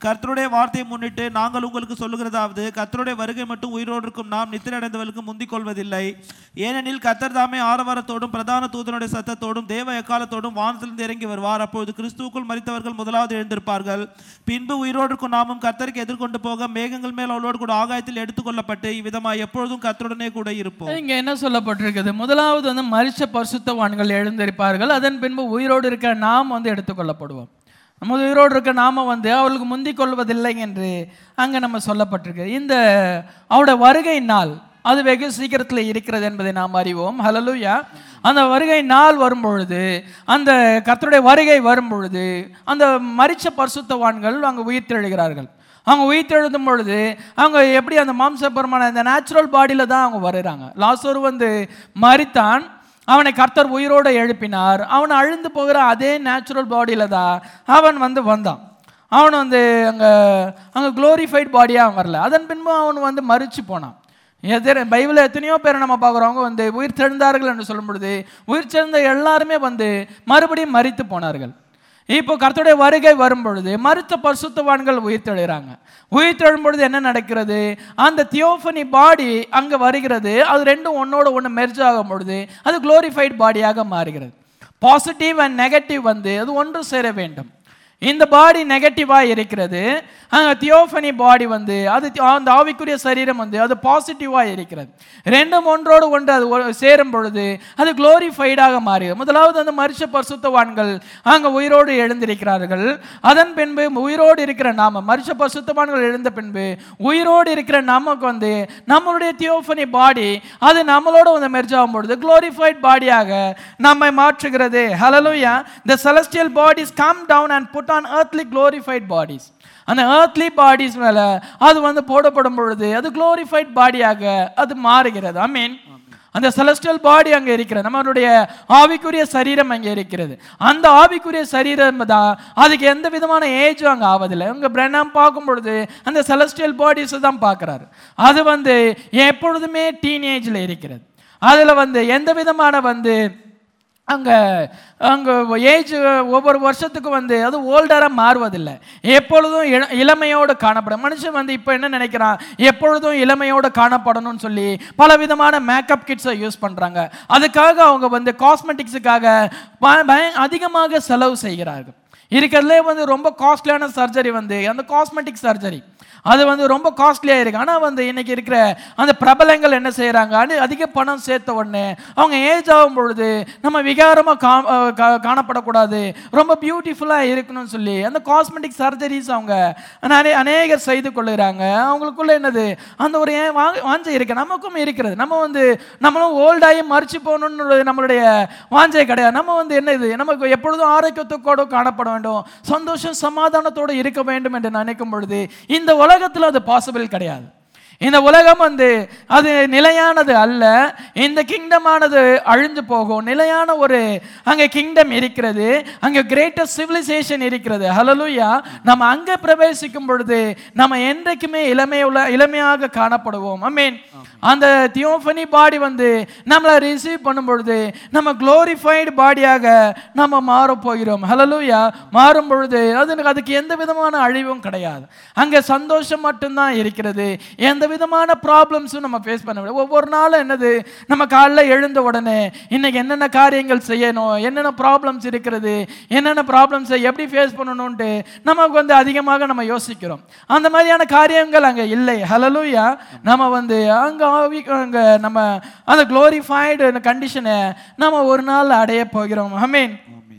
கர்த்தருடைய வார்த்தையை முன்னிட்டு நாங்கள் உங்களுக்கு சொல்லுகிறதாவது கர்த்தருடைய வருகை மட்டும் உயிரோடு இருக்கும் நாம் நித்திரடைந்தவர்களுக்கு முந்திக் கொள்வதில்லை ஏனெனில் கர்த்தர் தாமே ஆரவாரத்தோடும் பிரதான தூதனுடைய சத்தத்தோடும் தேவ எக்காலத்தோடும் வானத்திலிருந்து இறங்கி வருவார் அப்பொழுது கிறிஸ்துவுக்குள் மரித்தவர்கள் முதலாவது எழுந்திருப்பார்கள் பின்பு உயிரோடு இருக்கும் நாமும் கர்த்தருக்கு எதிர்கொண்டு போக மேகங்கள் மேல் அவளோடு கூட ஆகாயத்தில் எடுத்துக்கொள்ளப்பட்டு இவ்விதமாய் எப்பொழுதும் கர்த்தருடனே கூட இருப்போம் இங்க என்ன சொல்லப்பட்டிருக்குது முதலாவது வந்து மரிச்ச பரிசுத்தவான்கள் எழுந்திருப்பார்கள் அதன் பின்பு உயிரோடு இருக்க நாம் வந்து எடுத்துக்கொள்ளப்படுவோம் நம்ம உயிரோடு இருக்க நாம வந்து அவர்களுக்கு முந்திக் கொள்வதில்லை என்று அங்க நம்ம சொல்லப்பட்டிருக்கு இந்த அவருடைய வருகை நாள் அது வெகு சீக்கிரத்தில் இருக்கிறது என்பதை நாம் அறிவோம் ஹலலுயா அந்த வருகை நாள் வரும்பொழுது அந்த கர்த்தருடைய வருகை வரும்பொழுது அந்த மரிச்ச பரிசுத்தவான்கள் அங்கே உயிர்த்தெழுகிறார்கள் அவங்க உயிர்த்தெழுதும் பொழுது அவங்க எப்படி அந்த மாம்சபரமான அந்த நேச்சுரல் பாடியில் தான் அவங்க வருகிறாங்க லாசர் வந்து மரித்தான் அவனை கர்த்தர் உயிரோடு எழுப்பினார் அவன் அழிந்து போகிற அதே நேச்சுரல் பாடியில் தான் அவன் வந்து வந்தான் அவன் வந்து அங்கே அங்கே க்ளோரிஃபைட் பாடியாக வரல அதன் பின்பு அவன் வந்து மறிச்சு போனான் எதிர பைபிளில் எத்தனையோ பேரை நம்ம பார்க்குறவங்க வந்து உயிர் தெழுந்தார்கள் என்று சொல்லும் பொழுது உயிர் தெழுந்த எல்லாருமே வந்து மறுபடியும் மறித்து போனார்கள் இப்போ கர்த்தருடைய வருகை வரும் பொழுது மருத்த பரிசுத்தவான்கள் உயிர் தெழுகிறாங்க உயிர் தெழும் பொழுது என்ன நடக்கிறது அந்த தியோஃபனி பாடி அங்கே வருகிறது அது ரெண்டும் ஒன்னோட ஒன்று மெர்ஜ் ஆகும் பொழுது அது குளோரிஃபைட் பாடியாக மாறுகிறது பாசிட்டிவ் அண்ட் நெகட்டிவ் வந்து அது ஒன்று சேர வேண்டும் இந்த பாடி நெகட்டிவாக இருக்கிறது அங்கே தியோஃபனி பாடி வந்து அது தி- அந்த ஆவிக்குரிய சரீரம் வந்து அது பாசிட்டிவாக இருக்கிறது ரெண்டும் ஒன்றோடு ஒன்று அது ஒ- சேரும் பொழுது அது குளோரிஃபைடாக மாறுகிறது முதலாவது அந்த மரிச்ச பரிசுத்தவான்கள் அங்கே உயிரோடு எழுந்திருக்கிறார்கள் அதன் பின்பு உயிரோடு இருக்கிற நாம மரிச்ச பரிசுத்தவான்கள் எழுந்த பின்பு உயிரோடு இருக்கிற நமக்கு வந்து நம்மளுடைய தியோஃபனி பாடி அது நம்மளோட வந்து மெர்ஜ் ஆகும் பொழுது குளோரிஃபைட் பாடியாக நம்மை மாற்றுகிறது ஹலலுயா the celestial bodies come down and put on earthly glorified bodies அந்த earthly bodies மேல அது வந்து போடப்படும் பொழுது அது glorified பாடியாக அது மாறுகிறது ஐ மீன் அந்த celestial பாடி அங்க இருக்கிறது நம்மளுடைய ஆவிக்குரிய சரீரம் அங்கே இருக்கிறது அந்த ஆவிக்குரிய சரீரம் தான் அதுக்கு எந்த விதமான ஏஜும் அங்கே ஆவதில்லை உங்க பிரணாம் பார்க்கும் பொழுது அந்த celestial பாடிஸ் தான் பார்க்குறாரு அது வந்து எப்பொழுதுமே டீனேஜில் இருக்கிறது அதில் வந்து எந்த விதமான வந்து அங்கே அங்கே ஏஜ் ஒவ்வொரு வருஷத்துக்கும் வந்து அது ஓல்டராக மாறுவதில்லை எப்பொழுதும் இள இளமையோடு காணப்படும் மனுஷன் வந்து இப்போ என்ன நினைக்கிறான் எப்பொழுதும் இளமையோடு காணப்படணும்னு சொல்லி பல விதமான மேக்கப் கிட்ஸை யூஸ் பண்ணுறாங்க அதுக்காக அவங்க வந்து காஸ்மெட்டிக்ஸுக்காக ப- பய- அதிகமாக செலவு செய்கிறார்கள் இருக்கிறதுலே வந்து ரொம்ப காஸ்ட்லியான சர்ஜரி வந்து அந்த காஸ்மெட்டிக் சர்ஜரி அது வந்து ரொம்ப காஸ்ட்லியாக இருக்கு ஆனால் வந்து இன்னைக்கு இருக்கிற அந்த பிரபலங்கள் என்ன செய்கிறாங்க அது அதிக பணம் சேர்த்த உடனே அவங்க ஏஜ் ஆகும் பொழுது நம்ம விகாரமாக கா அஹ் கா- காணப்படக்கூடாது ரொம்ப பியூட்டிஃபுல்லாக இருக்கணும்னு சொல்லி அந்த காஸ்மெட்டிக் சர்ஜரிஸ் அவங்க நிறைய அநேகர் செய்து கொள்ளுகிறாங்க அவங்களுக்குள்ள என்னது அந்த ஒரு ஏன் வா- வாஞ்சை இருக்கு நமக்கும் இருக்கிறது நம்ம வந்து நம்மளும் ஓல்டாகி மறிச்சு போகணுன்னு நம்மளுடைய வாஞ்சை கிடையாது நம்ம வந்து என்ன இது நமக்கு எப்பொழுதும் ஆரோக்கியத்தோடு காணப்பட வேண்டும் சந்தோஷம் சமாதானத்தோடு இருக்க வேண்டும் என்று நினைக்கும் பொழுது இந்த உலகத்தில் அது பாசிபிள் கிடையாது இந்த உலகம் வந்து அது நிலையானது அல்ல இந்த கிங்டமானது அழிஞ்சு போகும் நிலையான ஒரு அங்கே கிங்டம் இருக்கிறது அங்கே கிரேட்டஸ்ட் சிவிலைசேஷன் இருக்கிறது ஹலலுயா நம்ம அங்கே பிரவேசிக்கும் பொழுது நம்ம என்றைக்குமே இளமையுள்ள இளமையாக காணப்படுவோம் ஐ மீன் அந்த தியோஃபனி பாடி வந்து நம்மளை ரிசீவ் பண்ணும் பொழுது நம்ம குளோரிஃபைடு பாடியாக நம்ம மாறப் போகிறோம் ஹலலூயா மாறும் பொழுது அது அதுக்கு எந்த விதமான அழிவும் கிடையாது அங்கே சந்தோஷம் மட்டும்தான் இருக்கிறது எந்த விதமான ப்ராப்ளம்ஸும் நம்ம ஃபேஸ் பண்ண முடியாது ஒவ்வொரு நாளும் என்னது நம்ம காலைல எழுந்த உடனே இன்னைக்கு என்னென்ன காரியங்கள் செய்யணும் என்னென்ன ப்ராப்ளம்ஸ் இருக்கிறது என்னென்ன ப்ராப்ளம்ஸை எப்படி ஃபேஸ் பண்ணணும்ன்ட்டு நமக்கு வந்து அதிகமாக நம்ம யோசிக்கிறோம் அந்த மாதிரியான காரியங்கள் அங்கே இல்லை ஹலலூயா நம்ம வந்து அங்கே ஆவி அங்கே நம்ம அந்த க்ளோரிஃபைடு கண்டிஷனை நம்ம ஒரு நாள் அடைய போகிறோம் ஐ மீன்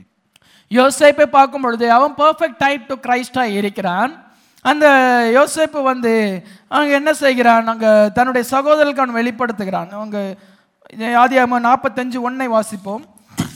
யோசேப்பை பார்க்கும் பொழுது அவன் பர்ஃபெக்ட் டைப் டு கிரைஸ்டாக இருக்கிறான் அந்த யோசேப்பு வந்து அங்கே என்ன செய்கிறான் அங்கே தன்னுடைய சகோதரருக்கு அவன் வெளிப்படுத்துகிறான் அவங்க ஆதியாகமம் நாற்பத்தஞ்சு ஒன்னை வாசிப்போம்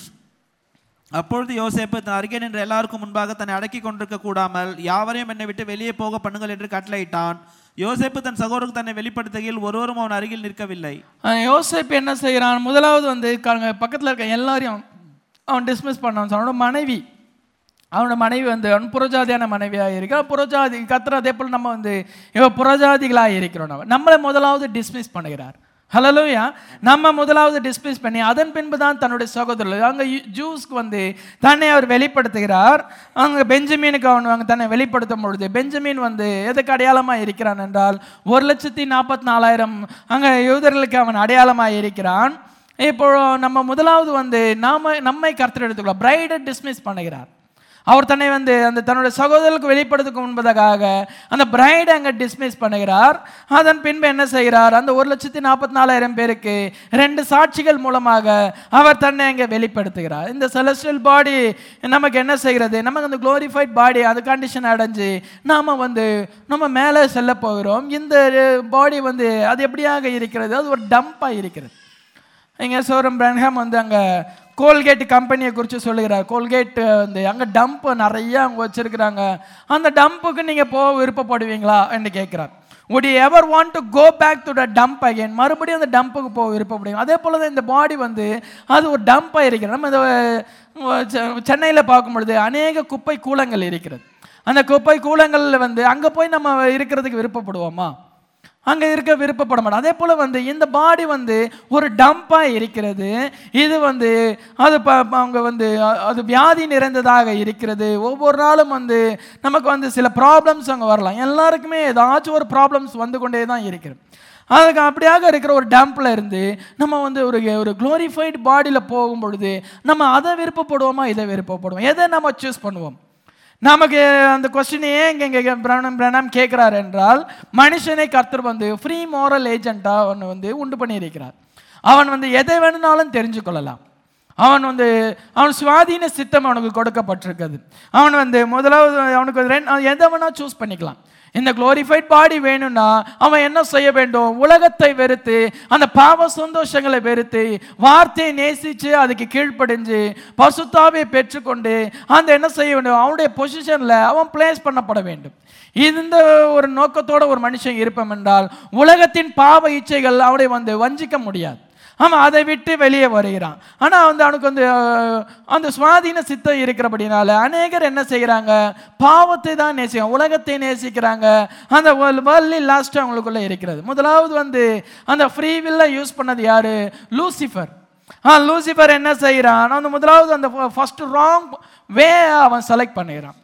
அப்பொழுது யோசேப்பு தன் அருகே நின்ற எல்லாருக்கும் முன்பாக தன்னை அடக்கி கொண்டிருக்க கூடாமல் யாவரையும் என்னை விட்டு வெளியே போக பண்ணுங்கள் என்று கட்டளையிட்டான் யோசேப்பு தன் சகோதரருக்கு தன்னை வெளிப்படுத்துகையில் ஒருவரும் அவன் அருகில் நிற்கவில்லை அஹ் யோசேப்பு என்ன செய்கிறான் முதலாவது வந்து பக்கத்தில் இருக்க எல்லாரையும் அவன் டிஸ்மிஸ் பண்ணான் அவனோட மனைவி அவனோட மனைவி வந்து அவன் புறஜாதியான மனைவியாக இருக்கா புறஜாதி கத்திர அதே போல் நம்ம வந்து இவ புறஜாதிகளாக இருக்கிறோம் நம்ம நம்மளை முதலாவது டிஸ்மிஸ் பண்ணுகிறார் ஹலலூயா நம்ம முதலாவது டிஸ்மிஸ் பண்ணி அதன் பின்பு தான் தன்னுடைய சகோதரர்கள் அங்கே ஜூஸ்க்கு வந்து தன்னை அவர் வெளிப்படுத்துகிறார் அங்கே பெஞ்சமீனுக்கு அவன் அங்கே தன்னை வெளிப்படுத்தும் பொழுது பெஞ்சமீன் வந்து எதுக்கு அடையாளமாக இருக்கிறான் என்றால் ஒரு லட்சத்தி நாற்பத்தி நாலாயிரம் அங்கே யூதர்களுக்கு அவன் அடையாளமாக இருக்கிறான் இப்போ நம்ம முதலாவது வந்து நாம நம்மை கருத்தில் எடுத்துக்கலாம் பிரைடை டிஸ்மிஸ் பண்ணுகிறார் அவர் தன்னை வந்து அந்த தன்னுடைய சகோதரருக்கு வெளிப்படுத்துக்கு முன்பதாக அந்த பிரைடை அங்கே டிஸ்மிஸ் பண்ணுகிறார் அதன் பின்பு என்ன செய்கிறார் அந்த ஒரு லட்சத்தி நாற்பத்தி நாலாயிரம் பேருக்கு ரெண்டு சாட்சிகள் மூலமாக அவர் தன்னை அங்கே வெளிப்படுத்துகிறார் இந்த செலஸ்டியல் பாடி நமக்கு என்ன செய்கிறது நமக்கு அந்த குளோரிஃபைட் பாடி அது கண்டிஷன் அடைஞ்சு நாம் வந்து நம்ம மேலே செல்ல போகிறோம் இந்த பாடி வந்து அது எப்படியாக இருக்கிறது அது ஒரு டம்பாக இருக்கிறது இங்கே சோரம் பிரன்ஹாம் வந்து அங்கே கோல்கேட் கம்பெனியை குறித்து சொல்லுகிறார் கோல்கேட் வந்து அங்கே டம்ப் நிறைய அங்கே வச்சிருக்கிறாங்க அந்த டம்புக்கு நீங்கள் போக விருப்பப்படுவீங்களா என்று கேட்குறார் would you ever want to go back to the dump again மறுபடியும் அந்த டம்புக்கு போக விருப்பப்படுவீங்க அதே போல தான் இந்த பாடி வந்து அது ஒரு டம்பாக இருக்கிறது நம்ம இந்த சென்னையில் பார்க்கும் பொழுது அநேக குப்பை கூலங்கள் இருக்கிறது அந்த குப்பை கூலங்களில் வந்து அங்கே போய் நம்ம இருக்கிறதுக்கு விருப்பப்படுவோமா அங்கே இருக்க விருப்பப்பட மாட்டோம் அதே போல் வந்து இந்த பாடி வந்து ஒரு டம்பாக இருக்கிறது இது வந்து அது ப ப- அவங்க வந்து அ- அது வியாதி நிறைந்ததாக இருக்கிறது ஒவ்வொரு நாளும் வந்து நமக்கு வந்து சில ப்ராப்ளம்ஸ் அங்கே வரலாம் எல்லாருக்குமே ஏதாச்சும் ஒரு ப்ராப்ளம்ஸ் வந்து கொண்டே தான் இருக்கிறது அதுக்கு அப்படியாக இருக்கிற ஒரு டம்ப்ல இருந்து நம்ம வந்து ஒரு ஒரு க்ளோரிஃபைடு பாடியில் போகும் பொழுது நம்ம அதை விருப்பப்படுவோமா இதை விருப்பப்படுவோம் எதை நம்ம சூஸ் பண்ணுவோம் நமக்கு அந்த கொஸ்டின் ஏன் இங்கே இங்கே பிரணம் பிரணம் கேட்குறார் என்றால் மனுஷனை கர்த்தர் வந்து ஃப்ரீ மோரல் ஏஜென்ட்டாக அவன் வந்து உண்டு பண்ணியிருக்கிறார் அவன் வந்து எதை வேணும்னாலும் தெரிஞ்சு கொள்ளலாம் அவன் வந்து அவன் சுவாதீன சித்தம் அவனுக்கு கொடுக்கப்பட்டிருக்குது அவன் வந்து முதலாவது அவனுக்கு வந்து ரெண்டு அவன் எதை வேணா சூஸ் பண்ணிக்கலாம் இந்த குளோரிஃபைட் பாடி வேணும்னா அவன் என்ன செய்ய வேண்டும் உலகத்தை வெறுத்து அந்த பாவ சந்தோஷங்களை வெறுத்து வார்த்தையை நேசித்து அதுக்கு கீழ்ப்படிஞ்சு பசுத்தாவை பெற்றுக்கொண்டு அந்த என்ன செய்ய வேண்டும் அவனுடைய பொசிஷனில் அவன் பிளேஸ் பண்ணப்பட வேண்டும் இந்த ஒரு நோக்கத்தோட ஒரு மனுஷன் இருப்போம் என்றால் உலகத்தின் பாவ இச்சைகள் அவனை வந்து வஞ்சிக்க முடியாது ஆமாம் அதை விட்டு வெளியே வருகிறான் ஆனால் வந்து அவனுக்கு வந்து அஹ், அந்த சுவாதீன சித்தம் இருக்கிறபடினால அநேகர் என்ன செய்கிறாங்க பாவத்தை தான் நேசிக்கிறாங்க உலகத்தை நேசிக்கிறாங்க அந்த வேர்ல்ட்லி லாஸ்ட் அவங்களுக்குள்ள இருக்கிறது முதலாவது வந்து அந்த ஃப்ரீ வில்ல யூஸ் பண்ணது யாரு லூசிஃபர் ஆ லூசிஃபர் என்ன செய்கிறான் அந்த முதலாவது அந்த ஃபர்ஸ்ட் ராங் வே அவன் செலக்ட் பண்ணுகிறான்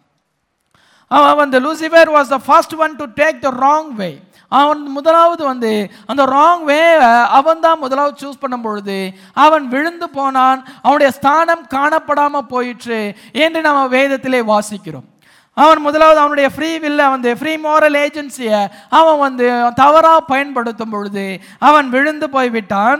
அவன் வந்து Lucifer was the first one to take the wrong way அவன் முதலாவது வந்து அந்த ராங் வே அவன் தான் முதலாவது சூஸ் பண்ணும் பொழுது அவன் விழுந்து போனான் அவனுடைய ஸ்தானம் காணப்படாம போயிற்று என்று நம்ம வேதத்திலே வாசிக்கிறோம் அவன் முதலாவது அவனுடைய ஃப்ரீ வில்ல வந்து ஃப்ரீ மோரல் ஏஜென்சியை அவன் வந்து தவறாக பயன்படுத்தும் பொழுது அவன் விழுந்து போய்விட்டான்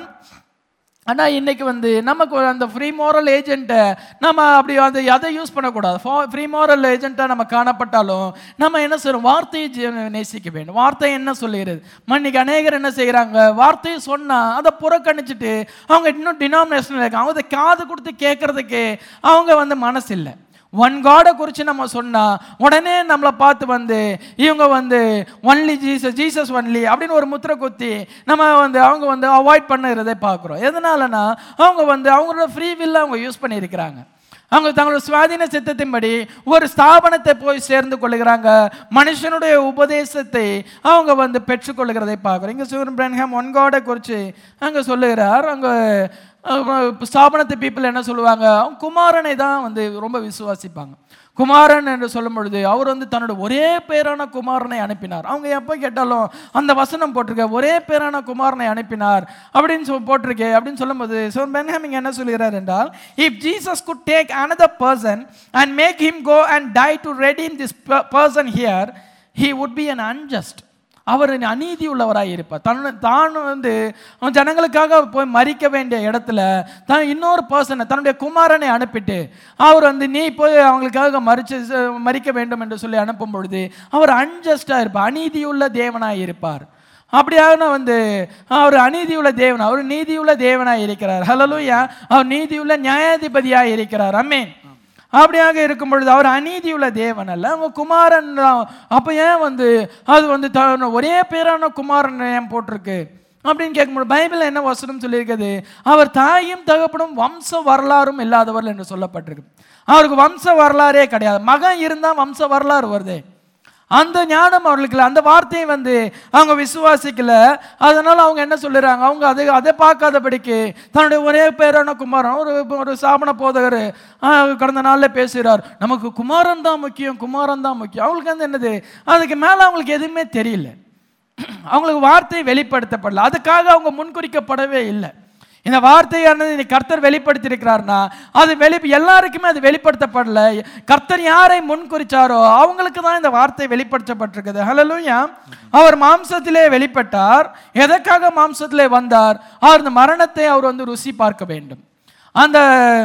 ஆனால் இன்னைக்கு வந்து நமக்கு ஒரு அந்த ஃப்ரீ மோரல் ஏஜென்ட்டை நம்ம அப்படி அந்த அதை யூஸ் பண்ணக்கூடாது ஃப்ரீ மோரல் ஏஜென்ட்டாக நம்ம காணப்பட்டாலும் நம்ம என்ன செய்யணும் வார்த்தையை ஜீ- நேசிக்க வேண்டும் வார்த்தை என்ன சொல்லுகிறது இன்னைக்கு அநேகர் என்ன செய்கிறாங்க வார்த்தையை சொன்னால் அதை புறக்கணிச்சிட்டு அவங்க இன்னும் டினாமினேஷனில் இருக்காங்க அவங்க அதை காது கொடுத்து கேட்கறதுக்கு அவங்க வந்து மனசு இல்லை ஒன் காடை குறித்து நம்ம சொன்னால் உடனே நம்மளை பார்த்து வந்து இவங்க வந்து ஒன்லி ஜீசஸ் ஜீசஸ் ஒன்லி அப்படின்னு ஒரு முத்திரை குத்தி நம்ம வந்து அவங்க வந்து அவாய்ட் பண்ணுறதை பார்க்குறோம் எதனாலனா அவங்க வந்து அவங்களோட ஃப்ரீ வில்ல அவங்க யூஸ் பண்ணியிருக்கிறாங்க அவங்க தங்களோட சுவாதீன சித்தத்தின்படி ஒரு ஸ்தாபனத்தை போய் சேர்ந்து கொள்ளுகிறாங்க மனுஷனுடைய உபதேசத்தை அவங்க வந்து பெற்றுக்கொள்கிறதை பார்க்குறோம் இங்கே சூரன் பிரன்ஹாம் ஒன் காடை குறித்து அங்கே சொல்லுகிறார் அங்கே ஸ்தாபனத்து பீப்புள் என்ன சொல்லுவாங்க அவங்க குமாரனை தான் வந்து ரொம்ப விசுவாசிப்பாங்க குமாரன் என்று சொல்லும் பொழுது அவர் வந்து தன்னோட ஒரே பேரான குமாரனை அனுப்பினார் அவங்க எப்போ கேட்டாலும் அந்த வசனம் போட்டிருக்க ஒரே பேரான குமாரனை அனுப்பினார் அப்படின்னு சொல் போட்டிருக்கே அப்படின்னு சொல்லும்போது ஸோ பென்ஹாமிங் என்ன சொல்கிறார் என்றால் if Jesus could take another person and make him go and die to redeem this person here he would be an unjust அவர் அநீதி உள்ளவராய் இருப்பார் தன் தான் வந்து அவன் ஜனங்களுக்காக போய் மறிக்க வேண்டிய இடத்துல தான் இன்னொரு பர்சனை தன்னுடைய குமாரனை அனுப்பிட்டு அவர் வந்து நீ போய் அவங்களுக்காக மறிச்சு மறிக்க வேண்டும் என்று சொல்லி அனுப்பும் பொழுது அவர் அன்ஜஸ்டாக இருப்பார் அநீதியுள்ள தேவனாய் இருப்பார் அப்படியாக வந்து அவர் அநீதியுள்ள தேவன் அவர் நீதியுள்ள தேவனாய் இருக்கிறார் ஹலலூயா அவர் நீதியுள்ள நியாயாதிபதியாய் இருக்கிறார் அம்மேன் அப்படியாக இருக்கும் பொழுது அவர் அநீதியுள்ள தேவன் அல்ல அவங்க குமாரன் தான் அப்போ ஏன் வந்து அது வந்து த- ஒரே பேரான குமாரன் ஏன் போட்டிருக்கு அப்படின்னு கேட்கும்போது பைபிள் என்ன வசனம் சொல்லியிருக்குது அவர் தாயும் தகப்பனும் வம்ச வரலாறும் இல்லாதவர் என்று சொல்லப்பட்டிருக்கு அவருக்கு வம்ச வரலாறே கிடையாது மகன் இருந்தால் வம்ச வரலாறு வருதே அந்த ஞானம் அவர்களுக்கு இல்லை. அந்த வார்த்தையை வந்து அவங்க விசுவாசிக்கல அதனால அவங்க என்ன சொல்லுறாங்க அவங்க அதை அதை பார்க்காதபடிக்கு தன்னுடைய ஒரே பேரான குமாரன் ஒரு ஒரு சாமண போதகர் கடந்த நாளில் பேசுகிறார் நமக்கு குமாரன் தான் முக்கியம் குமாரன் தான் முக்கியம் அவங்களுக்கு வந்து என்னது அதுக்கு மேலே அவங்களுக்கு எதுவுமே தெரியல அவங்களுக்கு வார்த்தை வெளிப்படுத்தப்படல அதுக்காக அவங்க முன்குறிக்கப்படவே இல்லை இந்த வார்த்தையானது இன்னைக்கு கர்த்தர் வெளிப்படுத்தியிருக்கிறார்னா அது வெளி எல்லாருக்குமே அது வெளிப்படுத்தப்படல கர்த்தர் யாரை முன்குறிச்சாரோ அவங்களுக்கு தான் இந்த வார்த்தை வெளிப்படுத்தப்பட்டிருக்குது ஹalleluya அவர் மாம்சத்திலே வெளிப்பட்டார் எதற்காக மாம்சத்திலே வந்தார் அவர் இந்த மரணத்தை அவர் வந்து ருசி பார்க்க வேண்டும் அந்த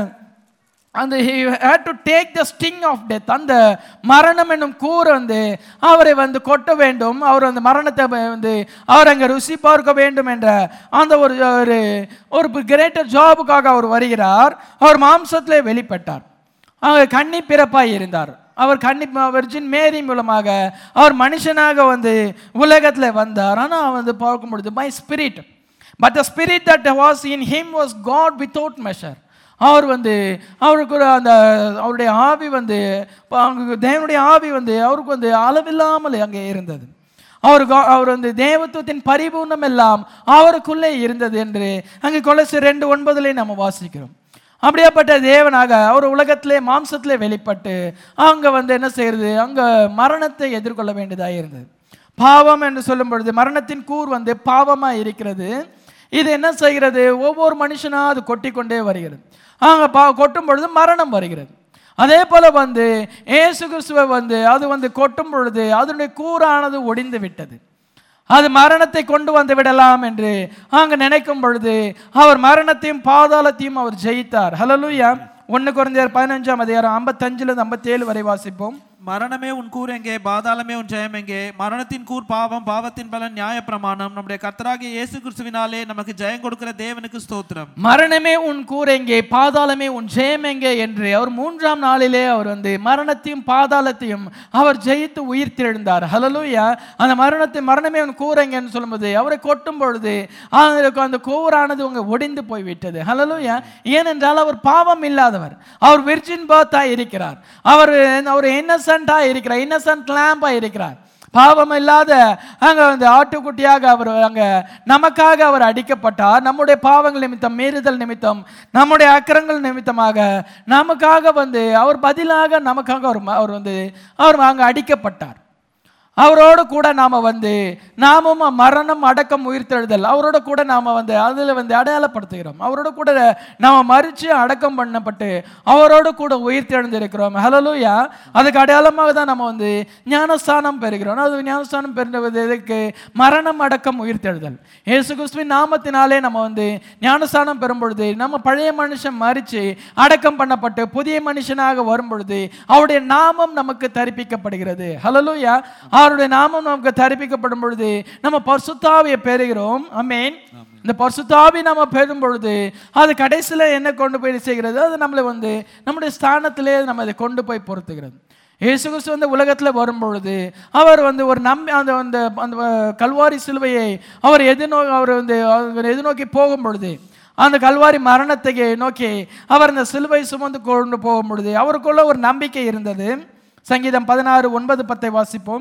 அந்த he had to take the sting of death அந்த மரணம் என்னும் கூர் வந்து அவரை வந்து கொட்ட வேண்டும் அவர் அந்த மரணத்தை வ- வந்து அவர் அங்கே ருசி பார்க்க வேண்டும் என்ற அந்த ஒரு ஒரு ஒரு கிரேட்டர் ஜாபுக்காக அவர் வருகிறார் அவர் மாம்சத்திலே வெளிப்பட்டார் அவர் கன்னி பிறப்பாய் இருந்தார் அவர் கன்னி வெர்ஜின் மேரி மூலமாக அவர் மனுஷனாக வந்து உலகத்தில் வந்தார் ஆனால் வந்து பார்க்கும் பொழுது my spirit but the spirit that was in him was God without measure அவர் வந்து அவருக்கு ஒரு அந்த அவருடைய ஆவி வந்து ப- அங்க தேவனுடைய ஆவி வந்து அவருக்கு வந்து அளவில்லாமல் அங்கே இருந்தது அவர் கா- அவர் வந்து தேவத்துவத்தின் பரிபூர்ணம் எல்லாம் அவருக்குள்ளே இருந்தது என்று அங்கே கொலசு ரெண்டு ஒன்பதுலேயே நம்ம வாசிக்கிறோம் அப்படியாப்பட்ட தேவனாக அவர் உலகத்திலே மாம்சத்திலே வெளிப்பட்டு அங்கே வந்து என்ன செய்யறது அங்கே மரணத்தை எதிர்கொள்ள வேண்டியதாக இருந்தது பாவம் என்று சொல்லும் பொழுது மரணத்தின் கூர் வந்து பாவமாக இருக்கிறது இது என்ன செய்கிறது ஒவ்வொரு மனுஷனா அது கொட்டி கொண்டே வருகிறது அங்கே பா கொட்டும் பொழுது மரணம் வருகிறது அதே போல வந்து இயேசு கிறிஸ்துவை வந்து அது வந்து கொட்டும் பொழுது அதனுடைய கூறானது ஒடிந்து விட்டது அது மரணத்தை கொண்டு வந்து விடலாம் என்று அங்க நினைக்கும் பொழுது அவர் மரணத்தையும் பாதாளத்தையும் அவர் ஜெயித்தார் ஹalleluya ஒன்று குறைந்தர் பதினஞ்சாம் அதிகாரம் ஐம்பத்தஞ்சுல இருந்து ஐம்பத்தேழு வரை வாசிப்போம் மரணமே உன் கூர் எங்கே பாதாளமே உன் ஜெயம் எங்கே மரணத்தின் கூர் பாவம் பாவத்தின் பலன் நியாய பிரமாணம் நம்முடைய கர்த்தராகிய இயேசு கிறிஸ்துவினாலே நமக்கு ஜெயம் கொடுக்கிற தேவனுக்கு ஸ்தோத்திரம் மரணமே உன் கூர் எங்கே பாதாளமே உன் ஜெயம் எங்கே என்று அவர் மூன்றாம் நாளிலே அவர் வந்து மரணத்தையும் பாதாளத்தையும் அவர் ஜெயித்து உயிர் தெழுந்தார் ஹalleluya அந்த மரணத்தை மரணமே உன் கூர் எங்கேன்னு சொல்லும்போது அவரை கொட்டும் பொழுது அவருக்கு அந்த கூரானது உங்க ஒடிந்து போய்விட்டது ஹalleluya ஏனென்றால் அவர் பாவம் இல்லாதவர் அவர் விர்ஜின் பர்த்தா இருக்கிறார் அவர் அவர் இன்னசென்ட்டா இருக்கிறார் இன்னசென்ட் லேம்பா இருக்கிறார் பாவம் இல்லாத அங்க வந்து ஆட்டுக்குட்டியாக அவர் அங்க நமக்காக அவர் அடிக்கப்பட்டார் நம்முடைய பாவங்கள் நிமித்தம் மீறுதல் நிமித்தம் நம்முடைய அக்கிரங்கள் நிமித்தமாக நமக்காக வந்து அவர் பதிலாக நமக்காக அவர் ம- அவர் வந்து அவர் அங்க அடிக்கப்பட்டார் அவரோடு கூட நாம வந்து நாமும் மரணம் அடக்கம் உயிர்த்தெழுதல் அவரோட கூட நாம வந்து அதில் வந்து அடையாளப்படுத்துகிறோம் அவரோட கூட நாம மறித்து அடக்கம் பண்ணப்பட்டு அவரோடு கூட உயிர்த்தெழுந்திருக்கிறோம் ஹலலூயா அதுக்கு அடையாளமாக தான் நம்ம வந்து ஞானஸ்தானம் பெறுகிறோம் அது ஞானஸ்தானம் பெறுவது எதுக்கு மரணம் அடக்கம் உயிர்த்தெழுதல் இயேசு கிறிஸ்துவின் நாமத்தினாலே நம்ம வந்து ஞானஸ்தானம் பெறும் பொழுது நம்ம பழைய மனுஷன் மறித்து அடக்கம் பண்ணப்பட்டு புதிய மனுஷனாக வரும் பொழுது அவருடைய நாமம் நமக்கு தரிப்பிக்கப்படுகிறது ஹலலூயா அவருடைய நாமம் நமக்கு தரிப்பிக்கப்படும் பொழுது நம்ம பரிசுத்தாவியை பெறுகிறோம் அமேன் இந்த பரிசுத்தாவி நம்ம பெறும் பொழுது அது கடைசியில் என்ன கொண்டு போய் செய்கிறது அது நம்மளை வந்து நம்முடைய ஸ்தானத்திலே நம்ம அதை கொண்டு போய் பொறுத்துகிறது இயேசு கிறிஸ்து வந்து உலகத்தில் வரும்பொழுது அவர் வந்து ஒரு நம்பி அந்த அந்த அந்த கல்வாரி சிலுவையை அவர் எதிர்நோ அவர் வந்து அவர் எதிர்நோக்கி போகும் பொழுது அந்த கல்வாரி மரணத்தை நோக்கி அவர் அந்த சிலுவை சுமந்து கொண்டு போகும் பொழுது அவருக்குள்ள ஒரு நம்பிக்கை இருந்தது சங்கீதம் பதினாறு ஒன்பது பத்தை வாசிப்போம்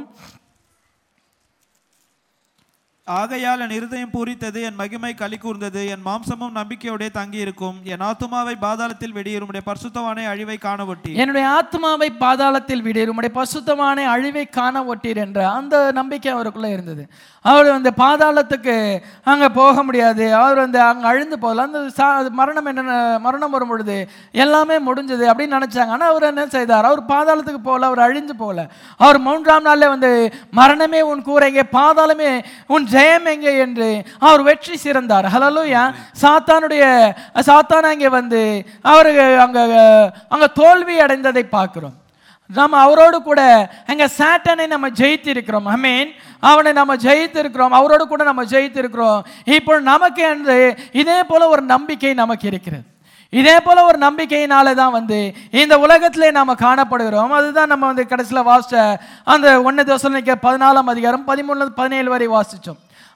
ஆகையால் என் இருதயம் பூரித்தது என் மகிமை களி கூர்ந்தது என் மாம்சமும் நம்பிக்கையோடே தங்கி இருக்கும் என் ஆத்துமாவை பாதாளத்தில் வெடியும் உடைய பரிசுத்தவானை அழிவை காண ஒட்டி என்னுடைய ஆத்மாவை பாதாளத்தில் விடீர் உம்முடைய பசுத்தமான அழிவை காண ஒட்டீர் என்ற அந்த நம்பிக்கை அவருக்குள்ள இருந்தது அவர் வந்து பாதாளத்துக்கு அங்கே போக முடியாது அவர் வந்து அங்கே அழிந்து போகலாம் அந்த சா மரணம் என்ன மரணம் வரும் பொழுது எல்லாமே முடிஞ்சது அப்படின்னு நினச்சாங்க ஆனால் அவர் என்ன செய்தார் அவர் பாதாளத்துக்கு போகல அவர் அழிஞ்சு போகல அவர் மூன்றாம் நாளில் வந்து மரணமே உன் கூரைங்க பாதாளமே உன் ஜெயம் எங்கே என்று அவர் வெற்றி சிறந்தார் ஹலலூயா சாத்தானுடைய சாத்தான் அங்கே வந்து அவர் அங்கே அங்கே தோல்வி அடைந்ததை பார்க்கிறோம் நம்ம அவரோடு கூட அங்கே சாட்டனை நம்ம ஜெயித்திருக்கிறோம் அமீன் அவனை நம்ம ஜெயித்திருக்கிறோம் அவரோடு கூட நம்ம ஜெயித்திருக்கிறோம் இப்போ நமக்கு என்று இதே போல ஒரு நம்பிக்கை நமக்கு இருக்கிறது இதே போல ஒரு நம்பிக்கையினால தான் வந்து இந்த உலகத்திலே நாம காணப்படுகிறோம் அதுதான் நம்ம வந்து கடைசியில் வாசிச்ச அந்த ஒன்று தோசனிக்க பதினாலாம் அதிகாரம் பதிமூணு பதினேழு வரை வாசித்தோம்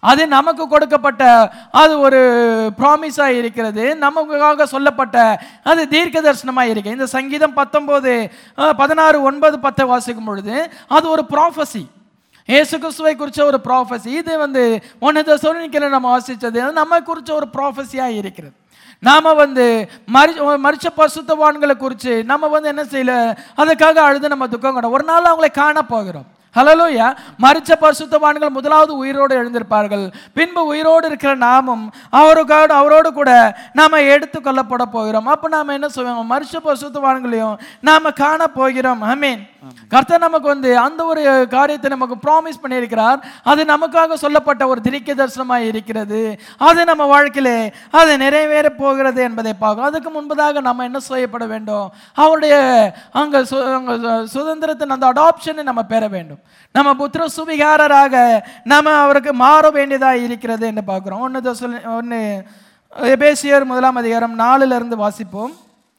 அது நமக்கு கொடுக்கப்பட்ட அது ஒரு ப்ராமிஸாக இருக்கிறது நமக்காக சொல்லப்பட்ட அது தீர்க்க தரிசனமாக இருக்கு இந்த சங்கீதம் பத்தொம்போது பதினாறு ஒன்பது பத்தை வாசிக்கும் பொழுது அது ஒரு ப்ராஃபஸி இயேசு கிறிஸ்துவை குறித்த ஒரு ப்ராஃபஸி இது வந்து ஒன்று சொல்லிக்கல நம்ம வாசித்தது அது நம்ம குறித்த ஒரு ப்ராஃபஸியாக இருக்கிறது நாம வந்து மரி மரிச்ச பசுத்தவான்களை குறித்து நம்ம வந்து என்ன செய்யல அதுக்காக அழுது நம்ம துக்கம் கொண்டோம் ஒரு நாள் அவங்களை காண போகிறோம் ஹலலூயா மரிச்ச பரிசுத்தவான்கள் முதலாவது உயிரோடு எழுந்திருப்பார்கள் பின்பு உயிரோடு இருக்கிற நாமும் அவருக்காடு அவரோடு கூட நாம எடுத்து கொள்ளப்பட போகிறோம் அப்போ நாம என்ன சொல்லுவோம் மரிச்ச பரிசுத்தவான்களையும் நாம காண போகிறோம் அமீன் கர்த்தர் நமக்கு வந்து அந்த ஒரு காரியத்தை நமக்கு ப்ராமிஸ் பண்ணியிருக்கிறார் அது நமக்காக சொல்லப்பட்ட ஒரு திரிக்க தரிசனமாக இருக்கிறது அது நம்ம வாழ்க்கையிலே அது நிறைவேற போகிறது என்பதை பார்க்கும் அதுக்கு முன்பதாக நம்ம என்ன செய்யப்பட வேண்டும் அவருடைய அங்கே சு அங்கே சு- சுதந்திரத்தின் அந்த அடாப்ஷனை நம்ம பெற வேண்டும் நம்ம புத்திர சுவிகாரராக நம்ம அவருக்கு மாற வேண்டியதாக இருக்கிறது என்று பார்க்குறோம் ஒன்று சொல் ஒன்று எபேசியர் முதலாம் அதிகாரம் நாலுல இருந்து வாசிப்போம்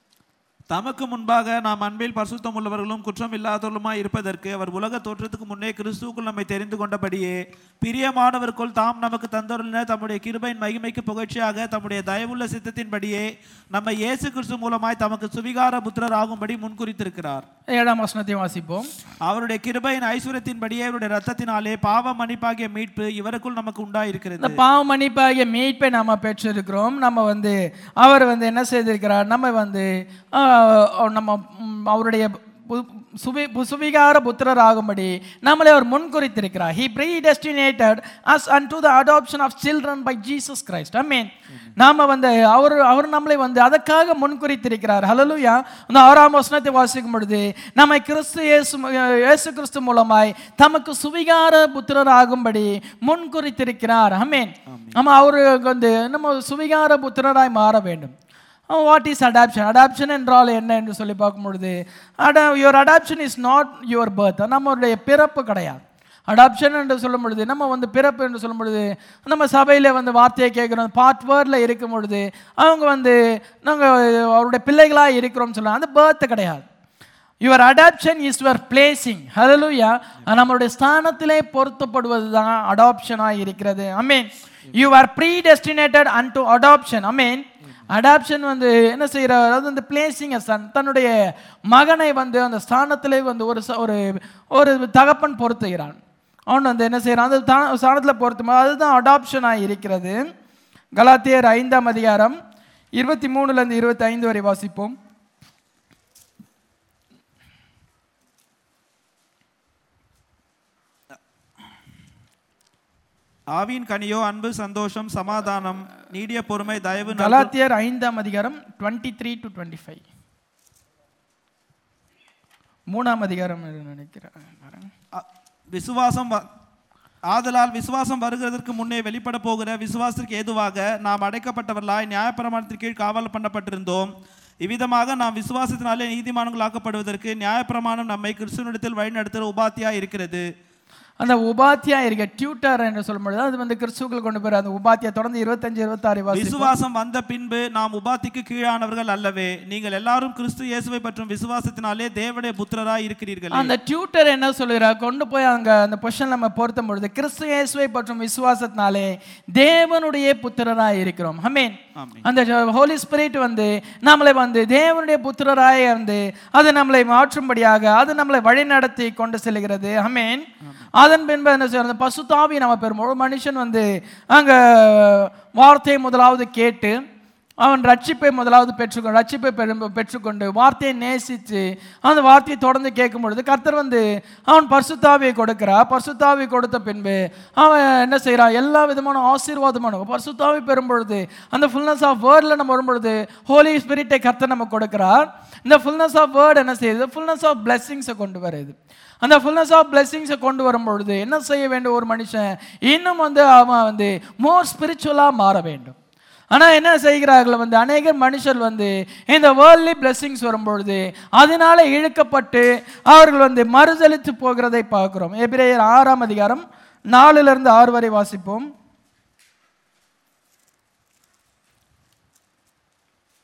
தமக்கு முன்பாக நாம் அன்பில் பரிசுத்தம் உள்ளவர்களும் குற்றம் இல்லாதவர்களுமாய் இருப்பதற்கு அவர் உலக தோற்றத்துக்கு முன்னே கிறிஸ்துவுக்குள் நம்மை தெரிந்து கொண்டபடியே பிரியமானவருக்குள் தாம் நமக்கு தந்தருளின தம்முடைய கிருபையின் மகிமைக்கு புகழ்ச்சியாக தம்முடைய தயவுள்ள சித்தத்தின்படியே நம்ம இயேசு கிறிஸ்து மூலமாய் தமக்கு சுவிகார புத்திரர் ஆகும்படி முன்குறித்திருக்கிறார் ஏழாம் வசனத்தையும் வாசிப்போம் அவருடைய கிருபையின் ஐஸ்வர்யத்தின்படியே அவருடைய ரத்தத்தினாலே பாவ மன்னிப்பாகிய மீட்பு இவருக்குள் நமக்கு இந்த உண்டாயிருக்கிறது பாவ மன்னிப்பாகிய மீட்பை நம்ம பெற்றிருக்கிறோம் நம்ம வந்து அவர் வந்து என்ன செய்திருக்கிறார் நம்ம வந்து ஆஹ், நம்ம ம், அவருடைய பு- சுவி பு- சுவிகார புத்திரர் ஆகும்படி நம்மளை அவர் முன்குறித்திருக்கிறார் he predestinated us unto the adoption of children by Jesus Christ I mean நாம வந்து அவர் அவர் நம்மளை வந்து அதற்காக முன்குறித்திருக்கிறார் ஹalleluya அந்த ஆறாம் வசனத்தை வாசிக்கும் பொழுது நம்மை கிறிஸ்து இயேசு இயேசு கிறிஸ்து மூலமாய் தமக்கு சுவிகார புத்திரர் ஆகும்படி முன்குறித்திருக்கிறார் அமேன் நம்ம அவருக்கு வந்து நம்ம சுவிகார புத்திரராய் மாற வேண்டும் வாட் இஸ் அடாப்ஷன் அடாப்ஷன் என்றால் என்ன என்று சொல்லி பார்க்கும் பொழுது அடா your adoption is not your birth நம்மளுடைய பிறப்பு கிடையாது அடாப்ஷன் என்று சொல்லும் பொழுது நம்ம வந்து பிறப்பு என்று சொல்லும் பொழுது நம்ம சபையில் வந்து வார்த்தையை கேட்குறோம் பார்ட் வேர்டில் இருக்கும் பொழுது அவங்க வந்து நாங்கள் அவருடைய பிள்ளைகளாக இருக்கிறோம்னு சொல்லலாம் அந்த பர்த் கிடையாது your adoption is your placing ஹalleluya நம்மளுடைய ஸ்தானத்திலே பொருத்தப்படுவது தான் அடாப்ஷனாக இருக்கிறது I mean you are predestinated and to adoption I mean adoption வந்து என்ன செய்கிறார் அதாவது அந்த பிளேசிங் சன் தன்னுடைய மகனை வந்து அந்த ஸ்தானத்திலே வந்து ஒரு ச- ஒரு ஒரு தகப்பன் பொருத்துகிறான் அவன் வந்து என்ன செய்கிறான் அந்த தா- ஸ்தானத்தில் பொருத்தும் அதுதான் அடாப்ஷனாக இருக்கிறது கலாத்தியர் ஐந்தாம் அதிகாரம் இருபத்தி மூணுலேருந்து இருபத்தி ஐந்து வரை வாசிப்போம் ஆவியின் கனியோ அன்பு சந்தோஷம் சமாதானம் நீடிய பொறுமை தயவு நல்கு- கலாத்தியர் ஐந்தாம் அதிகாரம் twenty three to twenty five மூணாம் அதிகாரம் என்று நினைக்கிறேன் அ- விசுவாசம் வ- ஆதலால் விசுவாசம் வருகிறதற்கு முன்னே வெளிப்பட போகிற விசுவாசத்திற்கு ஏதுவாக நாம் அடைக்கப்பட்டவர்களாய் நியாயப்பிரமாணத்தின் கீழ் காவல் பண்ணப்பட்டிருந்தோம் இவ்விதமாக நாம் விசுவாசத்தினாலே நீதிமான்களாக்கப்படுவதற்கு நியாயப்பிரமாணம் நம்மை கிறிஸ்துவனிடத்தில் வழிநடத்துகிற உபாத்தியா இருக்கிறது அந்த உபாத்தியா இருக்க டியூட்டர் என்று சொல்லும்பொழுது அது வந்து கிறிஸ்துக்கள் கொண்டு போகிற அந்த உபாத்தியா தொடர்ந்து இருபத்தஞ்சு இருபத்தாறு வாசி விசுவாசம் வந்த பின்பு நாம் உபாத்திக்கு கீழானவர்கள் அல்லவே நீங்கள் எல்லாரும் கிறிஸ்து இயேசுவை பற்றும் விசுவாசத்தினாலே தேவனுடைய புத்திரராய் இருக்கிறீர்கள் அந்த டியூட்டர் என்ன சொல்லுகிறார் கொண்டு போய் அங்க அந்த பொசிஷன் நம்ம பொருத்தும் பொழுது கிறிஸ்து இயேசுவை பற்றும் விசுவாசத்தினாலே தேவனுடைய புத்திரராய் இருக்கிறோம் அமீன் ஆமென். அந்த ஹோலி ஸ்பிரிட் வந்து நம்மளை வந்து தேவனுடைய புத்திரராய் வந்து அது நம்மளை மாற்றும்படியாக அது நம்மளை வழிநடத்தி கொண்டு செல்கிறது அமேன் அதன் பின்பு என்ன செய்யறது அந்த பசுத்தாவி நம்ம பெறும் ஒரு மனுஷன் வந்து அங்க வார்த்தையை முதலாவது கேட்டு அவன் ரட்சிப்பை முதலாவது பெற்றுக்கொண்டு ரட்சிப்பை பெரும் பெற்றுக்கொண்டு வார்த்தையை நேசித்து அந்த வார்த்தையை தொடர்ந்து கேட்கும் பொழுது கர்த்தர் வந்து அவன் பரிசுத்தாவியை கொடுக்கிறா பரிசுத்தாவி கொடுத்த பின்பு அவன் என்ன செய்கிறான் எல்லா விதமான ஆசீர்வாதமான பரிசுத்தாவி பெறும் பொழுது அந்த ஃபுல்னஸ் ஆஃப் வேர்டில் நம்ம வரும் பொழுது ஹோலி ஸ்பிரிட்டை கர்த்தர் நம்ம கொடுக்கிறார் இந்த ஃபுல்னஸ் ஆஃப் வேர்ட் என்ன செய்யுது ஃபுல்னஸ் ஆஃப் பிளெஸ்ஸிங்ஸை கொண்டு வருது அந்த ஃபுல்னஸ் ஆஃப் பிளெஸ்ஸிங்ஸை கொண்டு வரும் பொழுது என்ன செய்ய வேண்டும் ஒரு மனுஷன் இன்னும் வந்து அவன் வந்து மோர் ஸ்பிரிச்சுவலாக மாற வேண்டும் ஆனால் என்ன செய்கிறார்கள் வந்து அநேக மனுஷர் வந்து இந்த வேர்ல்ட்லி பிளெஸ்ஸிங்ஸ் வரும்பொழுது அதனால இழுக்கப்பட்டு அவர்கள் வந்து மறுதளித்து போகிறதை பார்க்கிறோம் எபிரேயர் ஆறாம் அதிகாரம் நாலுல இருந்து ஆறு வரை வாசிப்போம்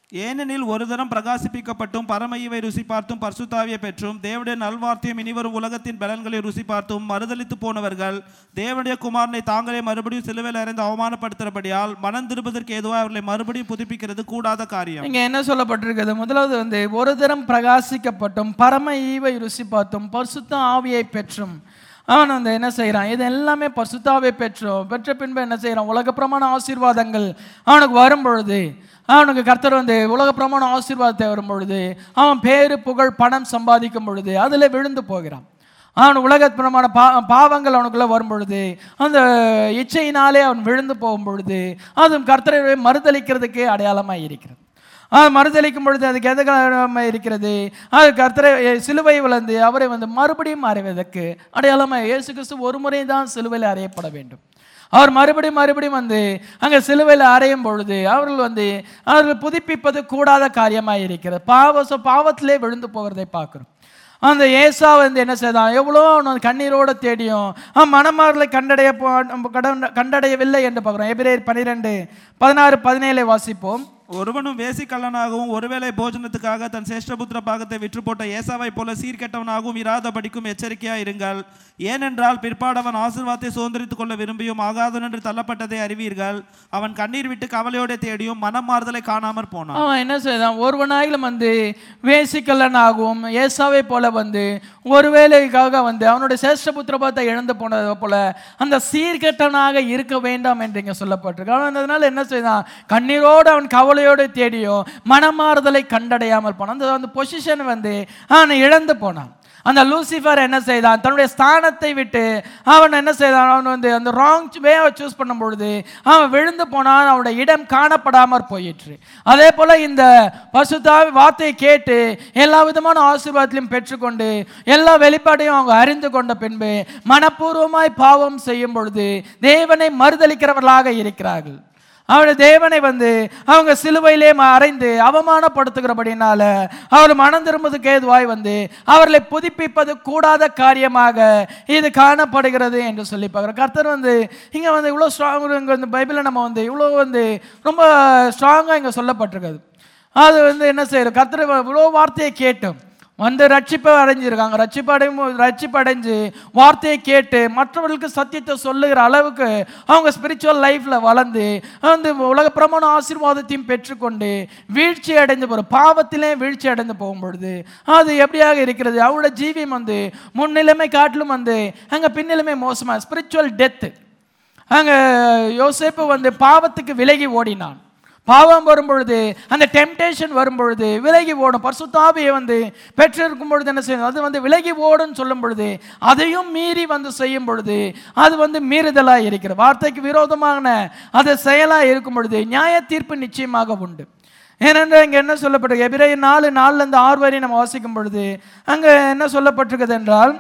ஏனெனில் ஒரு தரம் பிரகாசிப்பிக்கப்பட்டும் பரம ஈவை ருசி பார்த்தும் பரிசுத்தாவியை பெற்றும் தேவனுடைய நல்வார்த்தையும் இனிவரும் உலகத்தின் பலன்களை ருசி பார்த்தும் மறுதலித்து போனவர்கள் தேவனுடைய குமாரனை தாங்களே மறுபடியும் சிலுவையில் அறைந்து அவமானப்படுத்துகிறபடியால் மனம் திரும்பதற்கு ஏதுவாக அவர்களை மறுபடியும் புதுப்பிக்கிறது கூடாத காரியம் இங்க என்ன சொல்லப்பட்டிருக்கிறது முதலாவது வந்து ஒரு தரம் பிரகாசிக்கப்பட்டும் பரம ஈவை ருசி பார்த்தும் பரிசுத்த ஆவியை பெற்றும் அவன் வந்து என்ன செய்கிறான் இது எல்லாமே பரிசுத்தாவை பெற்றோம் பெற்ற பின்பு என்ன செய்கிறான் உலகப்பிரமாண ஆசீர்வாதங்கள் அவனுக்கு வரும் பொழுது அவனுக்கு கர்த்தர் வந்து உலகப்பிரமாண ஆசீர்வாதத்தை வரும் பொழுது அவன் பேரு புகழ் பணம் சம்பாதிக்கும் பொழுது அதில் விழுந்து போகிறான் அவன் உலகப்பிரமான பா பாவங்கள் அவனுக்குள்ள வரும் பொழுது அந்த இச்சையினாலே அவன் விழுந்து போகும் பொழுது அதுவும் கர்த்தரை மறுதளிக்கிறதுக்கு அடையாளமாக இருக்கிறது அது மறுதளிக்கும் பொழுது அதுக்கு எதுக்காக இருக்கிறது அது கர்த்தரை சிலுவை விழுந்து அவரை வந்து மறுபடியும் அறைவதற்கு அடையாளமாக இயேசு கிறிஸ்து ஒரு முறை தான் சிலுவையில் அறையப்பட வேண்டும் அவர் மறுபடியும் மறுபடியும் வந்து அங்கே சிலுவையில் அறையும் பொழுது அவர்கள் வந்து அவர்கள் புதுப்பிப்பது கூடாத காரியமாக இருக்கிறது பாவ so பாவத்திலே விழுந்து போகிறதை பார்க்குறோம் அந்த ஏசா வந்து என்ன செய்தான் எவ்வளோ அவன் கண்ணீரோட தேடியும் அவன் மனமாறலை கண்டடைய போ கட- கண்டடையவில்லை என்று பார்க்குறோம் எபிரேயர் பன்னிரெண்டு பதினாறு பதினேழை வாசிப்போம் ஒருவனும் வேசிக்கல்லனாகவும் ஒருவேளை போஜனத்துக்காக தன் சேஷ்டபுத்திர பாகத்தை விற்று போட்ட ஏசாவை போல சீர்கெட்டவனாகவும் இராதபடிக்கும் எச்சரிக்கையா இருங்கள் ஏனென்றால் பிற்பாடவன் ஆசீர்வாதத்தை சுதந்திரித்துக் கொள்ள விரும்பியும் ஆகாதன் என்று தள்ளப்பட்டதை அறிவீர்கள் அவன் கண்ணீர் விட்டு கவலையோட தேடியும் மனம் மாறுதலை காணாமற் போனான் அவன் என்ன செய்தான் ஒருவனாயிலும் வந்து வேசிக்கல்லன் ஆகும் ஏசாவை போல வந்து ஒரு வேலைக்காக வந்து அவனுடைய சேஷ்ட புத்திரபாத்தை இழந்து போனது போல அந்த சீர்கெட்டனாக இருக்க வேண்டாம் என்று இங்கே சொல்லப்பட்டிருக்கு அவன் அதனால என்ன செய்தான் கண்ணீரோடு அவன் கவலையோடு தேடியும் மனமாறுதலை கண்டடையாமல் போனான் அந்த அந்த பொசிஷன் வந்து அவன் இழந்து போனான் அந்த லூசிஃபர் என்ன செய்தான் தன்னுடைய ஸ்தானத்தை விட்டு அவன் என்ன செய்தான் அவன் வந்து அந்த ராங் வேவை சூஸ் பண்ணும் பொழுது அவன் விழுந்து போனான் அவனுடைய இடம் காணப்படாமற் போயிற்று அதே போல இந்த பசுத்தாவி வார்த்தையை கேட்டு எல்லா விதமான ஆசீர்வாதத்திலையும் பெற்றுக்கொண்டு எல்லா வெளிப்பாடையும் அவங்க அறிந்து கொண்ட பின்பு மனப்பூர்வமாய் பாவம் செய்யும் பொழுது தேவனை மறுதலிக்கிறவர்களாக இருக்கிறார்கள் அவருடைய தேவனை வந்து அவங்க சிலுவையிலே ம- அறைந்து அவமானப்படுத்துகிறபடினால அவர் மனம் திரும்புவதுக்கு ஏதுவாய் வந்து அவர்களை புதுப்பிப்பது கூடாத காரியமாக இது காணப்படுகிறது என்று சொல்லி பார்க்குறோம் கர்த்தர் வந்து இங்கே வந்து இவ்வளோ ஸ்ட்ராங் இங்கே வந்து பைபிளில் நம்ம வந்து இவ்வளோ வந்து ரொம்ப ஸ்ட்ராங்காக இங்கே சொல்லப்பட்டிருக்குது அது வந்து என்ன செய்யறோம் கர்த்தர் இவ்வளோ வார்த்தையை கேட்டோம் வந்து ரட்சிப்பை அடைஞ்சிருக்காங்க ரட்சிப்பு அடையும் ரட்சிப்பு அடைஞ்சு வார்த்தையை கேட்டு மற்றவர்களுக்கு சத்தியத்தை சொல்லுகிற அளவுக்கு அவங்க ஸ்பிரிச்சுவல் லைஃப்பில் வளர்ந்து வந்து உலக பிரமாண ஆசீர்வாதத்தையும் பெற்றுக்கொண்டு வீழ்ச்சி அடைந்து போகிற பாவத்திலே வீழ்ச்சி அடைந்து போகும் பொழுது அது எப்படியாக இருக்கிறது அவங்களோட ஜீவியம் வந்து முன்னிலைமை காட்டிலும் வந்து அங்கே பின்னிலைமை மோசமாக ஸ்பிரிச்சுவல் டெத்து அங்கே யோசேப்பு வந்து பாவத்துக்கு விலகி ஓடினான் பாவம் வரும் பொழுது அந்த டெம்டேஷன் வரும் பொழுது விலகி ஓடும் பரிசுத்தாவியை வந்து பெற்றிருக்கும் பொழுது என்ன செய்யணும் அது வந்து விலகி ஓடுன்னு சொல்லும் பொழுது அதையும் மீறி வந்து செய்யும் பொழுது அது வந்து மீறுதலாக இருக்கிற வார்த்தைக்கு விரோதமான அது செயலாக இருக்கும் பொழுது நியாய தீர்ப்பு நிச்சயமாக உண்டு ஏனென்றால் இங்கே என்ன சொல்லப்பட்டிருக்கு எபிரேயர் நாலு நாலுலேருந்து ஆறு வரை நம்ம வாசிக்கும் பொழுது அங்கே என்ன சொல்லப்பட்டிருக்குது என்றால்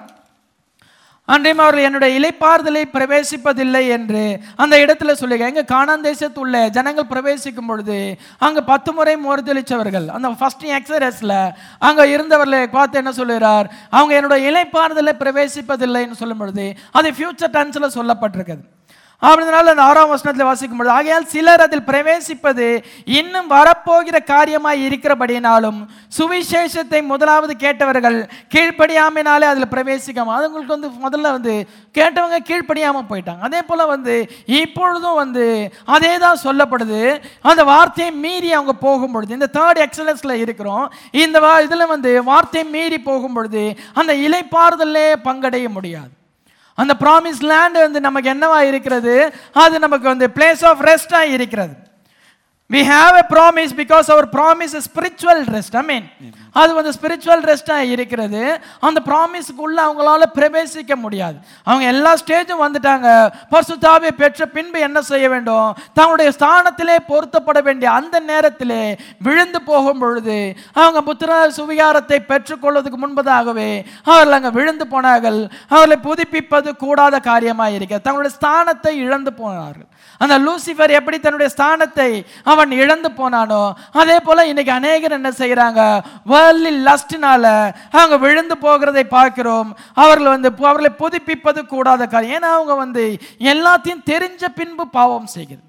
அன்றையும் அவர்கள் என்னுடைய இலைப்பாறுதலை பிரவேசிப்பதில்லை என்று அந்த இடத்துல சொல்லுங்க எங்க கானான் தேசத்துள்ள ஜனங்கள் பிரவேசிக்கும் பொழுது அங்க பத்து முறை மறுதளிச்சவர்கள் அந்த ஃபர்ஸ்ட் எக்ஸரஸ்ல அங்க இருந்தவர்களை பார்த்து என்ன சொல்லுகிறார் அவங்க என்னுடைய இலைப்பாறுதலை பிரவேசிப்பதில்லைன்னு சொல்லும் பொழுது அது ஃபியூச்சர் டென்ஸ்ல சொல்லப்பட்டிருக்குது அப்படினால அந்த ஆறாம் வசனத்தில் வாசிக்கும் பொழுது ஆகையால் சிலர் அதில் பிரவேசிப்பது இன்னும் வரப்போகிற காரியமாய் இருக்கிறபடினாலும் சுவிசேஷத்தை முதலாவது கேட்டவர்கள் கீழ்ப்படியாமைனாலே அதில் பிரவேசிக்காம அது உங்களுக்கு வந்து முதல்ல வந்து கேட்டவங்க கீழ்ப்படியாம போயிட்டாங்க அதே போல வந்து இப்பொழுதும் வந்து அதே தான் சொல்லப்படுது அந்த வார்த்தையை மீறி அவங்க போகும் பொழுது இந்த தேர்ட் எக்ஸலன்ஸ்ல இருக்கிறோம் இந்த வா இதில் வந்து வார்த்தையை மீறி போகும் பொழுது அந்த இலைப்பாறுதலே பங்கடைய முடியாது அந்த ப்ராமிஸ் லேண்ட் வந்து நமக்கு என்னவா இருக்கிறது அது நமக்கு வந்து பிளேஸ் ஆஃப் ரெஸ்டா இருக்கிறது we have a promise because our promise is spiritual rest i mean அது வந்து ஸ்பிரிச்சுவல் ரெஸ்டாக இருக்கிறது அந்த ப்ராமிஸுக்குள்ள அவங்களால பிரவேசிக்க முடியாது அவங்க எல்லா ஸ்டேஜும் வந்துட்டாங்க பரிசுத்தாவியை பெற்ற பின்பு என்ன செய்ய வேண்டும் தங்களுடைய ஸ்தானத்திலே பொருத்தப்பட வேண்டிய அந்த நேரத்திலே விழுந்து போகும் பொழுது அவங்க புத்திர சுவிகாரத்தை பெற்றுக்கொள்வதற்கு முன்பதாகவே அவர்கள் அங்கே விழுந்து போனார்கள் அவர்களை புதுப்பிப்பது கூடாத காரியமாக இருக்கிறது தங்களுடைய ஸ்தானத்தை இழந்து போனார்கள் அந்த லூசிஃபர் எப்படி தன்னுடைய ஸ்தானத்தை அவன் இழந்து போனானோ அதே போல இன்னைக்கு அநேகர் என்ன செய்யறாங்க வேர்லி லஸ்ட்னால அவங்க விழுந்து போகிறதை பார்க்கிறோம் அவர்கள் வந்து பு- அவர்களை புதுப்பிப்பது கூடாத காரியம் ஏன்னா அவங்க வந்து எல்லாத்தையும் தெரிஞ்ச பின்பு பாவம் செய்கிறது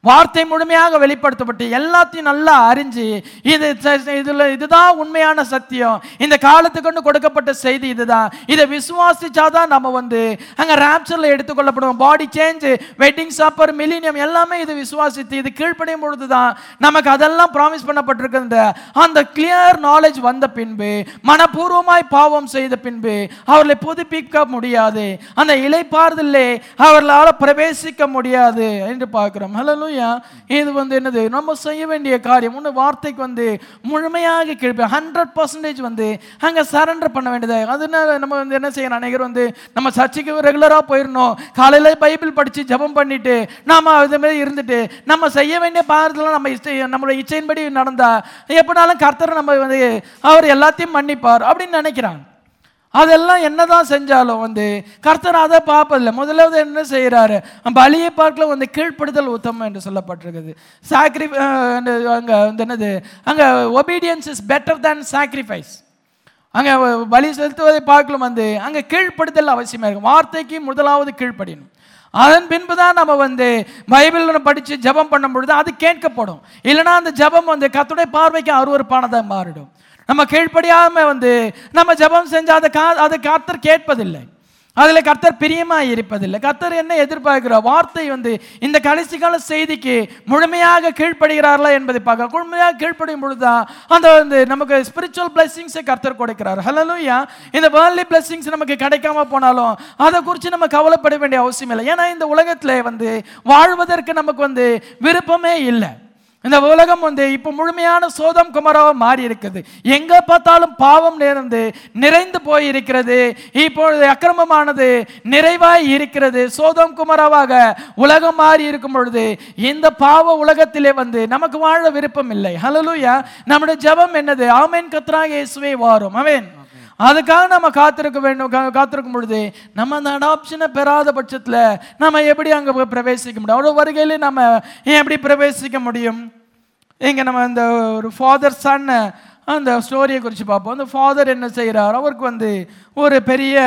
வார்த்தை முழுமையாக வெளிப்படுத்தப்பட்டு எல்லாத்தையும் நல்லா அறிஞ்சு இது ச- இதுல இதுதான் உண்மையான சத்தியம் இந்த காலத்துக்கு கொண்டு கொடுக்கப்பட்ட செய்தி இதுதான் இதை விசுவாசிச்சாதான் நம்ம வந்து அங்க ராப்சர்ல எடுத்துக்கொள்ளப்படுவோம் body change wedding supper millennium எல்லாமே இது விசுவாசித்து இது கீழ்ப்படியும் பொழுதுதான் நமக்கு அதெல்லாம் ப்ராமிஸ் பண்ணப்பட்டிருக்கின்ற அந்த கிளியர் நாலேஜ் வந்த பின்பு மனப்பூர்வமாய் பாவம் செய்த பின்பு அவர்களை புதுப்பிக்க முடியாது அந்த இலைப்பாறுதலே அவர்களால் பிரவேசிக்க முடியாது என்று பார்க்கிறோம் ஹலலூயா இது வந்து என்னது நம்ம செய்ய வேண்டிய காரியம் ஒன்று வார்த்தைக்கு வந்து முழுமையாக கீழ்ப்ப ஹண்ட்ரட் பர்சன்டேஜ் வந்து அங்கே சரண்டர் பண்ண வேண்டியது அதனால நம்ம வந்து என்ன செய்யணும் அனைவரும் வந்து நம்ம சர்ச்சுக்கு ரெகுலராக போயிடணும் காலையில் பைபிள் படித்து ஜெபம் பண்ணிட்டு நாம இது மாதிரி இருந்துட்டு நம்ம செய்ய வேண்டிய பாரதெல்லாம் நம்ம இஷ்ட நம்மளோட இச்சையின்படி நடந்தா எப்படினாலும் கர்த்தர் நம்ம வந்து அவர் எல்லாத்தையும் மன்னிப்பார் அப்படின்னு நினைக்கிறாங்க அதெல்லாம் என்னதான் செஞ்சாலும் வந்து கர்த்தர் அதை பார்ப்பதில்லை முதலாவது என்ன செய்கிறாரு பலியை பார்க்கல வந்து கீழ்ப்படுதல் உத்தமம் என்று சொல்லப்பட்டிருக்குது சாக்ரி அங்கே வந்து என்னது அங்கே obedience is better than sacrifice அங்கே பலி செலுத்துவதை பார்க்கலும் வந்து அங்கே கீழ்ப்படுதல் அவசியமாக இருக்கும் வார்த்தைக்கு முதலாவது கீழ்ப்படியணும் அதன் பின்பு தான் நம்ம வந்து பைபிள் படித்து ஜெபம் பண்ணும் பொழுது அது கேட்கப்படும் இல்லைன்னா அந்த ஜெபம் வந்து கத்துடைய பார்வைக்கு அருவருப்பானதாக மாறிடும் நம்ம கீழ்ப்படியாம வந்து நம்ம ஜெபம் செஞ்சு அதை கா அதை கர்த்தர் கேட்பதில்லை அதில் கர்த்தர் பிரியமா இருப்பதில்லை கர்த்தர் என்ன எதிர்பார்க்கிறார் வார்த்தை வந்து இந்த கடைசி கால செய்திக்கு முழுமையாக கீழ்ப்படுகிறார்களா என்பதை பார்க்க முழுமையாக கீழ்ப்படியும் பொழுதுதான் அந்த வந்து நமக்கு ஸ்பிரிச்சுவல் பிளெஸிங்ஸை கர்த்தர் கொடுக்கிறார் ஹலலூயா இந்த வேர்ல்ட்லி பிளெஸிங்ஸ் நமக்கு கிடைக்காம போனாலும் அதை குறித்து நம்ம கவலைப்பட வேண்டிய அவசியம் இல்லை ஏன்னா இந்த உலகத்தில் வந்து வாழ்வதற்கு நமக்கு வந்து விருப்பமே இல்லை இந்த உலகம் வந்து இப்போ முழுமையான சோதம் குமராக மாறி இருக்குது எங்க பார்த்தாலும் பாவம் நேர்ந்து நிறைந்து போய் இருக்கிறது இப்பொழுது அக்கிரமமானது நிறைவாய் இருக்கிறது சோதம் குமராவாக உலகம் மாறி இருக்கும் பொழுது இந்த பாவ உலகத்திலே வந்து நமக்கு வாழ விருப்பம் இல்லை ஹலலூயா நம்முடைய ஜெபம் என்னது ஆமேன் கத்ராக இயேசுவே வாரும் அவன் அதுக்காக நம்ம காத்திருக்க வேண்டும் கா- காத்திருக்கும் பொழுது நம்ம அந்த அடாப்ஷனை பெறாத பட்சத்தில் நம்ம எப்படி அங்கே போய் பிரவேசிக்க முடியும் அவ்வளோ வருகையிலே நம்ம ஏன் எப்படி பிரவேசிக்க முடியும் இங்கே நம்ம இந்த ஒரு ஃபாதர் சன் அந்த ஸ்டோரியை குறித்து பார்ப்போம் அந்த ஃபாதர் என்ன செய்கிறார் அவருக்கு வந்து ஒரு பெரிய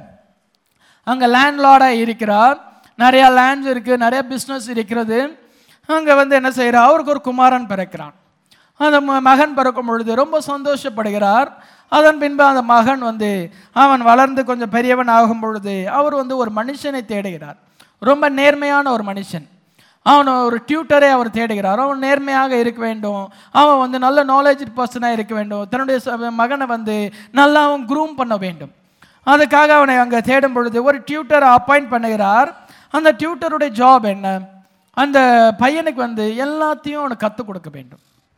அங்கே லேண்ட்லார்டாக இருக்கிறார் நிறையா லேண்ட்ஸ் இருக்குது நிறைய பிஸ்னஸ் இருக்கிறது அங்கே வந்து என்ன செய்கிறார் அவருக்கு ஒரு குமாரன் பிறக்கிறான் அந்த ம- மகன் பிறக்கும் பொழுது ரொம்ப சந்தோஷப்படுகிறார் அதன் பின்பு அந்த மகன் வந்து அவன் வளர்ந்து கொஞ்சம் பெரியவன் ஆகும் பொழுது அவர் வந்து ஒரு மனுஷனை தேடுகிறார் ரொம்ப நேர்மையான ஒரு மனுஷன் அவன் ஒரு டியூட்டரை அவர் தேடுகிறார் அவன் நேர்மையாக இருக்க வேண்டும் அவன் வந்து நல்ல நாலேஜ் பர்சனாக இருக்க வேண்டும் தன்னுடைய ச- மகனை வந்து நல்லா அவன் க்ரூம் பண்ண வேண்டும் அதுக்காக அவனை அங்கே தேடும் பொழுது ஒரு டியூட்டரை அப்பாயிண்ட் பண்ணுகிறார் அந்த டியூட்டருடைய ஜாப் என்ன அந்த பையனுக்கு வந்து எல்லாத்தையும் அவனுக்கு கற்றுக் கொடுக்க வேண்டும்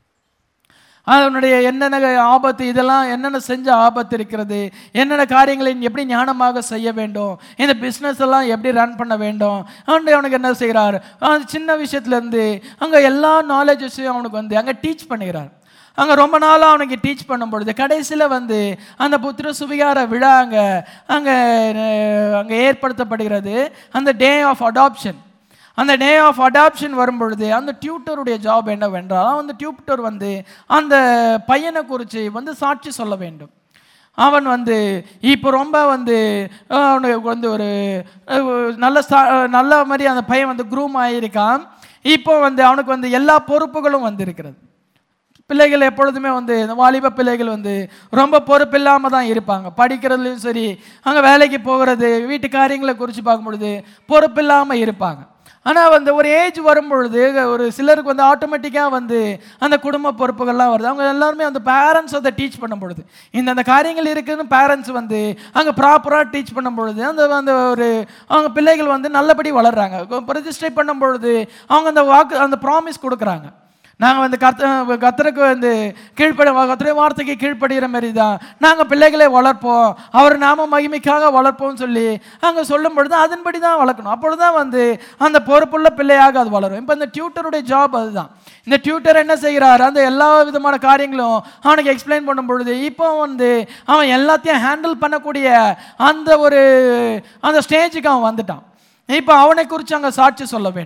அவனுடைய என்னென்ன ஆபத்து இதெல்லாம் என்னென்ன செஞ்ச ஆபத்து இருக்கிறது என்னென்ன காரியங்களை எப்படி ஞானமாக செய்ய வேண்டும் இந்த பிஸ்னஸ் எல்லாம் எப்படி ரன் பண்ண வேண்டும் அவன் அவனுக்கு என்ன செய்கிறார் அவன் சின்ன விஷயத்துலேருந்து அங்கே எல்லா நாலேஜஸையும் அவனுக்கு வந்து அங்கே டீச் பண்ணுகிறார் அங்கே ரொம்ப நாளாக அவனுக்கு டீச் பண்ணும் பொழுது கடைசியில் வந்து அந்த புத்திர சுவிகார விழா அங்கே அங்கே அங்கே ஏற்படுத்தப்படுகிறது அந்த டே ஆஃப் அடாப்ஷன் அந்த டே ஆஃப் அடாப்ஷன் வரும்பொழுது அந்த டியூட்டருடைய ஜாப் என்னவென்றால் அந்த டியூட்டர் வந்து அந்த பையனை குறித்து வந்து சாட்சி சொல்ல வேண்டும் அவன் வந்து இப்போ ரொம்ப வந்து அஹ், அவனுக்கு வந்து ஒரு அஹ், நல்ல சா- அஹ், நல்ல மாதிரி அந்த பையன் வந்து க்ரூம் ஆகியிருக்கான் இப்போ வந்து அவனுக்கு வந்து எல்லா பொறுப்புகளும் வந்திருக்கிறது பிள்ளைகள் எப்பொழுதுமே வந்து இந்த வாலிப பிள்ளைகள் வந்து ரொம்ப பொறுப்பில்லாமல் தான் இருப்பாங்க படிக்கிறதுலையும் சரி அங்கே வேலைக்கு போகிறது வீட்டு காரியங்களை குறித்து பார்க்கும் பொழுது பொறுப்பில்லாமல் இருப்பாங்க ஆனால் வந்து ஒரு ஏஜ் வரும் பொழுது ஒரு சிலருக்கு வந்து ஆட்டோமேட்டிக்காக வந்து அந்த குடும்ப பொறுப்புகள்லாம் வருது அவங்க எல்லாருமே அந்த பேரண்ட்ஸ் அதை டீச் பண்ணும் பொழுது இந்த அந்த காரியங்கள் இருக்குதுன்னு பேரண்ட்ஸ் வந்து அங்கே ப்ராப்பராக டீச் பண்ணும் பொழுது அந்த அந்த ஒரு அவங்க பிள்ளைகள் வந்து நல்லபடி வளர்றாங்க ரெஜிஸ்டர் பண்ணும் பொழுது அவங்க அந்த வாக்கு அந்த ப்ராமிஸ் கொடுக்குறாங்க நாங்கள் வந்து கத்த கத்தருக்கு வந்து கீழ்ப்படி கத்தருடைய வார்த்தைக்கு கீழ்ப்படுகிற மாதிரி தான் நாங்கள் பிள்ளைகளை வளர்ப்போம் அவர் நாம மகிமைக்காக வளர்ப்போம்னு சொல்லி அங்கே சொல்லும் பொழுது அதன்படி தான் வளர்க்கணும் அப்பொழுது தான் வந்து அந்த பொறுப்புள்ள பிள்ளையாக அது வளரும் இப்போ இந்த டியூட்டருடைய ஜாப் அதுதான் இந்த டியூட்டர் என்ன செய்கிறார் அந்த எல்லா விதமான காரியங்களும் அவனுக்கு எக்ஸ்பிளைன் பண்ணும் பொழுது இப்போ வந்து அவன் எல்லாத்தையும் ஹேண்டில் பண்ணக்கூடிய அந்த ஒரு அந்த ஸ்டேஜுக்கு அவன் வந்துட்டான் இப்போ அவனை குறித்து அங்கே சாட்சி சொல்ல வேண்டும்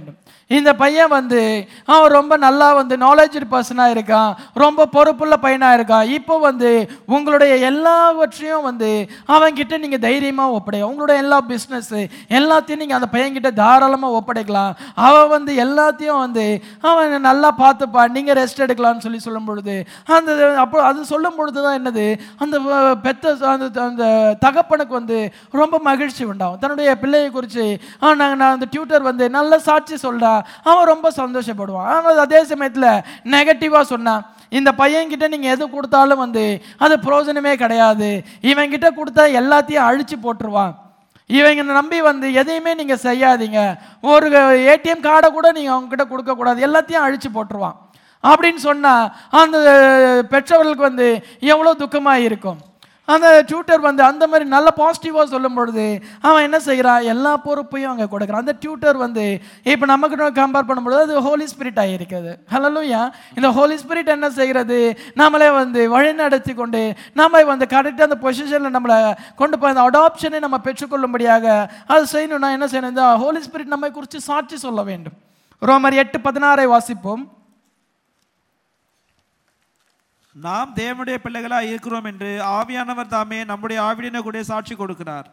இந்த பையன் வந்து அவன் ரொம்ப நல்லா வந்து நாலேஜ் பர்சனாக இருக்கான் ரொம்ப பொறுப்புள்ள பையனாக இருக்கான் இப்போ வந்து உங்களுடைய எல்லாவற்றையும் வந்து அவன்கிட்ட நீங்கள் தைரியமாக ஒப்படை உங்களுடைய எல்லா பிஸ்னஸ்ஸு எல்லாத்தையும் நீங்கள் அந்த பையன்கிட்ட தாராளமாக ஒப்படைக்கலாம் அவன் வந்து எல்லாத்தையும் வந்து அவன் நல்லா பார்த்துப்பா நீங்கள் ரெஸ்ட் எடுக்கலாம்னு சொல்லி சொல்லும் பொழுது அந்த அப்போ அது சொல்லும் பொழுது தான் என்னது அந்த வ- பெத்த அந்த அந்த தகப்பனுக்கு வந்து ரொம்ப மகிழ்ச்சி உண்டாகும் தன்னுடைய பிள்ளையை குறித்து நாங்கள் நான் அந்த டியூட்டர் வந்து நல்ல சாட்சி சொல்றா அவன் ரொம்ப சந்தோஷப்படுவான் ஆனால் அதே சமயத்தில் நெகட்டிவாக சொன்னான் இந்த பையன்கிட்ட நீங்கள் எது கொடுத்தாலும் வந்து அது பிரயோஜனமே கிடையாது இவன்கிட்ட கொடுத்தா எல்லாத்தையும் அழிச்சு போட்டுருவான் இவங்க நம்பி வந்து எதையுமே நீங்கள் செய்யாதீங்க ஒரு ஏடிஎம் கார்டை கூட நீங்கள் அவங்ககிட்ட கொடுக்கக்கூடாது எல்லாத்தையும் அழிச்சு போட்டுருவான் அப்படின்னு சொன்னால் அந்த பெற்றவர்களுக்கு வந்து எவ்வளோ துக்கமாக இருக்கும் அந்த டியூட்டர் வந்து அந்த மாதிரி நல்ல பாசிட்டிவாக சொல்லும் பொழுது அவன் என்ன செய்கிறான் எல்லா பொறுப்பையும் அங்கே கொடுக்குறான் அந்த டியூட்டர் வந்து இப்போ நமக்கு கம்பேர் பண்ணும்பொழுது அது ஹோலி ஸ்பிரிட் ஆகியிருக்குது ஹலோயா இந்த ஹோலி ஸ்பிரிட் என்ன செய்கிறது நம்மளே வந்து வழிநடத்தி கொண்டு நம்ம வந்து கரெக்டாக அந்த பொசிஷனில் நம்மளை கொண்டு போய் அந்த அடாப்ஷனை நம்ம பெற்றுக்கொள்ளும்படியாக அது செய்யணும்னா என்ன செய்யணும் இந்த ஹோலி ஸ்பிரிட் நம்மை குறித்து சாட்சி சொல்ல வேண்டும் ரோமர் எட்டு பதினாறை வாசிப்போம் நாம் தேவனுடைய பிள்ளைகளாய் இருக்கிறோம் என்று ஆவியானவர் தாமே நம்முடைய ஆவியின கூட சாட்சி கொடுக்கிறார்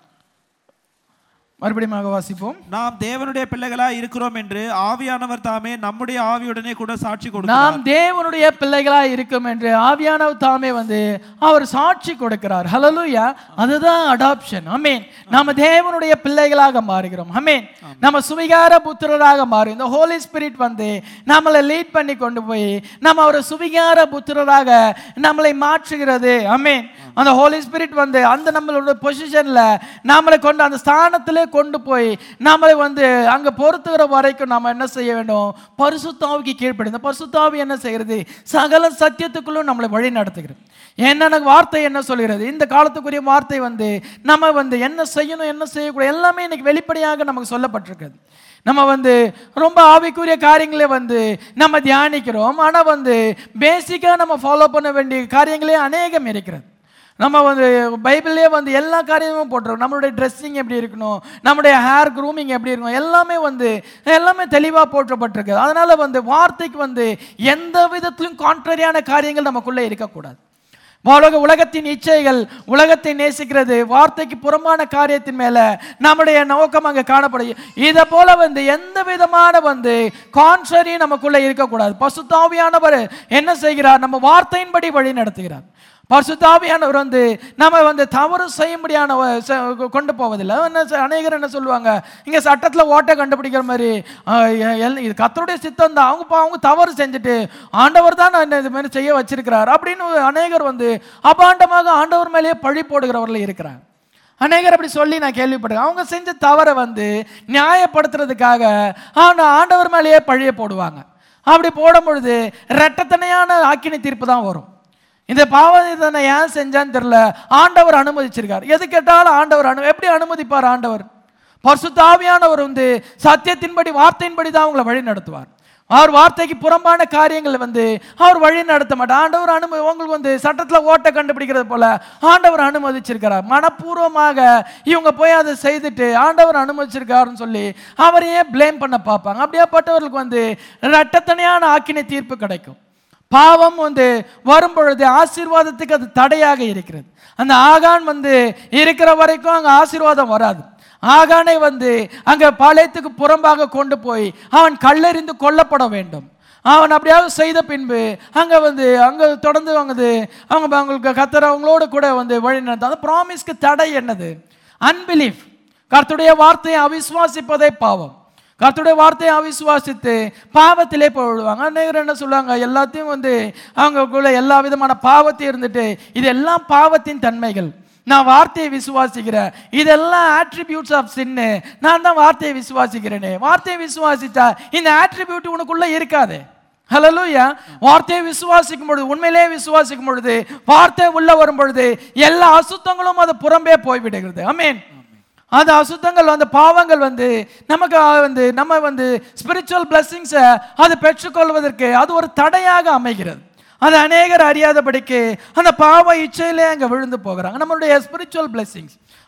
மறுபடியும் வாசிப்போம் நாம் தேவனுடைய பிள்ளைகளாய் இருக்கிறோம் என்று ஆவியானவர் தாமே நம்முடைய ஆவியுடனே கூட சாட்சி கொடுக்கிறார் நாம் தேவனுடைய பிள்ளைகளாய் இருக்கும் என்று ஆவியானவர் தாமே வந்து அவர் சாட்சி கொடுக்கிறார் ஹalleluya அதுதான் அடாப்ஷன் அமேன் நாம தேவனுடைய பிள்ளைகளாக மாறுகிறோம் அமேன் நம்ம சுவிகார புத்திரராக மாறும் இந்த ஹோலி ஸ்பிரிட் வந்து நம்மளை லீட் பண்ணி கொண்டு போய் நம்ம ஒரு சுவிகார புத்திரராக நம்மளை மாற்றுகிறது அமேன் அந்த ஹோலி ஸ்பிரிட் வந்து அந்த நம்மளோட பொசிஷன்ல நம்மளை கொண்டு அந்த ஸ்தானத்திலே கொண்டு போய் நம்மளை வந்து அங்க பொறுத்துகிற வரைக்கும் நாம என்ன செய்ய வேண்டும் பரிசுத்தாவிக்கு கீழ்ப்படி இந்த பரிசுத்தாவி என்ன செய்கிறது சகல சத்தியத்துக்குள்ளும் நம்மளை வழி நடத்துகிறது என்னென்ன வார்த்தை என்ன சொல்கிறது இந்த காலத்துக்குரிய வார்த்தை வந்து நம்ம வந்து என்ன செய்யணும் என்ன செய்யக்கூடாது எல்லாமே இன்னைக்கு வெளிப்படையாக நமக்கு சொல்லப்பட்டிருக்கிறது நம்ம வந்து ரொம்ப ஆவிக்குரிய காரியங்களே வந்து நம்ம தியானிக்கிறோம் ஆனால் வந்து பேசிக்காக நம்ம ஃபாலோ பண்ண வேண்டிய காரியங்களே அநேகம் இருக்கிறது நம்ம வந்து பைபிள்லேயே வந்து எல்லா காரியமும் போட்டிருக்கோம் நம்மளுடைய ட்ரெஸ்ஸிங் எப்படி இருக்கணும் நம்முடைய ஹேர் க்ரூமிங் எப்படி இருக்கணும் எல்லாமே வந்து எல்லாமே தெளிவாக போற்றப்பட்டிருக்கு அதனால வந்து வார்த்தைக்கு வந்து எந்த விதத்திலும் கான்ட்ரரியான காரியங்கள் நமக்குள்ளே இருக்கக்கூடாது உலக உலகத்தின் இச்சைகள் உலகத்தை நேசிக்கிறது வார்த்தைக்கு புறமான காரியத்தின் மேல நம்முடைய நோக்கம் அங்கே காணப்படும் இதை போல வந்து எந்த விதமான வந்து கான்ட்ரரி நமக்குள்ள இருக்கக்கூடாது பசுத்தாவியானவர் என்ன செய்கிறார் நம்ம வார்த்தையின்படி வழி நடத்துகிறார் பரிசுத்தாவியானவர் வந்து நம்ம வந்து தவறு செய்யும்படியான வ- ச- கொண்டு போவதில்லை என்ன செ- அநேகர் என்ன சொல்லுவாங்க இங்கே சட்டத்தில் ஓட்டை கண்டுபிடிக்கிற மாதிரி ஆஹ், எ- எல்- இது கத்தருடைய சித்தம் தான் அவங்க பா- அவங்க தவறு செஞ்சுட்டு ஆண்டவர் தான் என்ன இது மாதிரி செய்ய வச்சிருக்கிறார் அப்படின்னு அநேகர் வந்து அபாண்டமாக ஆண்டவர் மேலேயே பழி போடுகிறவர்கள் இருக்கிறாங்க அநேகர் அப்படி சொல்லி நான் கேள்விப்பட்டேன் அவங்க செஞ்ச தவறை வந்து நியாயப்படுத்துறதுக்காக ஆனால் ஆண்டவர் மேலேயே பழிய போடுவாங்க அப்படி போடும் பொழுது ரெட்டத்தனையான ஆக்கினை தீர்ப்பு தான் வரும் இந்த பாவத்தை ஏன் செஞ்சான்னு தெரியல ஆண்டவர் அனுமதிச்சிருக்கார் எது கேட்டாலும் ஆண்டவர் அனு எப்படி அனுமதிப்பார் ஆண்டவர் பரிசுத்தாவியானவர் வந்து சத்தியத்தின்படி வார்த்தையின்படி தான் அவங்களை வழி நடத்துவார் அவர் வார்த்தைக்கு புறம்பான காரியங்களை வந்து அவர் வழி நடத்த மாட்டார் ஆண்டவர் அனுமதி உங்களுக்கு வந்து சட்டத்தில் ஓட்டை கண்டுபிடிக்கிறது போல ஆண்டவர் அனுமதிச்சிருக்கிறார் மனப்பூர்வமாக இவங்க போய் அதை செய்துட்டு ஆண்டவர் அனுமதிச்சிருக்காருன்னு சொல்லி அவரையே ப்ளேம் பண்ண பார்ப்பாங்க அப்படியாப்பட்டவர்களுக்கு வந்து ரெட்டத்தனையான ஆக்கினை தீர்ப்பு கிடைக்கும் பாவம் வந்து வரும் பொழுது ஆசீர்வாதத்துக்கு அது தடையாக இருக்கிறது அந்த ஆகான் வந்து இருக்கிற வரைக்கும் அங்கே ஆசீர்வாதம் வராது ஆகானை வந்து அங்கே பாளையத்துக்கு புறம்பாக கொண்டு போய் அவன் கல்லெறிந்து கொல்லப்பட வேண்டும் அவன் அப்படியாவது செய்த பின்பு அங்கே வந்து அங்கே தொடர்ந்து வந்து அவங்க அவங்களுக்கு கத்தர் அவங்களோட கூட வந்து வழி நடத்த அந்த ப்ராமிஸ்க்கு தடை என்னது அன்பிலீஃப் கர்த்தருடைய வார்த்தையை அவிசுவாசிப்பதே பாவம் கர்த்தருடைய வார்த்தையை அவிசுவாசித்து பாவத்திலே போய் விடுவாங்க அநேகர் என்ன சொல்லுவாங்க எல்லாத்தையும் வந்து அவங்களுக்குள்ள எல்லா விதமான பாவத்தையும் இருந்துட்டு இது எல்லாம் பாவத்தின் தன்மைகள் நான் வார்த்தையை விசுவாசிக்கிறேன் இதெல்லாம் ஆட்ரிபியூட்ஸ் ஆஃப் சின்னு நான் தான் வார்த்தையை விசுவாசிக்கிறேனே வார்த்தையை விசுவாசித்தா இந்த ஆட்ரிபியூட் உனக்குள்ள இருக்காதே ஹலலூயா வார்த்தையை விசுவாசிக்கும் பொழுது உண்மையிலே விசுவாசிக்கும் பொழுது வார்த்தை உள்ள வரும் பொழுது எல்லா அசுத்தங்களும் அது புறம்பே போய்விடுகிறது அமீன் அந்த அசுத்தங்கள் அந்த பாவங்கள் வந்து நமக்கு அஹ், வந்து நம்ம வந்து ஸ்பிரிச்சுவல் பிளஸ்ஸிங்ஸை அது பெற்றுக்கொள்வதற்கு அது ஒரு தடையாக அமைகிறது அது அநேகர் அறியாதபடிக்கு அந்த பாவ இச்சையிலே அங்கே விழுந்து போகிறாங்க நம்மளுடைய ஸ்பிரிச்சுவல் பிளெஸ்ஸிங்ஸ்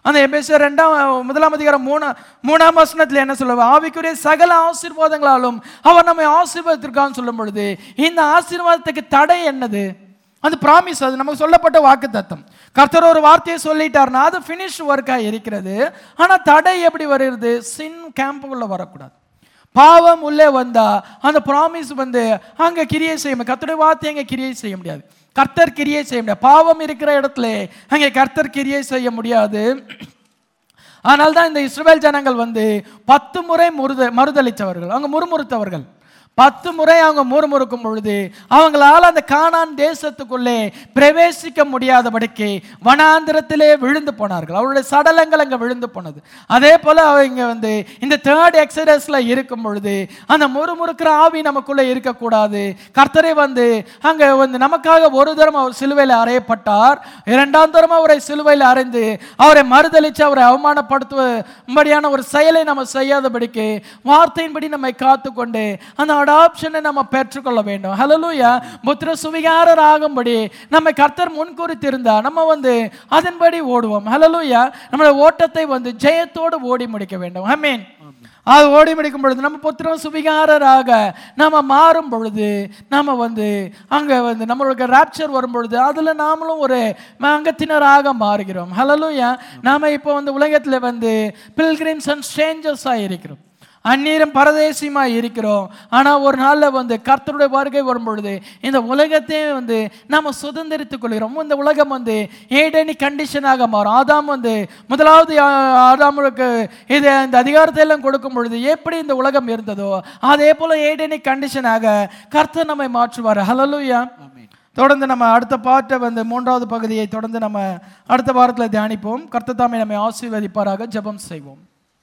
அந்த எபேசியர் ரெண்டாம் முதலாம் அதிகாரம் மூணா மூணாம் வசனத்தில் என்ன சொல்லுவா ஆவிக்குரிய சகல ஆசீர்வாதங்களாலும் அவர் நம்மை ஆசீர்வாதத்திற்கான்னு சொல்லும் பொழுது இந்த ஆசீர்வாதத்துக்கு தடை என்னது அது ப்ராமிஸ் அது நமக்கு சொல்லப்பட்ட வாக்கு தத்தம் கர்த்தர் ஒரு வார்த்தையை சொல்லிட்டாருன்னா அது ஃபினிஷ் ஒர்க்காக இருக்கிறது ஆனால் தடை எப்படி வருகிறது சின் கேம்புக்குள்ளே வரக்கூடாது பாவம் உள்ளே வந்தா அந்த ப்ராமிஸ் வந்து அங்கே கிரியை செய்ய முடியாது கர்த்தருடைய வார்த்தை அங்கே கிரியை செய்ய முடியாது கர்த்தர் கிரியை செய்ய முடியாது பாவம் இருக்கிற இடத்துல அங்கே கர்த்தர் கிரியை செய்ய முடியாது ஆனால் தான் இந்த இஸ்ரவேல் ஜனங்கள் வந்து பத்து முறை முறுத மறுதளித்தவர்கள் அவங்க முறுமுறுத்தவர்கள் பத்து முறை அவங்க முறுமுறுக்கும் பொழுது அவங்களால அந்த கானான் தேசத்துக்குள்ளே பிரவேசிக்க முடியாதபடிக்கு வனாந்திரத்திலே விழுந்து போனார்கள் அவருடைய சடலங்கள் அங்கே விழுந்து போனது அதே போல அவங்க வந்து இந்த தேர்ட் எக்ஸடஸ்ல இருக்கும் பொழுது அந்த முறுமுறுக்கிற ஆவி நமக்குள்ளே இருக்கக்கூடாது கர்த்தரை வந்து அங்கே வந்து நமக்காக ஒரு தரம் அவர் சிலுவையில் அறையப்பட்டார் இரண்டாம் தரம் அவரை சிலுவையில் அறைந்து அவரை மறுதளித்து அவரை அவமானப்படுத்தும்படியான ஒரு செயலை நம்ம செய்யாதபடிக்கு வார்த்தையின்படி நம்மை காத்துக்கொண்டு அந்த அடாப்ஷனை நம்ம பெற்றுக்கொள்ள வேண்டும் ஹலலூயா புத்திர சுவிகாரர் ஆகும்படி நம்மை கர்த்தர் முன்குறித்திருந்தா நம்ம வந்து அதன்படி ஓடுவோம் ஹலலூயா நம்மளோட ஓட்டத்தை வந்து ஜெயத்தோடு ஓடி முடிக்க வேண்டும் ஐ மீன் அது ஓடி முடிக்கும் பொழுது நம்ம புத்திரம் சுவிகாரராக நம்ம மாறும் பொழுது நம்ம வந்து அங்கே வந்து நம்மளுக்கு ராப்சர் வரும் பொழுது அதில் நாமளும் ஒரு அங்கத்தினராக மாறுகிறோம் ஹலலூயா நாம இப்போ வந்து உலகத்தில் வந்து பில்கிரிம்ஸ் அண்ட் ஸ்ட்ரேஞ்சர்ஸாக இருக்கிறோம் அந்நீரம் பரதேசியமாக இருக்கிறோம் ஆனால் ஒரு நாளில் வந்து கர்த்தருடைய வருகை வரும் பொழுது இந்த உலகத்தையே வந்து நம்ம சுதந்திரித்துக் கொள்கிறோம் இந்த உலகம் வந்து ஏடனி கண்டிஷனாக மாறும் ஆதாம் வந்து முதலாவது ஆ- ஆதாமுக்கு இது இந்த அதிகாரத்தை எல்லாம் கொடுக்கும் பொழுது எப்படி இந்த உலகம் இருந்ததோ அதே போல ஏடனி கண்டிஷனாக கர்த்தர் நம்மை மாற்றுவார் ஹலலூயா தொடர்ந்து நம்ம அடுத்த பாட்டை வந்து மூன்றாவது பகுதியை தொடர்ந்து நம்ம அடுத்த வாரத்தில் தியானிப்போம் கர்த்தர் தாமே நம்மை ஆசீர்வதிப்பாராக ஜெபம் செய்வோம்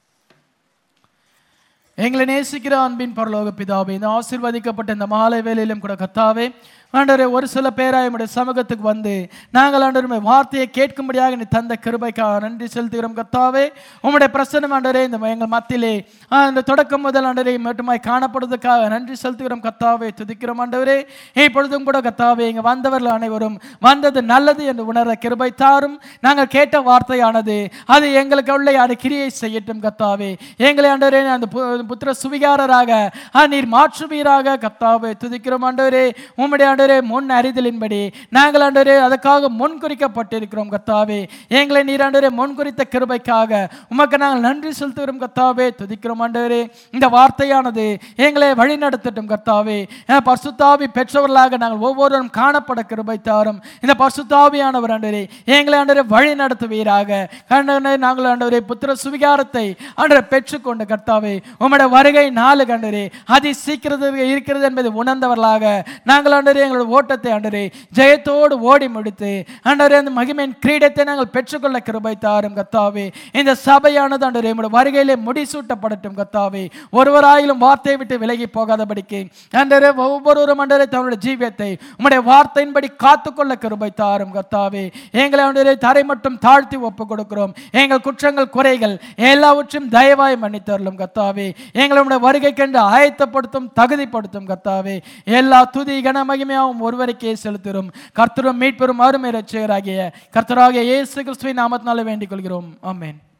எங்களை நேசிக்கிற அன்பின் பரலோக பிதாவே இந்த ஆசீர்வதிக்கப்பட்ட இந்த மாலை வேலையிலும் கூட கத்தாவே ஆண்டவரே ஒரு சில பேராய் உம்முடைய சமூகத்துக்கு வந்து நாங்கள் ஆண்டவருமே வார்த்தையை கேட்கும்படியாக நீ தந்த கிருபைக்காக நன்றி செலுத்துகிறோம் கத்தாவே உம்முடைய பிரசனம் ஆண்டவரே இந்த எங்கள் மத்தியிலே ஆ, இந்த தொடக்கம் முதல் ஆண்டவரே மட்டுமாய் காணப்படுவதற்காக நன்றி செலுத்துகிறோம் கத்தாவே துதிக்கிறோம் ஆண்டவரே இப்பொழுதும் கூட கத்தாவே இங்கே வந்தவர்கள் அனைவரும் வந்தது நல்லது என்று உணர கிருபை தாரும் நாங்கள் கேட்ட வார்த்தையானது அது எங்களுக்கு உள்ள அது கிரியை செய்யட்டும் கத்தாவே எங்களை ஆண்டவரே அந்த பு- புத்திர சுவிகாரராக ஆ, நீர் மாற்றுவீராக கத்தாவே துதிக்கிறோம் ஆண்டவரே உம்முடைய ஆண்டவரே முன் அறிதலின்படி நாங்கள் ஆண்டவரே அதற்காக முன் குறிக்கப்பட்டிருக்கிறோம் கத்தாவே எங்களை நீர் ஆண்டவரே முன் குறித்த கிருபைக்காக உமக்கு நாங்கள் நன்றி செலுத்துகிறோம் கத்தாவே துதிக்கிறோம் ஆண்டவரே இந்த வார்த்தையானது எங்களை வழி நடத்தட்டும் கத்தாவே அஹ், பரிசுத்தாவி பெற்றவர்களாக நாங்கள் ஒவ்வொருவரும் காணப்பட கிருபை தாரும் இந்த பரிசுத்தாவியானவர் ஆண்டவரே எங்களை ஆண்டவரே வழி நடத்துவீராக கண்டவரே நாங்கள் ஆண்டவரே புத்திர சுவிகாரத்தை ஆண்டவரை பெற்றுக்கொண்டு கர்த்தாவே உம்முடைய வருகை நாலு கண்டரே அதி சீக்கிரத்தில் இருக்கிறது என்பதை உணர்ந்தவர்களாக நாங்கள் ஆண்டவரே எங்களுடைய ஓட்டத்தை ஆண்டவரே ஜெயத்தோடு ஓடி முடித்து ஆண்டவரே அந்த மகிமையின் கிரீடத்தை நாங்கள் பெற்றுக்கொள்ள கிருபை தாரும் கத்தாவே இந்த சபையானது ஆண்டவரே உம்முடைய வருகையிலே முடிசூட்டப்படட்டும் கத்தாவே ஒருவராயிலும் வார்த்தையை விட்டு விலகி போகாதபடிக்கு ஆண்டவரே ஒவ்வொருவரும் ஆண்டவரே தன்னுடைய ஜீவியத்தை உம்முடைய வார்த்தையின்படி காத்துக்கொள்ள கிருபை தாரும் கத்தாவே எங்களை ஆண்டவரே தரை மட்டும் தாழ்த்தி ஒப்பு கொடுக்கிறோம் எங்கள் குற்றங்கள் குறைகள் எல்லாவற்றையும் தயவாய் மன்னித்தருளும் கத்தாவே எங்களுடைய வருகை கண்டு ஆயத்தப்படுத்தும் தகுதிப்படுத்தும் கத்தாவே எல்லா துதி கன மகிமையாவும் ஒருவருக்கே செலுத்துகிறோம் கர்த்தரும் மீட்பெரும் அருமை ரட்சகராகிய கர்த்தராகிய இயேசு கிறிஸ்துவின் நாமத்தினால வேண்டிக் கொள்கிறோம் ஆமென்